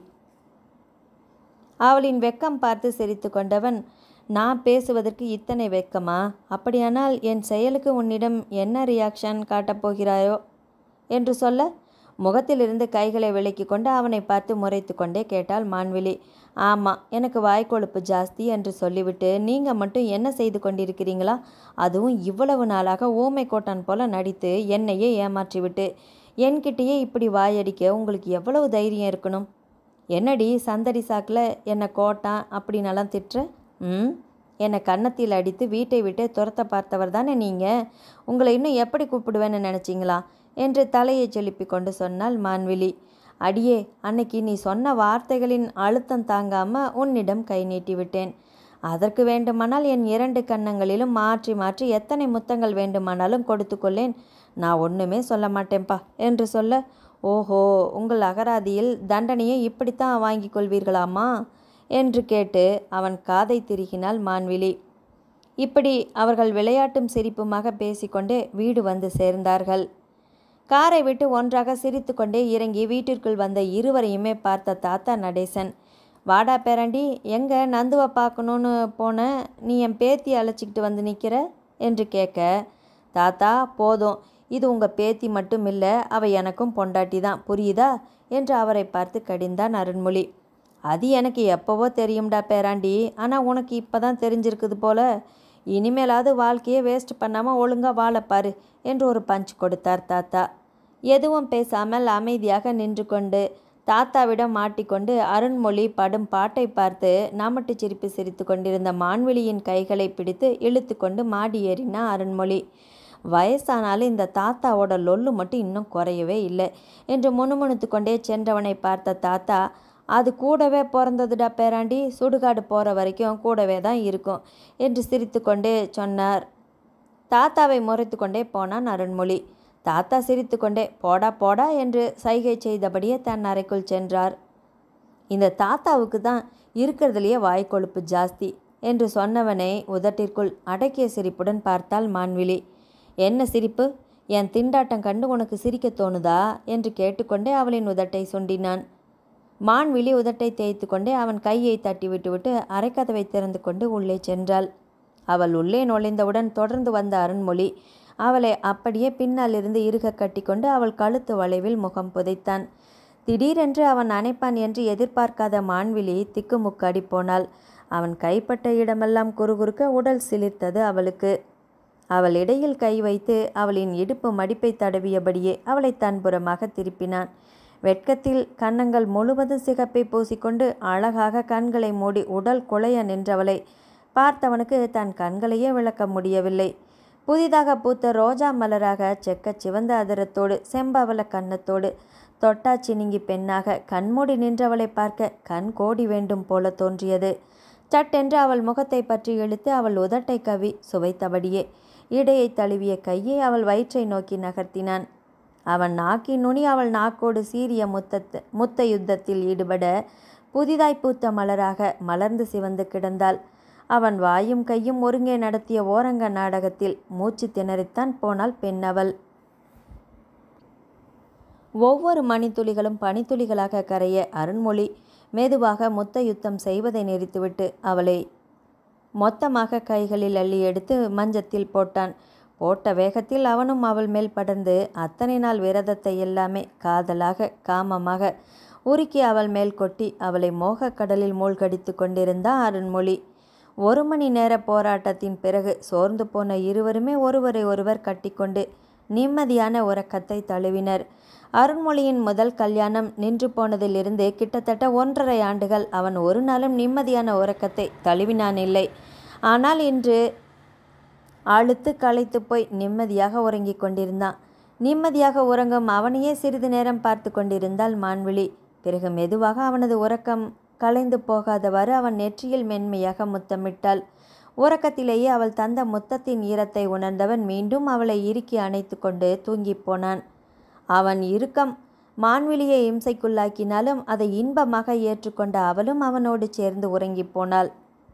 அவளின் வெக்கம் பார்த்து சிரித்து கொண்டவன் நான் பேசுவதற்கு இத்தனை வெக்கமா அப்படியானால் என் செயலுக்கு உன்னிடம் என்ன ரியாக்ஷன் காட்டப் போகிறாயோ என்று சொல்ல முகத்திலிருந்து கைகளை விலக்கி கொண்டு அவனை பார்த்து முறைத்து கொண்டே கேட்டாள் மான்விழி ஆமாம் எனக்கு வாய்க்கொழுப்பு ஜாஸ்தி என்று சொல்லிவிட்டு நீங்கள் மட்டும் என்ன செய்து கொண்டிருக்கிறீங்களா அதுவும் இவ்வளவு நாளாக ஊமை கோட்டான் போல நடித்து என்னையே ஏமாற்றிவிட்டு என்கிட்டயே இப்படி வாயடிக்க உங்களுக்கு எவ்வளவு தைரியம் இருக்கணும் என்னடி சந்தடி சாக்கில் என்னை கோட்டான் அப்படின்னெல்லாம் திட்டுற ம் என்னை கன்னத்தில் அடித்து வீட்டை விட்டே துரத்த பார்த்தவர் தானே நீங்கள் உங்களை இன்னும் எப்படி கூப்பிடுவேன்னு நினச்சிங்களா என்று தலையை செலுப்பி கொண்டு சொன்னாள் மான்விழி அடியே அன்னைக்கு நீ சொன்ன வார்த்தைகளின் அழுத்தம் தாங்காம உன்னிடம் கை நீட்டி விட்டேன் அதற்கு வேண்டுமானால் என் இரண்டு கன்னங்களிலும் மாற்றி மாற்றி எத்தனை முத்தங்கள் வேண்டுமானாலும் கொடுத்துக்கொள்ளேன் நான் ஒன்றுமே சொல்ல மாட்டேன்ப்பா என்று சொல்ல ஓஹோ உங்கள் அகராதியில் தண்டனையை இப்படித்தான் வாங்கிக் கொள்வீர்களாமா என்று கேட்டு அவன் காதை திருகினாள் மான்விழி இப்படி அவர்கள் விளையாட்டும் சிரிப்புமாக பேசிக்கொண்டே வீடு வந்து சேர்ந்தார்கள் காரை விட்டு ஒன்றாக சிரித்துக்கொண்டே இறங்கி வீட்டிற்குள் வந்த இருவரையுமே பார்த்த தாத்தா நடேசன் வாடா பேரண்டி எங்கே நந்துவை பார்க்கணுன்னு போன நீ என் பேத்தி அழைச்சிக்கிட்டு வந்து நிற்கிற என்று கேட்க தாத்தா போதும் இது உங்கள் பேத்தி மட்டும் இல்லை அவ எனக்கும் பொண்டாட்டி தான் புரியுதா என்று அவரை பார்த்து கடிந்தான் அருண்மொழி அது எனக்கு எப்போவோ தெரியும்டா பேராண்டி ஆனால் உனக்கு இப்போ தான் தெரிஞ்சிருக்குது போல இனிமேலாவது வாழ்க்கையை வேஸ்ட் பண்ணாமல் ஒழுங்காக வாழப்பாரு என்று ஒரு பஞ்ச் கொடுத்தார் தாத்தா எதுவும் பேசாமல் அமைதியாக நின்று கொண்டு தாத்தாவிடம் மாட்டிக்கொண்டு அருண்மொழி படும் பாட்டை பார்த்து நாமட்டு சிரிப்பு சிரித்து கொண்டிருந்த மான்விழியின் கைகளை பிடித்து இழுத்து கொண்டு மாடி ஏறினா அருண்மொழி வயசானாலும் இந்த தாத்தாவோட லொல்லு மட்டும் இன்னும் குறையவே இல்லை என்று முணுமுணுத்து கொண்டே சென்றவனை பார்த்த தாத்தா அது கூடவே பிறந்ததுடா பேராண்டி சுடுகாடு போகிற வரைக்கும் கூடவே தான் இருக்கும் என்று சிரித்துக்கொண்டே சொன்னார் தாத்தாவை முறைத்து கொண்டே போனான் அருண்மொழி தாத்தா சிரித்துக்கொண்டே போடா போடா என்று சைகை செய்தபடியே தன் அறைக்குள் சென்றார் இந்த தாத்தாவுக்கு தான் இருக்கிறதுலையே வாய்க்கொழுப்பு ஜாஸ்தி என்று சொன்னவனை உதட்டிற்குள் அடக்கிய சிரிப்புடன் பார்த்தாள் மான்விழி என்ன சிரிப்பு என் திண்டாட்டம் கண்டு உனக்கு சிரிக்க தோணுதா என்று கேட்டுக்கொண்டே அவளின் உதட்டை சுண்டினான் மான்விழி உதட்டை தேய்த்து கொண்டே அவன் கையை தட்டி விட்டுவிட்டு அரைக்கதவை திறந்து கொண்டு உள்ளே சென்றாள் அவள் உள்ளே நுழைந்தவுடன் தொடர்ந்து வந்த அருண்மொழி அவளை அப்படியே பின்னால் இருந்து இறுக கட்டிக்கொண்டு அவள் கழுத்து வளைவில் முகம் புதைத்தான் திடீரென்று அவன் அணைப்பான் என்று எதிர்பார்க்காத மான்விழி திக்குமுக்காடி போனாள் அவன் கைப்பட்ட இடமெல்லாம் குறுகுறுக்க உடல் சிலிர்த்தது அவளுக்கு அவள் இடையில் கை வைத்து அவளின் இடுப்பு மடிப்பை தடவியபடியே அவளை தன்புறமாக திருப்பினான் வெட்கத்தில் கன்னங்கள் முழுவதும் சிகப்பை பூசிக்கொண்டு அழகாக கண்களை மூடி உடல் குலைய நின்றவளை பார்த்தவனுக்கு தன் கண்களையே விளக்க முடியவில்லை புதிதாக பூத்த ரோஜா மலராக செக்க சிவந்த அதரத்தோடு செம்பவள கன்னத்தோடு தொட்டா சினிங்கி பெண்ணாக கண்மூடி நின்றவளை பார்க்க கண் கோடி வேண்டும் போல தோன்றியது சட்டென்று அவள் முகத்தை பற்றி இழுத்து அவள் உதட்டை கவி சுவைத்தபடியே இடையை தழுவிய கையை அவள் வயிற்றை நோக்கி நகர்த்தினான் அவன் நாக்கின் நுனி அவள் நாக்கோடு சீரிய முத்தத்து முத்த யுத்தத்தில் ஈடுபட புதிதாய் பூத்த மலராக மலர்ந்து சிவந்து கிடந்தாள் அவன் வாயும் கையும் ஒருங்கே நடத்திய ஓரங்க நாடகத்தில் மூச்சு திணறித்தான் போனாள் பெண்ணவள் ஒவ்வொரு மணித்துளிகளும் பனித்துளிகளாக கரைய அருண்மொழி மெதுவாக முத்த யுத்தம் செய்வதை நிறுத்திவிட்டு அவளை மொத்தமாக கைகளில் அள்ளி எடுத்து மஞ்சத்தில் போட்டான் போட்ட வேகத்தில் அவனும் அவள் மேல் படர்ந்து அத்தனை நாள் விரதத்தை எல்லாமே காதலாக காமமாக உருக்கி அவள் மேல் கொட்டி அவளை மோகக் கடலில் மூழ்கடித்து கொண்டிருந்தான் அருண்மொழி ஒரு மணி நேர போராட்டத்தின் பிறகு சோர்ந்து போன இருவருமே ஒருவரை ஒருவர் கட்டிக்கொண்டு நிம்மதியான உறக்கத்தை தழுவினர் அருண்மொழியின் முதல் கல்யாணம் நின்று போனதிலிருந்து கிட்டத்தட்ட ஒன்றரை ஆண்டுகள் அவன் ஒரு நாளும் நிம்மதியான உறக்கத்தை தழுவினான் இல்லை ஆனால் இன்று அழுத்து களைத்து போய் நிம்மதியாக உறங்கிக் கொண்டிருந்தான் நிம்மதியாக உறங்கும் அவனையே சிறிது நேரம் பார்த்து கொண்டிருந்தாள் மான்விழி பிறகு மெதுவாக அவனது உறக்கம் கலைந்து போகாதவாறு அவன் நெற்றியில் மென்மையாக முத்தமிட்டாள் உறக்கத்திலேயே அவள் தந்த முத்தத்தின் ஈரத்தை உணர்ந்தவன் மீண்டும் அவளை இறுக்கி அணைத்து கொண்டு தூங்கிப் போனான் அவன் இறுக்கம் மான்விழியை இம்சைக்குள்ளாக்கினாலும் அதை இன்பமாக ஏற்றுக்கொண்ட அவளும் அவனோடு சேர்ந்து உறங்கிப் போனாள்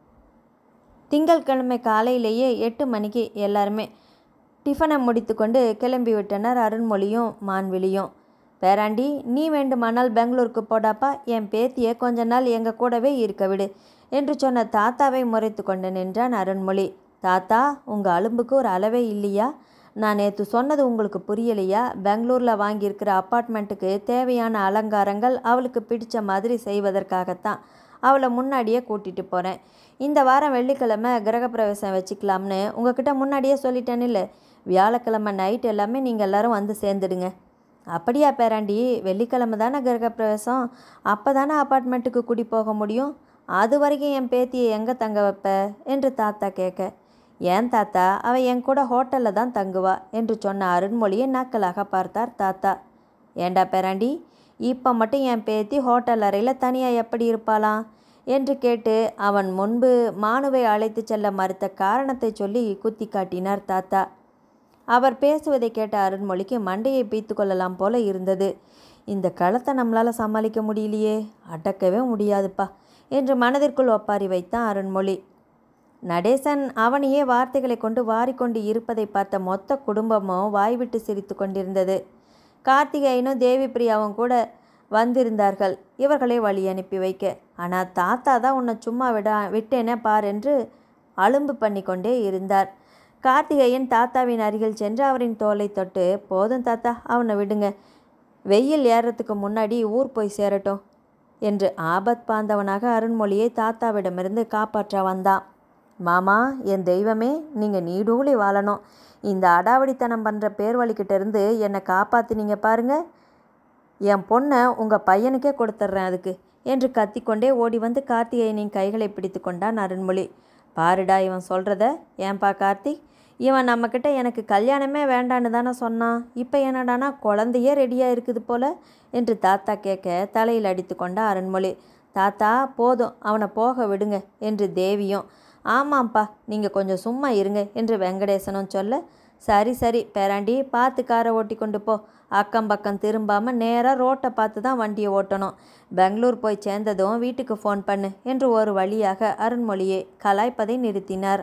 திங்கட்கிழமை காலையிலேயே எட்டு மணிக்கு எல்லாருமே டிஃபனை முடித்துக்கொண்டு கிளம்பி விட்டனர் அருண்மொழியும் மான்விழியும் பேராண்டி நீ வேண்டுமானால் பெங்களூருக்கு போடாப்பா என் பேத்தியை கொஞ்ச நாள் எங்கள் கூடவே இருக்க விடு என்று சொன்ன தாத்தாவை முறைத்து கொண்டு நின்றான் அருண்மொழி தாத்தா உங்கள் அலும்புக்கு ஒரு அளவே இல்லையா நான் நேற்று சொன்னது உங்களுக்கு புரியலையா பெங்களூரில் வாங்கியிருக்கிற அப்பார்ட்மெண்ட்டுக்கு தேவையான அலங்காரங்கள் அவளுக்கு பிடிச்ச மாதிரி செய்வதற்காகத்தான் அவளை முன்னாடியே கூட்டிகிட்டு போகிறேன் இந்த வாரம் வெள்ளிக்கிழமை கிரகப்பிரவேசம் வச்சுக்கலாம்னு உங்ககிட்ட முன்னாடியே சொல்லிட்டேன்னு இல்லை வியாழக்கிழமை நைட் எல்லாமே நீங்கள் எல்லாரும் வந்து சேர்ந்துடுங்க அப்படியா பேராண்டி வெள்ளிக்கிழமை தானே கிரகப்பிரவேசம் அப்போ தானே அப்பார்ட்மெண்ட்டுக்கு குடி போக முடியும் அது வரைக்கும் என் பேத்தியை எங்கே தங்க வைப்ப என்று தாத்தா கேட்க ஏன் தாத்தா அவள் என் கூட ஹோட்டலில் தான் தங்குவா என்று சொன்ன அருண்மொழியை நாக்கலாக பார்த்தார் தாத்தா ஏண்டா பேராண்டி இப்போ மட்டும் என் பேத்தி ஹோட்டல் அறையில் தனியாக எப்படி இருப்பாளாம் என்று கேட்டு அவன் முன்பு மானுவை அழைத்து செல்ல மறுத்த காரணத்தை சொல்லி குத்தி காட்டினார் தாத்தா அவர் பேசுவதை கேட்ட அருண்மொழிக்கு மண்டையை பீத்து கொள்ளலாம் போல இருந்தது இந்த களத்தை நம்மளால் சமாளிக்க முடியலையே அடக்கவே முடியாதுப்பா என்று மனதிற்குள் ஒப்பாரி வைத்தான் அருண்மொழி நடேசன் அவனையே வார்த்தைகளை கொண்டு வாரிக்கொண்டு இருப்பதை பார்த்த மொத்த குடும்பமும் வாய்விட்டு சிரித்து கொண்டிருந்தது கார்த்திகேயனும் தேவி பிரியாவும் கூட வந்திருந்தார்கள் இவர்களை வழி அனுப்பி வைக்க ஆனால் தாத்தா தான் உன்னை சும்மா விடா விட்டேனே பார் என்று அலும்பு பண்ணி கொண்டே இருந்தார் கார்த்திகேயன் தாத்தாவின் அருகில் சென்று அவரின் தோலை தொட்டு போதும் தாத்தா அவனை விடுங்க வெயில் ஏறத்துக்கு முன்னாடி ஊர் போய் சேரட்டும் என்று ஆபத் பாந்தவனாக அருண்மொழியை தாத்தாவிடமிருந்து காப்பாற்ற வந்தான் மாமா என் தெய்வமே நீங்கள் நீடூழி வாழணும் இந்த அடாவடித்தனம் பண்ணுற பேர் வழிக்கிட்ட இருந்து என்னை காப்பாற்றினீங்க பாருங்க என் பொண்ணை உங்கள் பையனுக்கே கொடுத்துட்றேன் அதுக்கு என்று கத்திக்கொண்டே ஓடி வந்து கார்த்திகேயனின் கைகளை பிடித்து கொண்டான் அருண்மொழி பாருடா இவன் சொல்கிறத ஏன்பா கார்த்திக் இவன் நம்மக்கிட்ட எனக்கு கல்யாணமே வேண்டான்னு தானே சொன்னான் இப்போ என்னடானா குழந்தையே ரெடியாக இருக்குது போல என்று தாத்தா கேட்க தலையில் அடித்து கொண்டா அருண்மொழி தாத்தா போதும் அவனை போக விடுங்க என்று தேவியும் ஆமாம்ப்பா நீங்கள் கொஞ்சம் சும்மா இருங்க என்று வெங்கடேசனும் சொல்ல சரி சரி பேராண்டி பார்த்து காரை ஓட்டி கொண்டு போ அக்கம் பக்கம் திரும்பாமல் நேராக ரோட்டை பார்த்து தான் வண்டியை ஓட்டணும் பெங்களூர் போய் சேர்ந்ததும் வீட்டுக்கு ஃபோன் பண்ணு என்று ஒரு வழியாக அருண்மொழியை கலாய்ப்பதை நிறுத்தினார்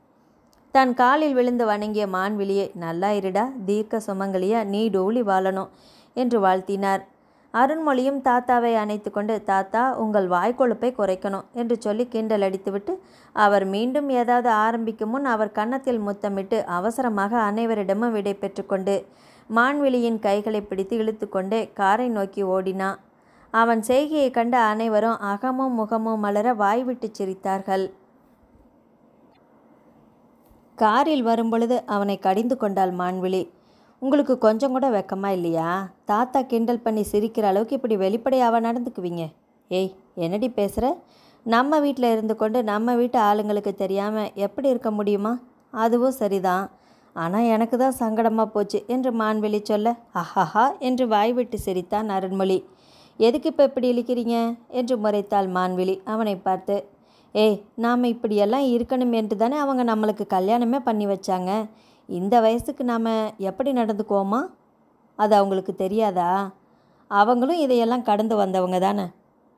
தன் காலில் விழுந்து வணங்கிய மான்விழியை நல்லா இருடா தீர்க்க சுமங்கலியா நீ டூலி வாழணும் என்று வாழ்த்தினார் அருண்மொழியும் தாத்தாவை அணைத்து கொண்டு தாத்தா உங்கள் வாய்க்கொழுப்பை குறைக்கணும் என்று சொல்லி கிண்டல் அடித்துவிட்டு அவர் மீண்டும் ஏதாவது ஆரம்பிக்கும் முன் அவர் கன்னத்தில் முத்தமிட்டு அவசரமாக அனைவரிடமும் விடை பெற்றுக்கொண்டு மான்விழியின் கைகளை பிடித்து இழுத்துக்கொண்டே காரை நோக்கி ஓடினான் அவன் செய்கையை கண்ட அனைவரும் அகமும் முகமும் மலர வாய்விட்டு சிரித்தார்கள் காரில் வரும்பொழுது அவனை கடிந்து கொண்டாள் மான்விழி உங்களுக்கு கொஞ்சம் கூட வெக்கமா இல்லையா தாத்தா கிண்டல் பண்ணி சிரிக்கிற அளவுக்கு இப்படி வெளிப்படையாவா நடந்துக்குவீங்க ஏய் என்னடி பேசுகிற நம்ம வீட்டில் இருந்து கொண்டு நம்ம வீட்டு ஆளுங்களுக்கு தெரியாமல் எப்படி இருக்க முடியுமா அதுவும் சரிதான் ஆனால் எனக்கு தான் சங்கடமாக போச்சு என்று மான்வெளி சொல்ல அஹஹா என்று வாய்விட்டு சிரித்தான் அருண்மொழி எதுக்கு இப்போ இப்படி இழிக்கிறீங்க என்று முறைத்தாள் மான்விழி அவனை பார்த்து ஏய் நாம் இப்படியெல்லாம் இருக்கணும் என்று தானே அவங்க நம்மளுக்கு கல்யாணமே பண்ணி வச்சாங்க இந்த வயசுக்கு நாம் எப்படி நடந்துக்குவோமா அது அவங்களுக்கு தெரியாதா அவங்களும் இதையெல்லாம் கடந்து வந்தவங்க தானே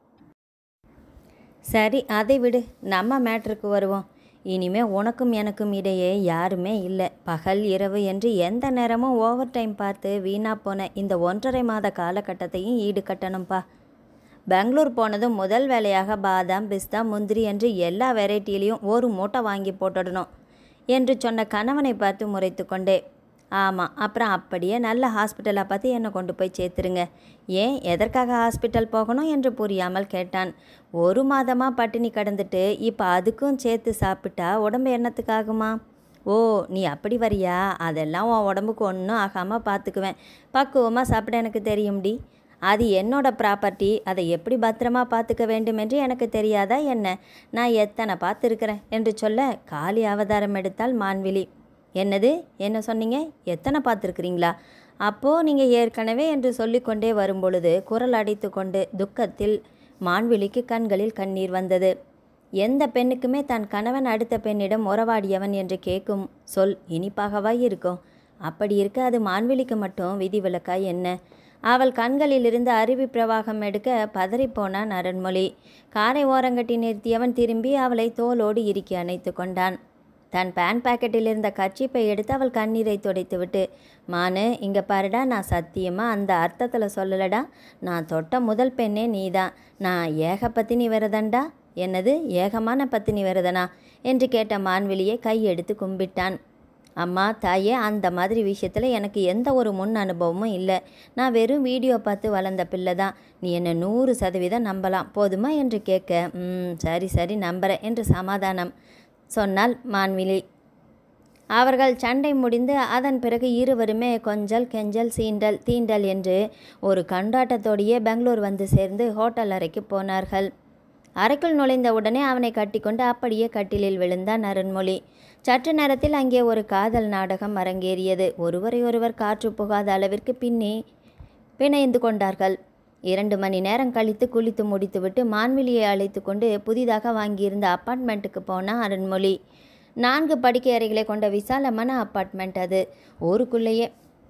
சரி அதை விடு நம்ம மேட்ருக்கு வருவோம் இனிமே உனக்கும் எனக்கும் இடையே யாருமே இல்லை பகல் இரவு என்று எந்த நேரமும் ஓவர் டைம் பார்த்து வீணா போன இந்த ஒன்றரை மாத காலகட்டத்தையும் ஈடு கட்டணும்ப்பா பெங்களூர் போனதும் முதல் வேலையாக பாதாம் பிஸ்தா முந்திரி என்று எல்லா வெரைட்டிலையும் ஒரு மூட்டை வாங்கி போட்டுடணும் என்று சொன்ன கணவனை பார்த்து முறைத்து கொண்டே ஆமாம் அப்புறம் அப்படியே நல்ல ஹாஸ்பிட்டலாக பார்த்து என்னை கொண்டு போய் சேர்த்துருங்க ஏன் எதற்காக ஹாஸ்பிட்டல் போகணும் என்று புரியாமல் கேட்டான் ஒரு மாதமாக பட்டினி கடந்துட்டு இப்போ அதுக்கும் சேர்த்து சாப்பிட்டா உடம்பு என்னத்துக்காகுமா ஓ நீ அப்படி வரியா அதெல்லாம் உன் உடம்புக்கு ஒன்றும் ஆகாமல் பார்த்துக்குவேன் பக்குவமாக சாப்பிட எனக்கு தெரியும்டி அது என்னோட ப்ராப்பர்ட்டி அதை எப்படி பத்திரமா பார்த்துக்க வேண்டும் என்று எனக்கு தெரியாதா என்ன நான் எத்தனை பார்த்துருக்கிறேன் என்று சொல்ல காலி அவதாரம் எடுத்தால் மான்விழி என்னது என்ன சொன்னீங்க எத்தனை பார்த்துருக்குறீங்களா அப்போது நீங்கள் ஏற்கனவே என்று சொல்லிக்கொண்டே வரும்பொழுது குரல் அடைத்து கொண்டு துக்கத்தில் மான்விழிக்கு கண்களில் கண்ணீர் வந்தது எந்த பெண்ணுக்குமே தன் கணவன் அடுத்த பெண்ணிடம் உறவாடியவன் என்று கேட்கும் சொல் இனிப்பாகவா இருக்கும் அப்படி இருக்க அது மான்விழிக்கு மட்டும் விதிவிலக்காய் என்ன அவள் கண்களிலிருந்து அருவி பிரவாகம் எடுக்க பதறிப்போனான் அருண்மொழி காரை ஓரங்கட்டி நிறுத்தியவன் திரும்பி அவளை தோளோடு இறுக்கி அணைத்து கொண்டான் தன் பேன் பாக்கெட்டில் இருந்த கச்சிப்பை எடுத்து அவள் கண்ணீரை துடைத்துவிட்டு மானு இங்கே பாருடா நான் சத்தியமாக அந்த அர்த்தத்தில் சொல்லலடா நான் தொட்ட முதல் பெண்ணே நீதான் நான் ஏக பத்தினி விரதண்டா என்னது ஏகமான பத்தினி விரதனா என்று கேட்ட மான்விழியை கையெடுத்து கும்பிட்டான் அம்மா தாயே அந்த மாதிரி விஷயத்தில் எனக்கு எந்த ஒரு முன் அனுபவமும் இல்லை நான் வெறும் வீடியோ பார்த்து வளர்ந்த பிள்ளை தான் நீ என்னை நூறு சதவீதம் நம்பலாம் போதுமா என்று கேட்க ம் சரி சரி நம்புகிறேன் என்று சமாதானம் சொன்னாள் மான்விழி அவர்கள் சண்டை முடிந்து அதன் பிறகு இருவருமே கொஞ்சல் கெஞ்சல் சீண்டல் தீண்டல் என்று ஒரு கண்டாட்டத்தோடையே பெங்களூர் வந்து சேர்ந்து ஹோட்டல் அறைக்கு போனார்கள் அறைக்குள் நுழைந்த உடனே அவனை கட்டிக்கொண்டு அப்படியே கட்டிலில் விழுந்தான் அருண்மொழி சற்று நேரத்தில் அங்கே ஒரு காதல் நாடகம் அரங்கேறியது ஒருவரை ஒருவர் காற்று புகாத அளவிற்கு பின்னே பிணைந்து கொண்டார்கள் இரண்டு மணி நேரம் கழித்து குளித்து முடித்துவிட்டு மான்விழியை அழைத்து கொண்டு புதிதாக வாங்கியிருந்த அப்பார்ட்மெண்ட்டுக்கு போனான் அருண்மொழி நான்கு படுக்கை அறைகளை கொண்ட விசாலமான அப்பார்ட்மெண்ட் அது ஊருக்குள்ளேயே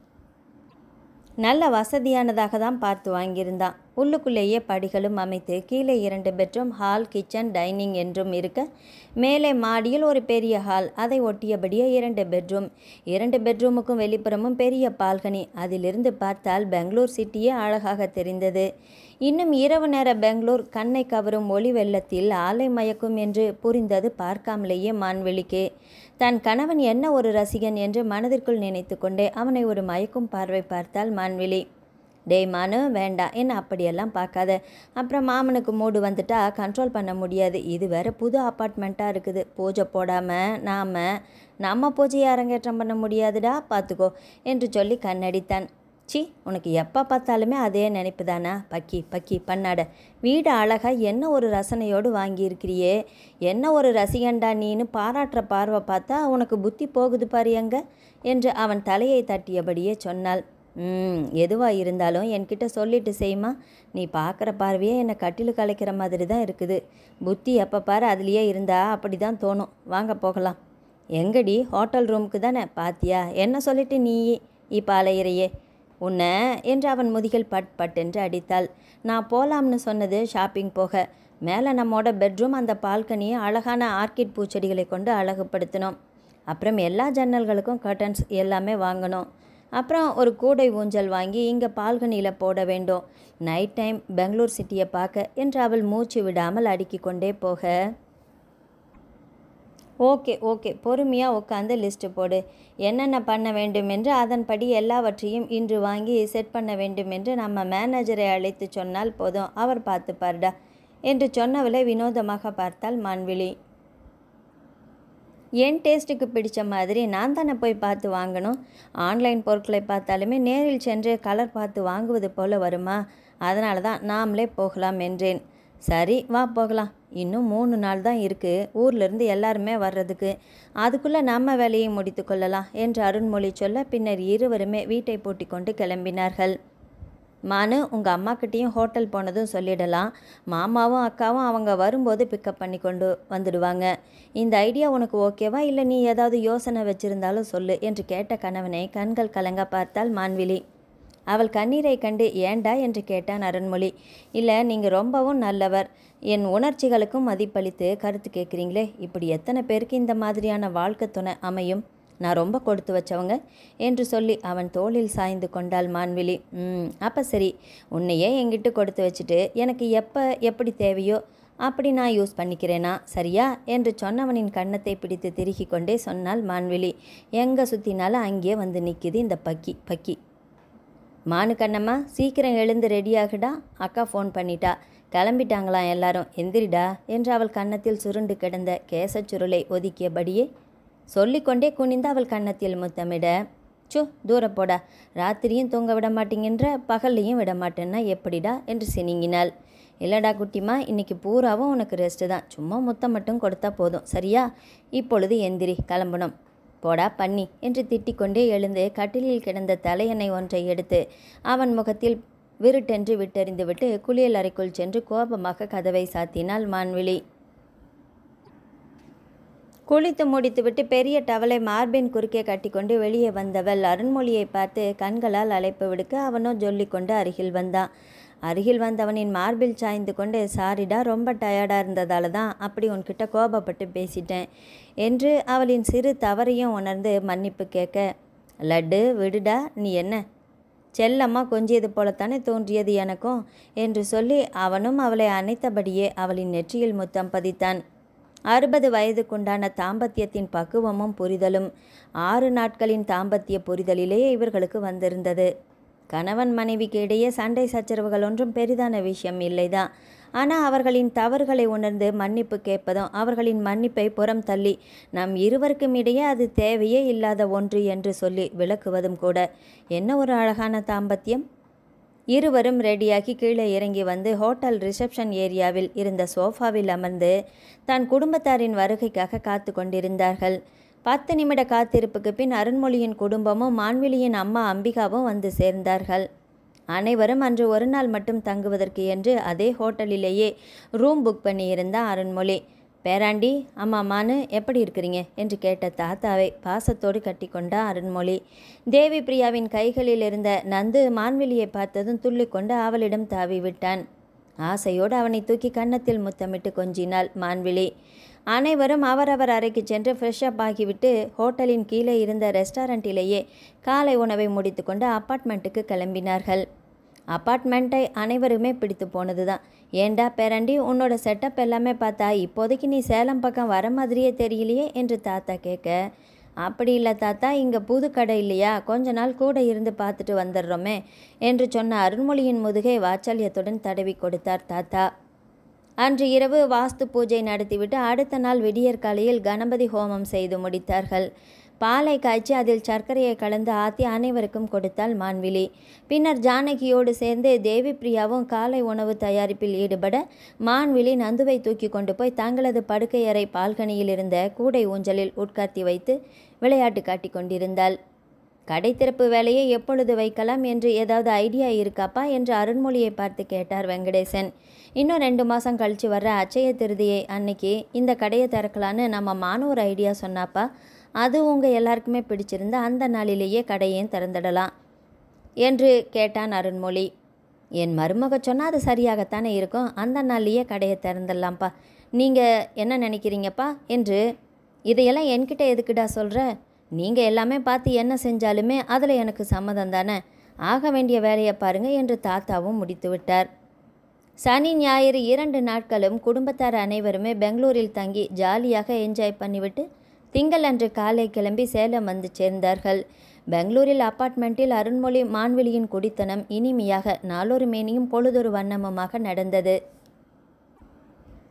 நல்ல வசதியானதாக தான் பார்த்து வாங்கியிருந்தான் உள்ளுக்குள்ளேயே படிகளும் அமைத்து கீழே இரண்டு பெட்ரூம் ஹால் கிச்சன் டைனிங் என்றும் இருக்க மேலே மாடியில் ஒரு பெரிய ஹால் அதை ஒட்டியபடியே இரண்டு பெட்ரூம் இரண்டு பெட்ரூமுக்கும் வெளிப்புறமும் பெரிய பால்கனி அதிலிருந்து பார்த்தால் பெங்களூர் சிட்டியே அழகாக தெரிந்தது இன்னும் இரவு நேர பெங்களூர் கண்ணை கவரும் ஒளி வெள்ளத்தில் ஆலை மயக்கும் என்று புரிந்தது பார்க்காமலேயே மான்வெளிக்கு தன் கணவன் என்ன ஒரு ரசிகன் என்று மனதிற்குள் நினைத்து கொண்டே அவனை ஒரு மயக்கும் பார்வை பார்த்தாள் மான்விழி டேய் மானு வேண்டாம் என்ன அப்படியெல்லாம் பார்க்காத அப்புறம் மாமனுக்கு மூடு வந்துட்டா கண்ட்ரோல் பண்ண முடியாது இது வேற புது அப்பார்ட்மெண்ட்டாக இருக்குது பூஜை போடாமல் நாம் நம்ம பூஜையை அரங்கேற்றம் பண்ண முடியாதுடா பார்த்துக்கோ என்று சொல்லி கண்ணடித்தான் சி உனக்கு எப்போ பார்த்தாலுமே அதே நினைப்பு தானா பக்கி பக்கி பண்ணாட வீடு அழகாக என்ன ஒரு ரசனையோடு வாங்கியிருக்கிறியே என்ன ஒரு ரசிகண்டா நீன்னு பாராட்டுற பார்வை பார்த்தா உனக்கு புத்தி போகுது பாரு எங்க என்று அவன் தலையை தட்டியபடியே சொன்னாள் ம் எதுவாக இருந்தாலும் என்கிட்ட சொல்லிட்டு செய்யுமா நீ பார்க்குற பார்வையே என்னை கட்டிலு கலைக்கிற மாதிரி தான் இருக்குது புத்தி எப்போ பாரு அதுலேயே இருந்தா அப்படி தான் தோணும் வாங்க போகலாம் எங்கடி ஹோட்டல் ரூமுக்கு தானே பாத்தியா என்ன சொல்லிட்டு நீ இப்போ அலையிறையே உன்னை என்று அவன் முதுகில் பட் பட் என்று அடித்தாள் நான் போலாம்னு சொன்னது ஷாப்பிங் போக மேலே நம்மோட பெட்ரூம் அந்த பால்கனியை அழகான ஆர்கிட் பூச்செடிகளை கொண்டு அழகுபடுத்தினோம் அப்புறம் எல்லா ஜன்னல்களுக்கும் கர்டன்ஸ் எல்லாமே வாங்கணும் அப்புறம் ஒரு கூடை ஊஞ்சல் வாங்கி இங்கே பால்கனியில் போட வேண்டும் நைட் டைம் பெங்களூர் சிட்டியை பார்க்க என்று அவள் மூச்சு விடாமல் அடுக்கி கொண்டே போக ஓகே ஓகே பொறுமையாக உட்காந்து லிஸ்ட்டு போடு என்னென்ன பண்ண வேண்டும் என்று அதன்படி எல்லாவற்றையும் இன்று வாங்கி செட் பண்ண வேண்டும் என்று நம்ம மேனேஜரை அழைத்து சொன்னால் போதும் அவர் பார்த்துப்பார்டா என்று சொன்னவளை வினோதமாக பார்த்தாள் மான்விழி என் டேஸ்ட்டுக்கு பிடிச்ச மாதிரி நான் தானே போய் பார்த்து வாங்கணும் ஆன்லைன் பொருட்களை பார்த்தாலுமே நேரில் சென்று கலர் பார்த்து வாங்குவது போல வருமா அதனால தான் நாமளே போகலாம் என்றேன் சரி வா போகலாம் இன்னும் மூணு நாள் தான் இருக்குது ஊர்லேருந்து எல்லாருமே வர்றதுக்கு அதுக்குள்ளே நம்ம வேலையை முடித்து கொள்ளலாம் என்று அருண்மொழி சொல்ல பின்னர் இருவருமே வீட்டை பூட்டி கொண்டு கிளம்பினார்கள் மானு உங்கள் அம்மாக்கிட்டேயும் ஹோட்டல் போனதும் சொல்லிடலாம் மாமாவும் அக்காவும் அவங்க வரும்போது பிக்கப் பண்ணி கொண்டு வந்துடுவாங்க இந்த ஐடியா உனக்கு ஓகேவா இல்லை நீ ஏதாவது யோசனை வச்சிருந்தாலும் சொல்லு என்று கேட்ட கணவனை கண்கள் கலங்க பார்த்தால் மான்விழி அவள் கண்ணீரை கண்டு ஏண்டா என்று கேட்டான் அருண்மொழி இல்லை நீங்கள் ரொம்பவும் நல்லவர் என் உணர்ச்சிகளுக்கும் மதிப்பளித்து கருத்து கேட்குறீங்களே இப்படி எத்தனை பேருக்கு இந்த மாதிரியான வாழ்க்கை துணை அமையும் நான் ரொம்ப கொடுத்து வச்சவங்க என்று சொல்லி அவன் தோளில் சாய்ந்து கொண்டாள் மான்விழி ம் அப்போ சரி உன்னையே என்கிட்ட கொடுத்து வச்சுட்டு எனக்கு எப்போ எப்படி தேவையோ அப்படி நான் யூஸ் பண்ணிக்கிறேனா சரியா என்று சொன்னவனின் கன்னத்தை பிடித்து திருகி கொண்டே சொன்னாள் மான்விழி எங்கே சுற்றினாலும் அங்கேயே வந்து நிற்கிது இந்த பக்கி பக்கி மானு கண்ணம்மா சீக்கிரம் எழுந்து ரெடியாகுடா அக்கா ஃபோன் பண்ணிட்டா கிளம்பிட்டாங்களாம் எல்லாரும் எந்திரிடா என்று அவள் கன்னத்தில் சுருண்டு கிடந்த கேசச் சுருளை ஒதுக்கியபடியே சொல்லிக்கொண்டே குனிந்து அவள் கன்னத்தில் முத்தமிட சு தூர போடா ராத்திரியும் தூங்க விட மாட்டீங்கன்ற பகல்லையும் விட மாட்டேன்னா எப்படிடா என்று சினிங்கினாள் இல்லடா குட்டிமா இன்னைக்கு பூராவும் உனக்கு ரெஸ்ட்டு தான் சும்மா முத்தம் மட்டும் கொடுத்தா போதும் சரியா இப்பொழுது எந்திரி கிளம்பணும் போடா பண்ணி என்று திட்டிக்கொண்டே எழுந்து கட்டிலில் கிடந்த தலையணை ஒன்றை எடுத்து அவன் முகத்தில் விருட்டென்று விட்டெறிந்துவிட்டு குளியல் அறைக்குள் சென்று கோபமாக கதவை சாத்தினாள் மான்விழி குளித்து முடித்துவிட்டு பெரிய டவலை மார்பின் குறுக்கே கட்டிக்கொண்டு வெளியே வந்தவள் அருண்மொழியை பார்த்து கண்களால் அழைப்பு விடுக்க அவனோ சொல்லிக்கொண்டு அருகில் வந்தான் அருகில் வந்தவனின் மார்பில் சாய்ந்து கொண்டு சாரிடா ரொம்ப டயர்டாக இருந்ததால தான் அப்படி உன்கிட்ட கோபப்பட்டு பேசிட்டேன் என்று அவளின் சிறு தவறையும் உணர்ந்து மன்னிப்பு கேட்க லட்டு விடுடா நீ என்ன செல்லம்மா கொஞ்சியது போலத்தானே தோன்றியது எனக்கும் என்று சொல்லி அவனும் அவளை அணைத்தபடியே அவளின் நெற்றியில் முத்தம் பதித்தான் அறுபது வயதுக்குண்டான தாம்பத்தியத்தின் பக்குவமும் புரிதலும் ஆறு நாட்களின் தாம்பத்திய புரிதலிலேயே இவர்களுக்கு வந்திருந்தது கணவன் மனைவிக்கு இடையே சண்டை சச்சரவுகள் ஒன்றும் பெரிதான விஷயம் இல்லைதான் ஆனால் அவர்களின் தவறுகளை உணர்ந்து மன்னிப்பு கேட்பதும் அவர்களின் மன்னிப்பை புறம் தள்ளி நம் இருவருக்கும் இடையே அது தேவையே இல்லாத ஒன்று என்று சொல்லி விளக்குவதும் கூட என்ன ஒரு அழகான தாம்பத்தியம் இருவரும் ரெடியாகி கீழே இறங்கி வந்து ஹோட்டல் ரிசப்ஷன் ஏரியாவில் இருந்த சோஃபாவில் அமர்ந்து தன் குடும்பத்தாரின் வருகைக்காக காத்து கொண்டிருந்தார்கள் பத்து நிமிட காத்திருப்புக்கு பின் அருண்மொழியின் குடும்பமும் மான்விழியின் அம்மா அம்பிகாவும் வந்து சேர்ந்தார்கள் அனைவரும் அன்று ஒரு நாள் மட்டும் தங்குவதற்கு என்று அதே ஹோட்டலிலேயே ரூம் புக் பண்ணியிருந்தான் அருண்மொழி பேராண்டி அம்மா மானு எப்படி இருக்கிறீங்க என்று கேட்ட தாத்தாவை பாசத்தோடு கட்டிக்கொண்டா அருண்மொழி தேவி பிரியாவின் கைகளில் இருந்த நந்து மான்விழியை பார்த்ததும் துள்ளிக்கொண்டு அவளிடம் தாவி விட்டான் ஆசையோடு அவனை தூக்கி கன்னத்தில் முத்தமிட்டு கொஞ்சினாள் மான்விழி அனைவரும் அவரவர் அறைக்கு சென்று ஃப்ரெஷ் அப் ஆகிவிட்டு ஹோட்டலின் கீழே இருந்த ரெஸ்டாரண்ட்டிலேயே காலை உணவை முடித்துக்கொண்டு அப்பார்ட்மெண்ட்டுக்கு கிளம்பினார்கள் அப்பார்ட்மெண்ட்டை அனைவருமே பிடித்து போனது தான் ஏண்டா பேரண்டி உன்னோட செட்டப் எல்லாமே பார்த்தா இப்போதைக்கு நீ சேலம் பக்கம் வர மாதிரியே தெரியலையே என்று தாத்தா கேட்க அப்படி இல்லை தாத்தா இங்கே புது கடை இல்லையா கொஞ்ச நாள் கூட இருந்து பார்த்துட்டு வந்துடுறோமே என்று சொன்ன அருண்மொழியின் முதுகை வாத்சல்யத்துடன் தடவி கொடுத்தார் தாத்தா அன்று இரவு வாஸ்து பூஜை நடத்திவிட்டு அடுத்த நாள் விடியற்காலையில் கணபதி ஹோமம் செய்து முடித்தார்கள் பாலை காய்ச்சி அதில் சர்க்கரையை கலந்து ஆத்தி அனைவருக்கும் கொடுத்தாள் மான்விழி பின்னர் ஜானகியோடு சேர்ந்து தேவி பிரியாவும் காலை உணவு தயாரிப்பில் ஈடுபட மான்விழி நந்துவை தூக்கி கொண்டு போய் தங்களது படுக்கையறை பால்கனியில் இருந்த கூடை ஊஞ்சலில் உட்கார்த்தி வைத்து விளையாட்டு காட்டி கொண்டிருந்தாள் கடை திறப்பு வேலையை எப்பொழுது வைக்கலாம் என்று ஏதாவது ஐடியா இருக்காப்பா என்று அருண்மொழியை பார்த்து கேட்டார் வெங்கடேசன் இன்னும் ரெண்டு மாதம் கழித்து வர்ற அச்சய திருதியை அன்னைக்கு இந்த கடையை திறக்கலான்னு நம்ம மான ஒரு ஐடியா சொன்னாப்பா அது உங்கள் எல்லாருக்குமே பிடிச்சிருந்த அந்த நாளிலேயே கடையையும் திறந்துடலாம் என்று கேட்டான் அருண்மொழி என் மருமக சொன்னால் அது சரியாகத்தானே இருக்கும் அந்த நாள்லேயே கடையை திறந்துடலாம்ப்பா நீங்கள் என்ன நினைக்கிறீங்கப்பா என்று இதையெல்லாம் என்கிட்ட எதுக்குடா சொல்கிற நீங்கள் எல்லாமே பார்த்து என்ன செஞ்சாலுமே அதில் எனக்கு சம்மதம் தானே ஆக வேண்டிய வேலையை பாருங்க என்று தாத்தாவும் முடித்து விட்டார் சனி ஞாயிறு இரண்டு நாட்களும் குடும்பத்தார் அனைவருமே பெங்களூரில் தங்கி ஜாலியாக என்ஜாய் பண்ணிவிட்டு திங்கள் அன்று காலை கிளம்பி சேலம் வந்து சேர்ந்தார்கள் பெங்களூரில் அப்பார்ட்மெண்ட்டில் அருண்மொழி மான்வெளியின் குடித்தனம் இனிமையாக நாளொரு மேனியும் பொழுதொரு வண்ணமுமாக நடந்தது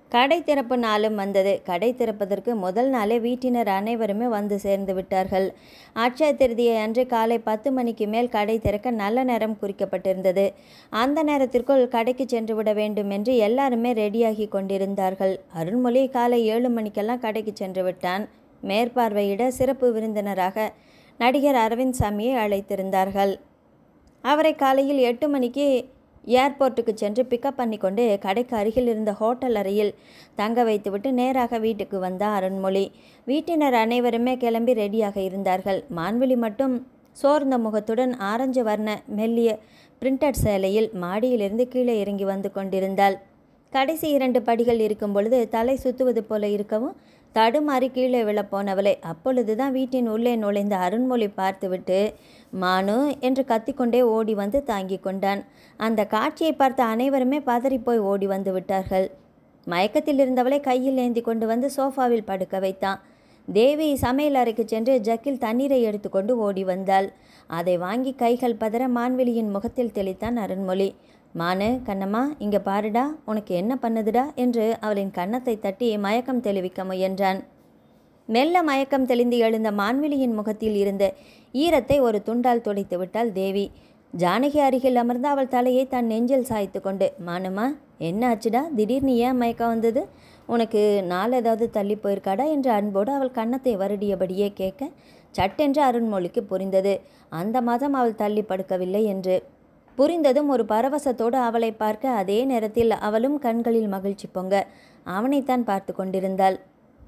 கடை திறப்பு நாளும் வந்தது கடை திறப்பதற்கு முதல் நாளே வீட்டினர் அனைவருமே வந்து சேர்ந்து விட்டார்கள் அட்சய திருதியை அன்று காலை பத்து மணிக்கு மேல் கடை திறக்க நல்ல நேரம் குறிக்கப்பட்டிருந்தது அந்த நேரத்திற்குள் கடைக்கு சென்று விட வேண்டும் என்று எல்லாருமே ரெடியாகி கொண்டிருந்தார்கள் அருண்மொழி காலை ஏழு மணிக்கெல்லாம் கடைக்கு சென்று விட்டான் மேற்பார்வையிட சிறப்பு விருந்தினராக நடிகர் அரவிந்த் சாமியை அழைத்திருந்தார்கள் அவரை காலையில் எட்டு மணிக்கு ஏர்போர்ட்டுக்கு சென்று பிக்கப் பண்ணி கொண்டு கடைக்கு அருகில் இருந்த ஹோட்டல் அறையில் தங்க வைத்துவிட்டு நேராக வீட்டுக்கு வந்த அருண்மொழி வீட்டினர் அனைவருமே கிளம்பி ரெடியாக இருந்தார்கள் மான்விழி மட்டும் சோர்ந்த முகத்துடன் ஆரஞ்சு வர்ண மெல்லிய பிரிண்டட் சேலையில் மாடியிலிருந்து கீழே இறங்கி வந்து கொண்டிருந்தாள் கடைசி இரண்டு படிகள் இருக்கும் பொழுது தலை சுத்துவது போல இருக்கவும் தடுமாறி கீழே விழப்போனவளை அப்பொழுதுதான் வீட்டின் உள்ளே நுழைந்த அருண்மொழி பார்த்துவிட்டு மானு என்று கத்திக்கொண்டே ஓடி வந்து தாங்கி கொண்டான் அந்த காட்சியை பார்த்த அனைவருமே பதறிப்போய் ஓடி வந்து விட்டார்கள் மயக்கத்தில் இருந்தவளை கையில் ஏந்தி கொண்டு வந்து சோஃபாவில் படுக்க வைத்தான் தேவி சமையல் அறைக்கு சென்று ஜக்கில் தண்ணீரை எடுத்துக்கொண்டு ஓடி வந்தாள் அதை வாங்கி கைகள் பதற மான்வெளியின் முகத்தில் தெளித்தான் அருண்மொழி மானு கண்ணம்மா இங்கே பாருடா உனக்கு என்ன பண்ணுதுடா என்று அவளின் கன்னத்தை தட்டி மயக்கம் தெளிவிக்க முயன்றான் மெல்ல மயக்கம் தெளிந்து எழுந்த மான்விழியின் முகத்தில் இருந்த ஈரத்தை ஒரு துண்டால் துடைத்து விட்டாள் தேவி ஜானகி அருகில் அமர்ந்து அவள் தலையை தன் நெஞ்சில் சாய்த்து கொண்டு மானுமா என்ன ஆச்சுடா திடீர்னு ஏன் மயக்கம் வந்தது உனக்கு நாள் ஏதாவது தள்ளி போயிருக்காடா என்று அன்போடு அவள் கன்னத்தை வருடியபடியே கேட்க சட்டென்று அருண்மொழிக்கு புரிந்தது அந்த மாதம் அவள் தள்ளி படுக்கவில்லை என்று புரிந்ததும் ஒரு பரவசத்தோடு அவளை பார்க்க அதே நேரத்தில் அவளும் கண்களில் மகிழ்ச்சி பொங்க அவனைத்தான் பார்த்து கொண்டிருந்தாள்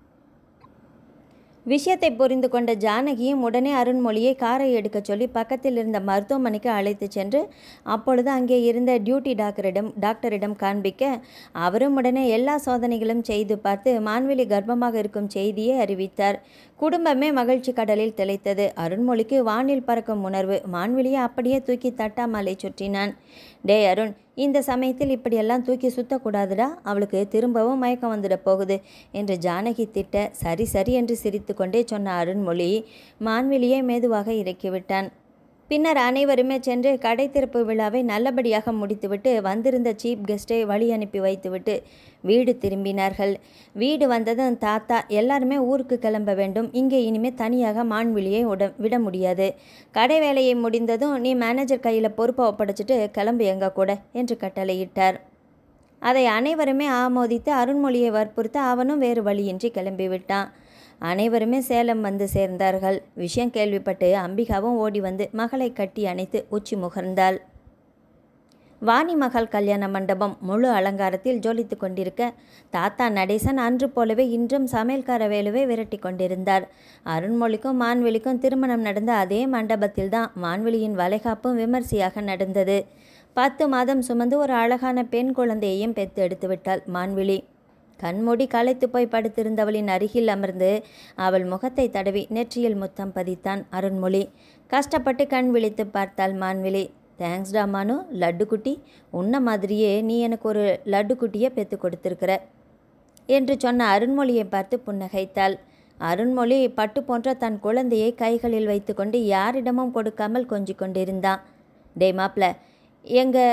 விஷயத்தை புரிந்து கொண்ட ஜானகியும் உடனே அருண்மொழியை காரை எடுக்கச் சொல்லி பக்கத்தில் இருந்த மருத்துவமனைக்கு அழைத்து சென்று அப்பொழுது அங்கே இருந்த டியூட்டி டாக்டரிடம் டாக்டரிடம் காண்பிக்க அவரும் உடனே எல்லா சோதனைகளும் செய்து பார்த்து மான்வெளி கர்ப்பமாக இருக்கும் செய்தியை அறிவித்தார் குடும்பமே மகிழ்ச்சி கடலில் திளைத்தது அருண்மொழிக்கு வானில் பறக்கும் உணர்வு மான்வெளியை அப்படியே தூக்கி தட்டாமலை சுற்றினான் டே அருண் இந்த சமயத்தில் இப்படியெல்லாம் தூக்கி சுத்தக்கூடாதுடா அவளுக்கு திரும்பவும் மயக்கம் வந்துட போகுது என்று ஜானகி திட்ட சரி சரி என்று சிரித்துக்கொண்டே சொன்ன அருண்மொழி மான்வெளியை மெதுவாக இறக்கிவிட்டான் பின்னர் அனைவருமே சென்று கடை திறப்பு விழாவை நல்லபடியாக முடித்துவிட்டு வந்திருந்த சீஃப் கெஸ்ட்டை வழி அனுப்பி வைத்துவிட்டு வீடு திரும்பினார்கள் வீடு வந்ததும் தாத்தா எல்லாருமே ஊருக்கு கிளம்ப வேண்டும் இங்கே இனிமே தனியாக மான்விழியை உட விட முடியாது கடை வேலையை முடிந்ததும் நீ மேனேஜர் கையில் பொறுப்பை ஒப்படைச்சிட்டு கிளம்பு எங்க கூட என்று கட்டளையிட்டார் அதை அனைவருமே ஆமோதித்து அருண்மொழியை வற்புறுத்த அவனும் வேறு வழியின்றி கிளம்பிவிட்டான் அனைவருமே சேலம் வந்து சேர்ந்தார்கள் விஷயம் கேள்விப்பட்டு அம்பிகாவும் ஓடி வந்து மகளை கட்டி அணைத்து உச்சி முகர்ந்தாள் வாணி மகள் கல்யாண மண்டபம் முழு அலங்காரத்தில் ஜொலித்து கொண்டிருக்க தாத்தா நடேசன் அன்று போலவே இன்றும் சமையல்கார வேலுவை விரட்டி கொண்டிருந்தார் அருண்மொழிக்கும் மான்வெளிக்கும் திருமணம் நடந்த அதே மண்டபத்தில் தான் மான்வெளியின் வளைகாப்பும் விமர்சையாக நடந்தது பத்து மாதம் சுமந்து ஒரு அழகான பெண் குழந்தையையும் பெத்து எடுத்து விட்டாள் மான்விழி கண்மூடி களைத்து போய் படுத்திருந்தவளின் அருகில் அமர்ந்து அவள் முகத்தை தடவி நெற்றியில் முத்தம் பதித்தான் அருண்மொழி கஷ்டப்பட்டு கண் விழித்து பார்த்தாள் மான்விழி தேங்க்ஸ்டா மானு லட்டு குட்டி உன்ன மாதிரியே நீ எனக்கு ஒரு லட்டு குட்டியை பெற்று கொடுத்துருக்குற என்று சொன்ன அருண்மொழியை பார்த்து புன்னகைத்தாள் அருண்மொழி பட்டு போன்ற தன் குழந்தையை கைகளில் வைத்துக்கொண்டு யாரிடமும் கொடுக்காமல் கொஞ்சிக் கொண்டிருந்தான் டே மாப்ள எங்கள்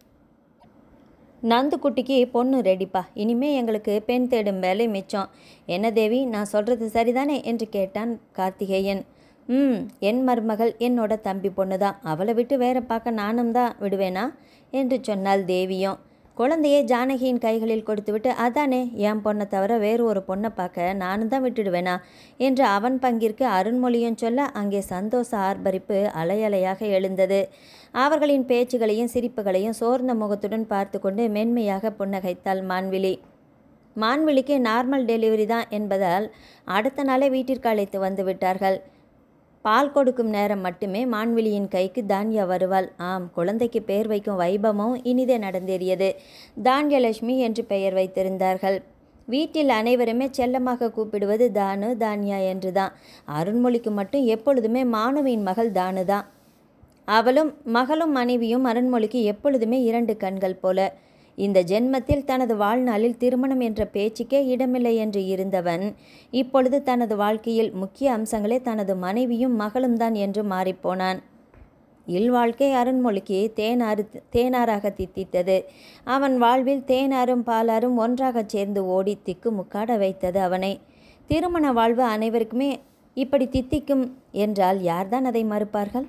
நந்து குட்டிக்கு பொண்ணு ரெடிப்பா இனிமே எங்களுக்கு பெண் தேடும் வேலை மிச்சம் என்ன தேவி நான் சொல்கிறது சரிதானே என்று கேட்டான் கார்த்திகேயன் ம் என் மருமகள் என்னோட தம்பி பொண்ணு தான் அவளை விட்டு வேற பார்க்க நானும் தான் விடுவேனா என்று சொன்னாள் தேவியும் குழந்தையை ஜானகியின் கைகளில் கொடுத்துவிட்டு அதானே என் பொண்ணை தவிர வேறு ஒரு பொண்ணை பார்க்க நானும் தான் விட்டுடுவேனா என்று அவன் பங்கிற்கு அருண்மொழியும் சொல்ல அங்கே சந்தோஷ ஆர்ப்பரிப்பு அலையலையாக எழுந்தது அவர்களின் பேச்சுகளையும் சிரிப்புகளையும் சோர்ந்த முகத்துடன் பார்த்து கொண்டு மென்மையாக புன்னகைத்தாள் மான்விழி மான்விழிக்கு நார்மல் டெலிவரி தான் என்பதால் அடுத்த நாளே வீட்டிற்கு அழைத்து வந்து விட்டார்கள் பால் கொடுக்கும் நேரம் மட்டுமே மான்விழியின் கைக்கு தான்யா வருவாள் ஆம் குழந்தைக்கு பெயர் வைக்கும் வைபவமும் இனிதே நடந்தேறியது தான்யலட்சுமி என்று பெயர் வைத்திருந்தார்கள் வீட்டில் அனைவருமே செல்லமாக கூப்பிடுவது தானு தான்யா என்றுதான் அருண்மொழிக்கு மட்டும் எப்பொழுதுமே மானுவின் மகள் தானு தான் அவளும் மகளும் மனைவியும் அருண்மொழிக்கு எப்பொழுதுமே இரண்டு கண்கள் போல இந்த ஜென்மத்தில் தனது வாழ்நாளில் திருமணம் என்ற பேச்சுக்கே இடமில்லை என்று இருந்தவன் இப்பொழுது தனது வாழ்க்கையில் முக்கிய அம்சங்களே தனது மனைவியும் மகளும் தான் என்று மாறிப்போனான் இல்வாழ்க்கை அருண்மொழிக்கு தேனாறு தேனாராக தித்தித்தது அவன் வாழ்வில் தேனாரும் பாலாரும் ஒன்றாகச் சேர்ந்து ஓடி திக்கு முக்காட வைத்தது அவனை திருமண வாழ்வு அனைவருக்குமே இப்படி தித்திக்கும் என்றால் யார்தான் அதை மறுப்பார்கள்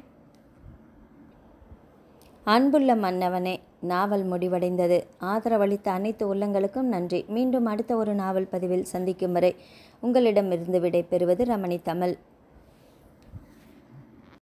அன்புள்ள மன்னவனே நாவல் முடிவடைந்தது ஆதரவளித்த அனைத்து உள்ளங்களுக்கும் நன்றி மீண்டும் அடுத்த ஒரு நாவல் பதிவில் சந்திக்கும் வரை உங்களிடமிருந்து விடை பெறுவது ரமணி தமிழ்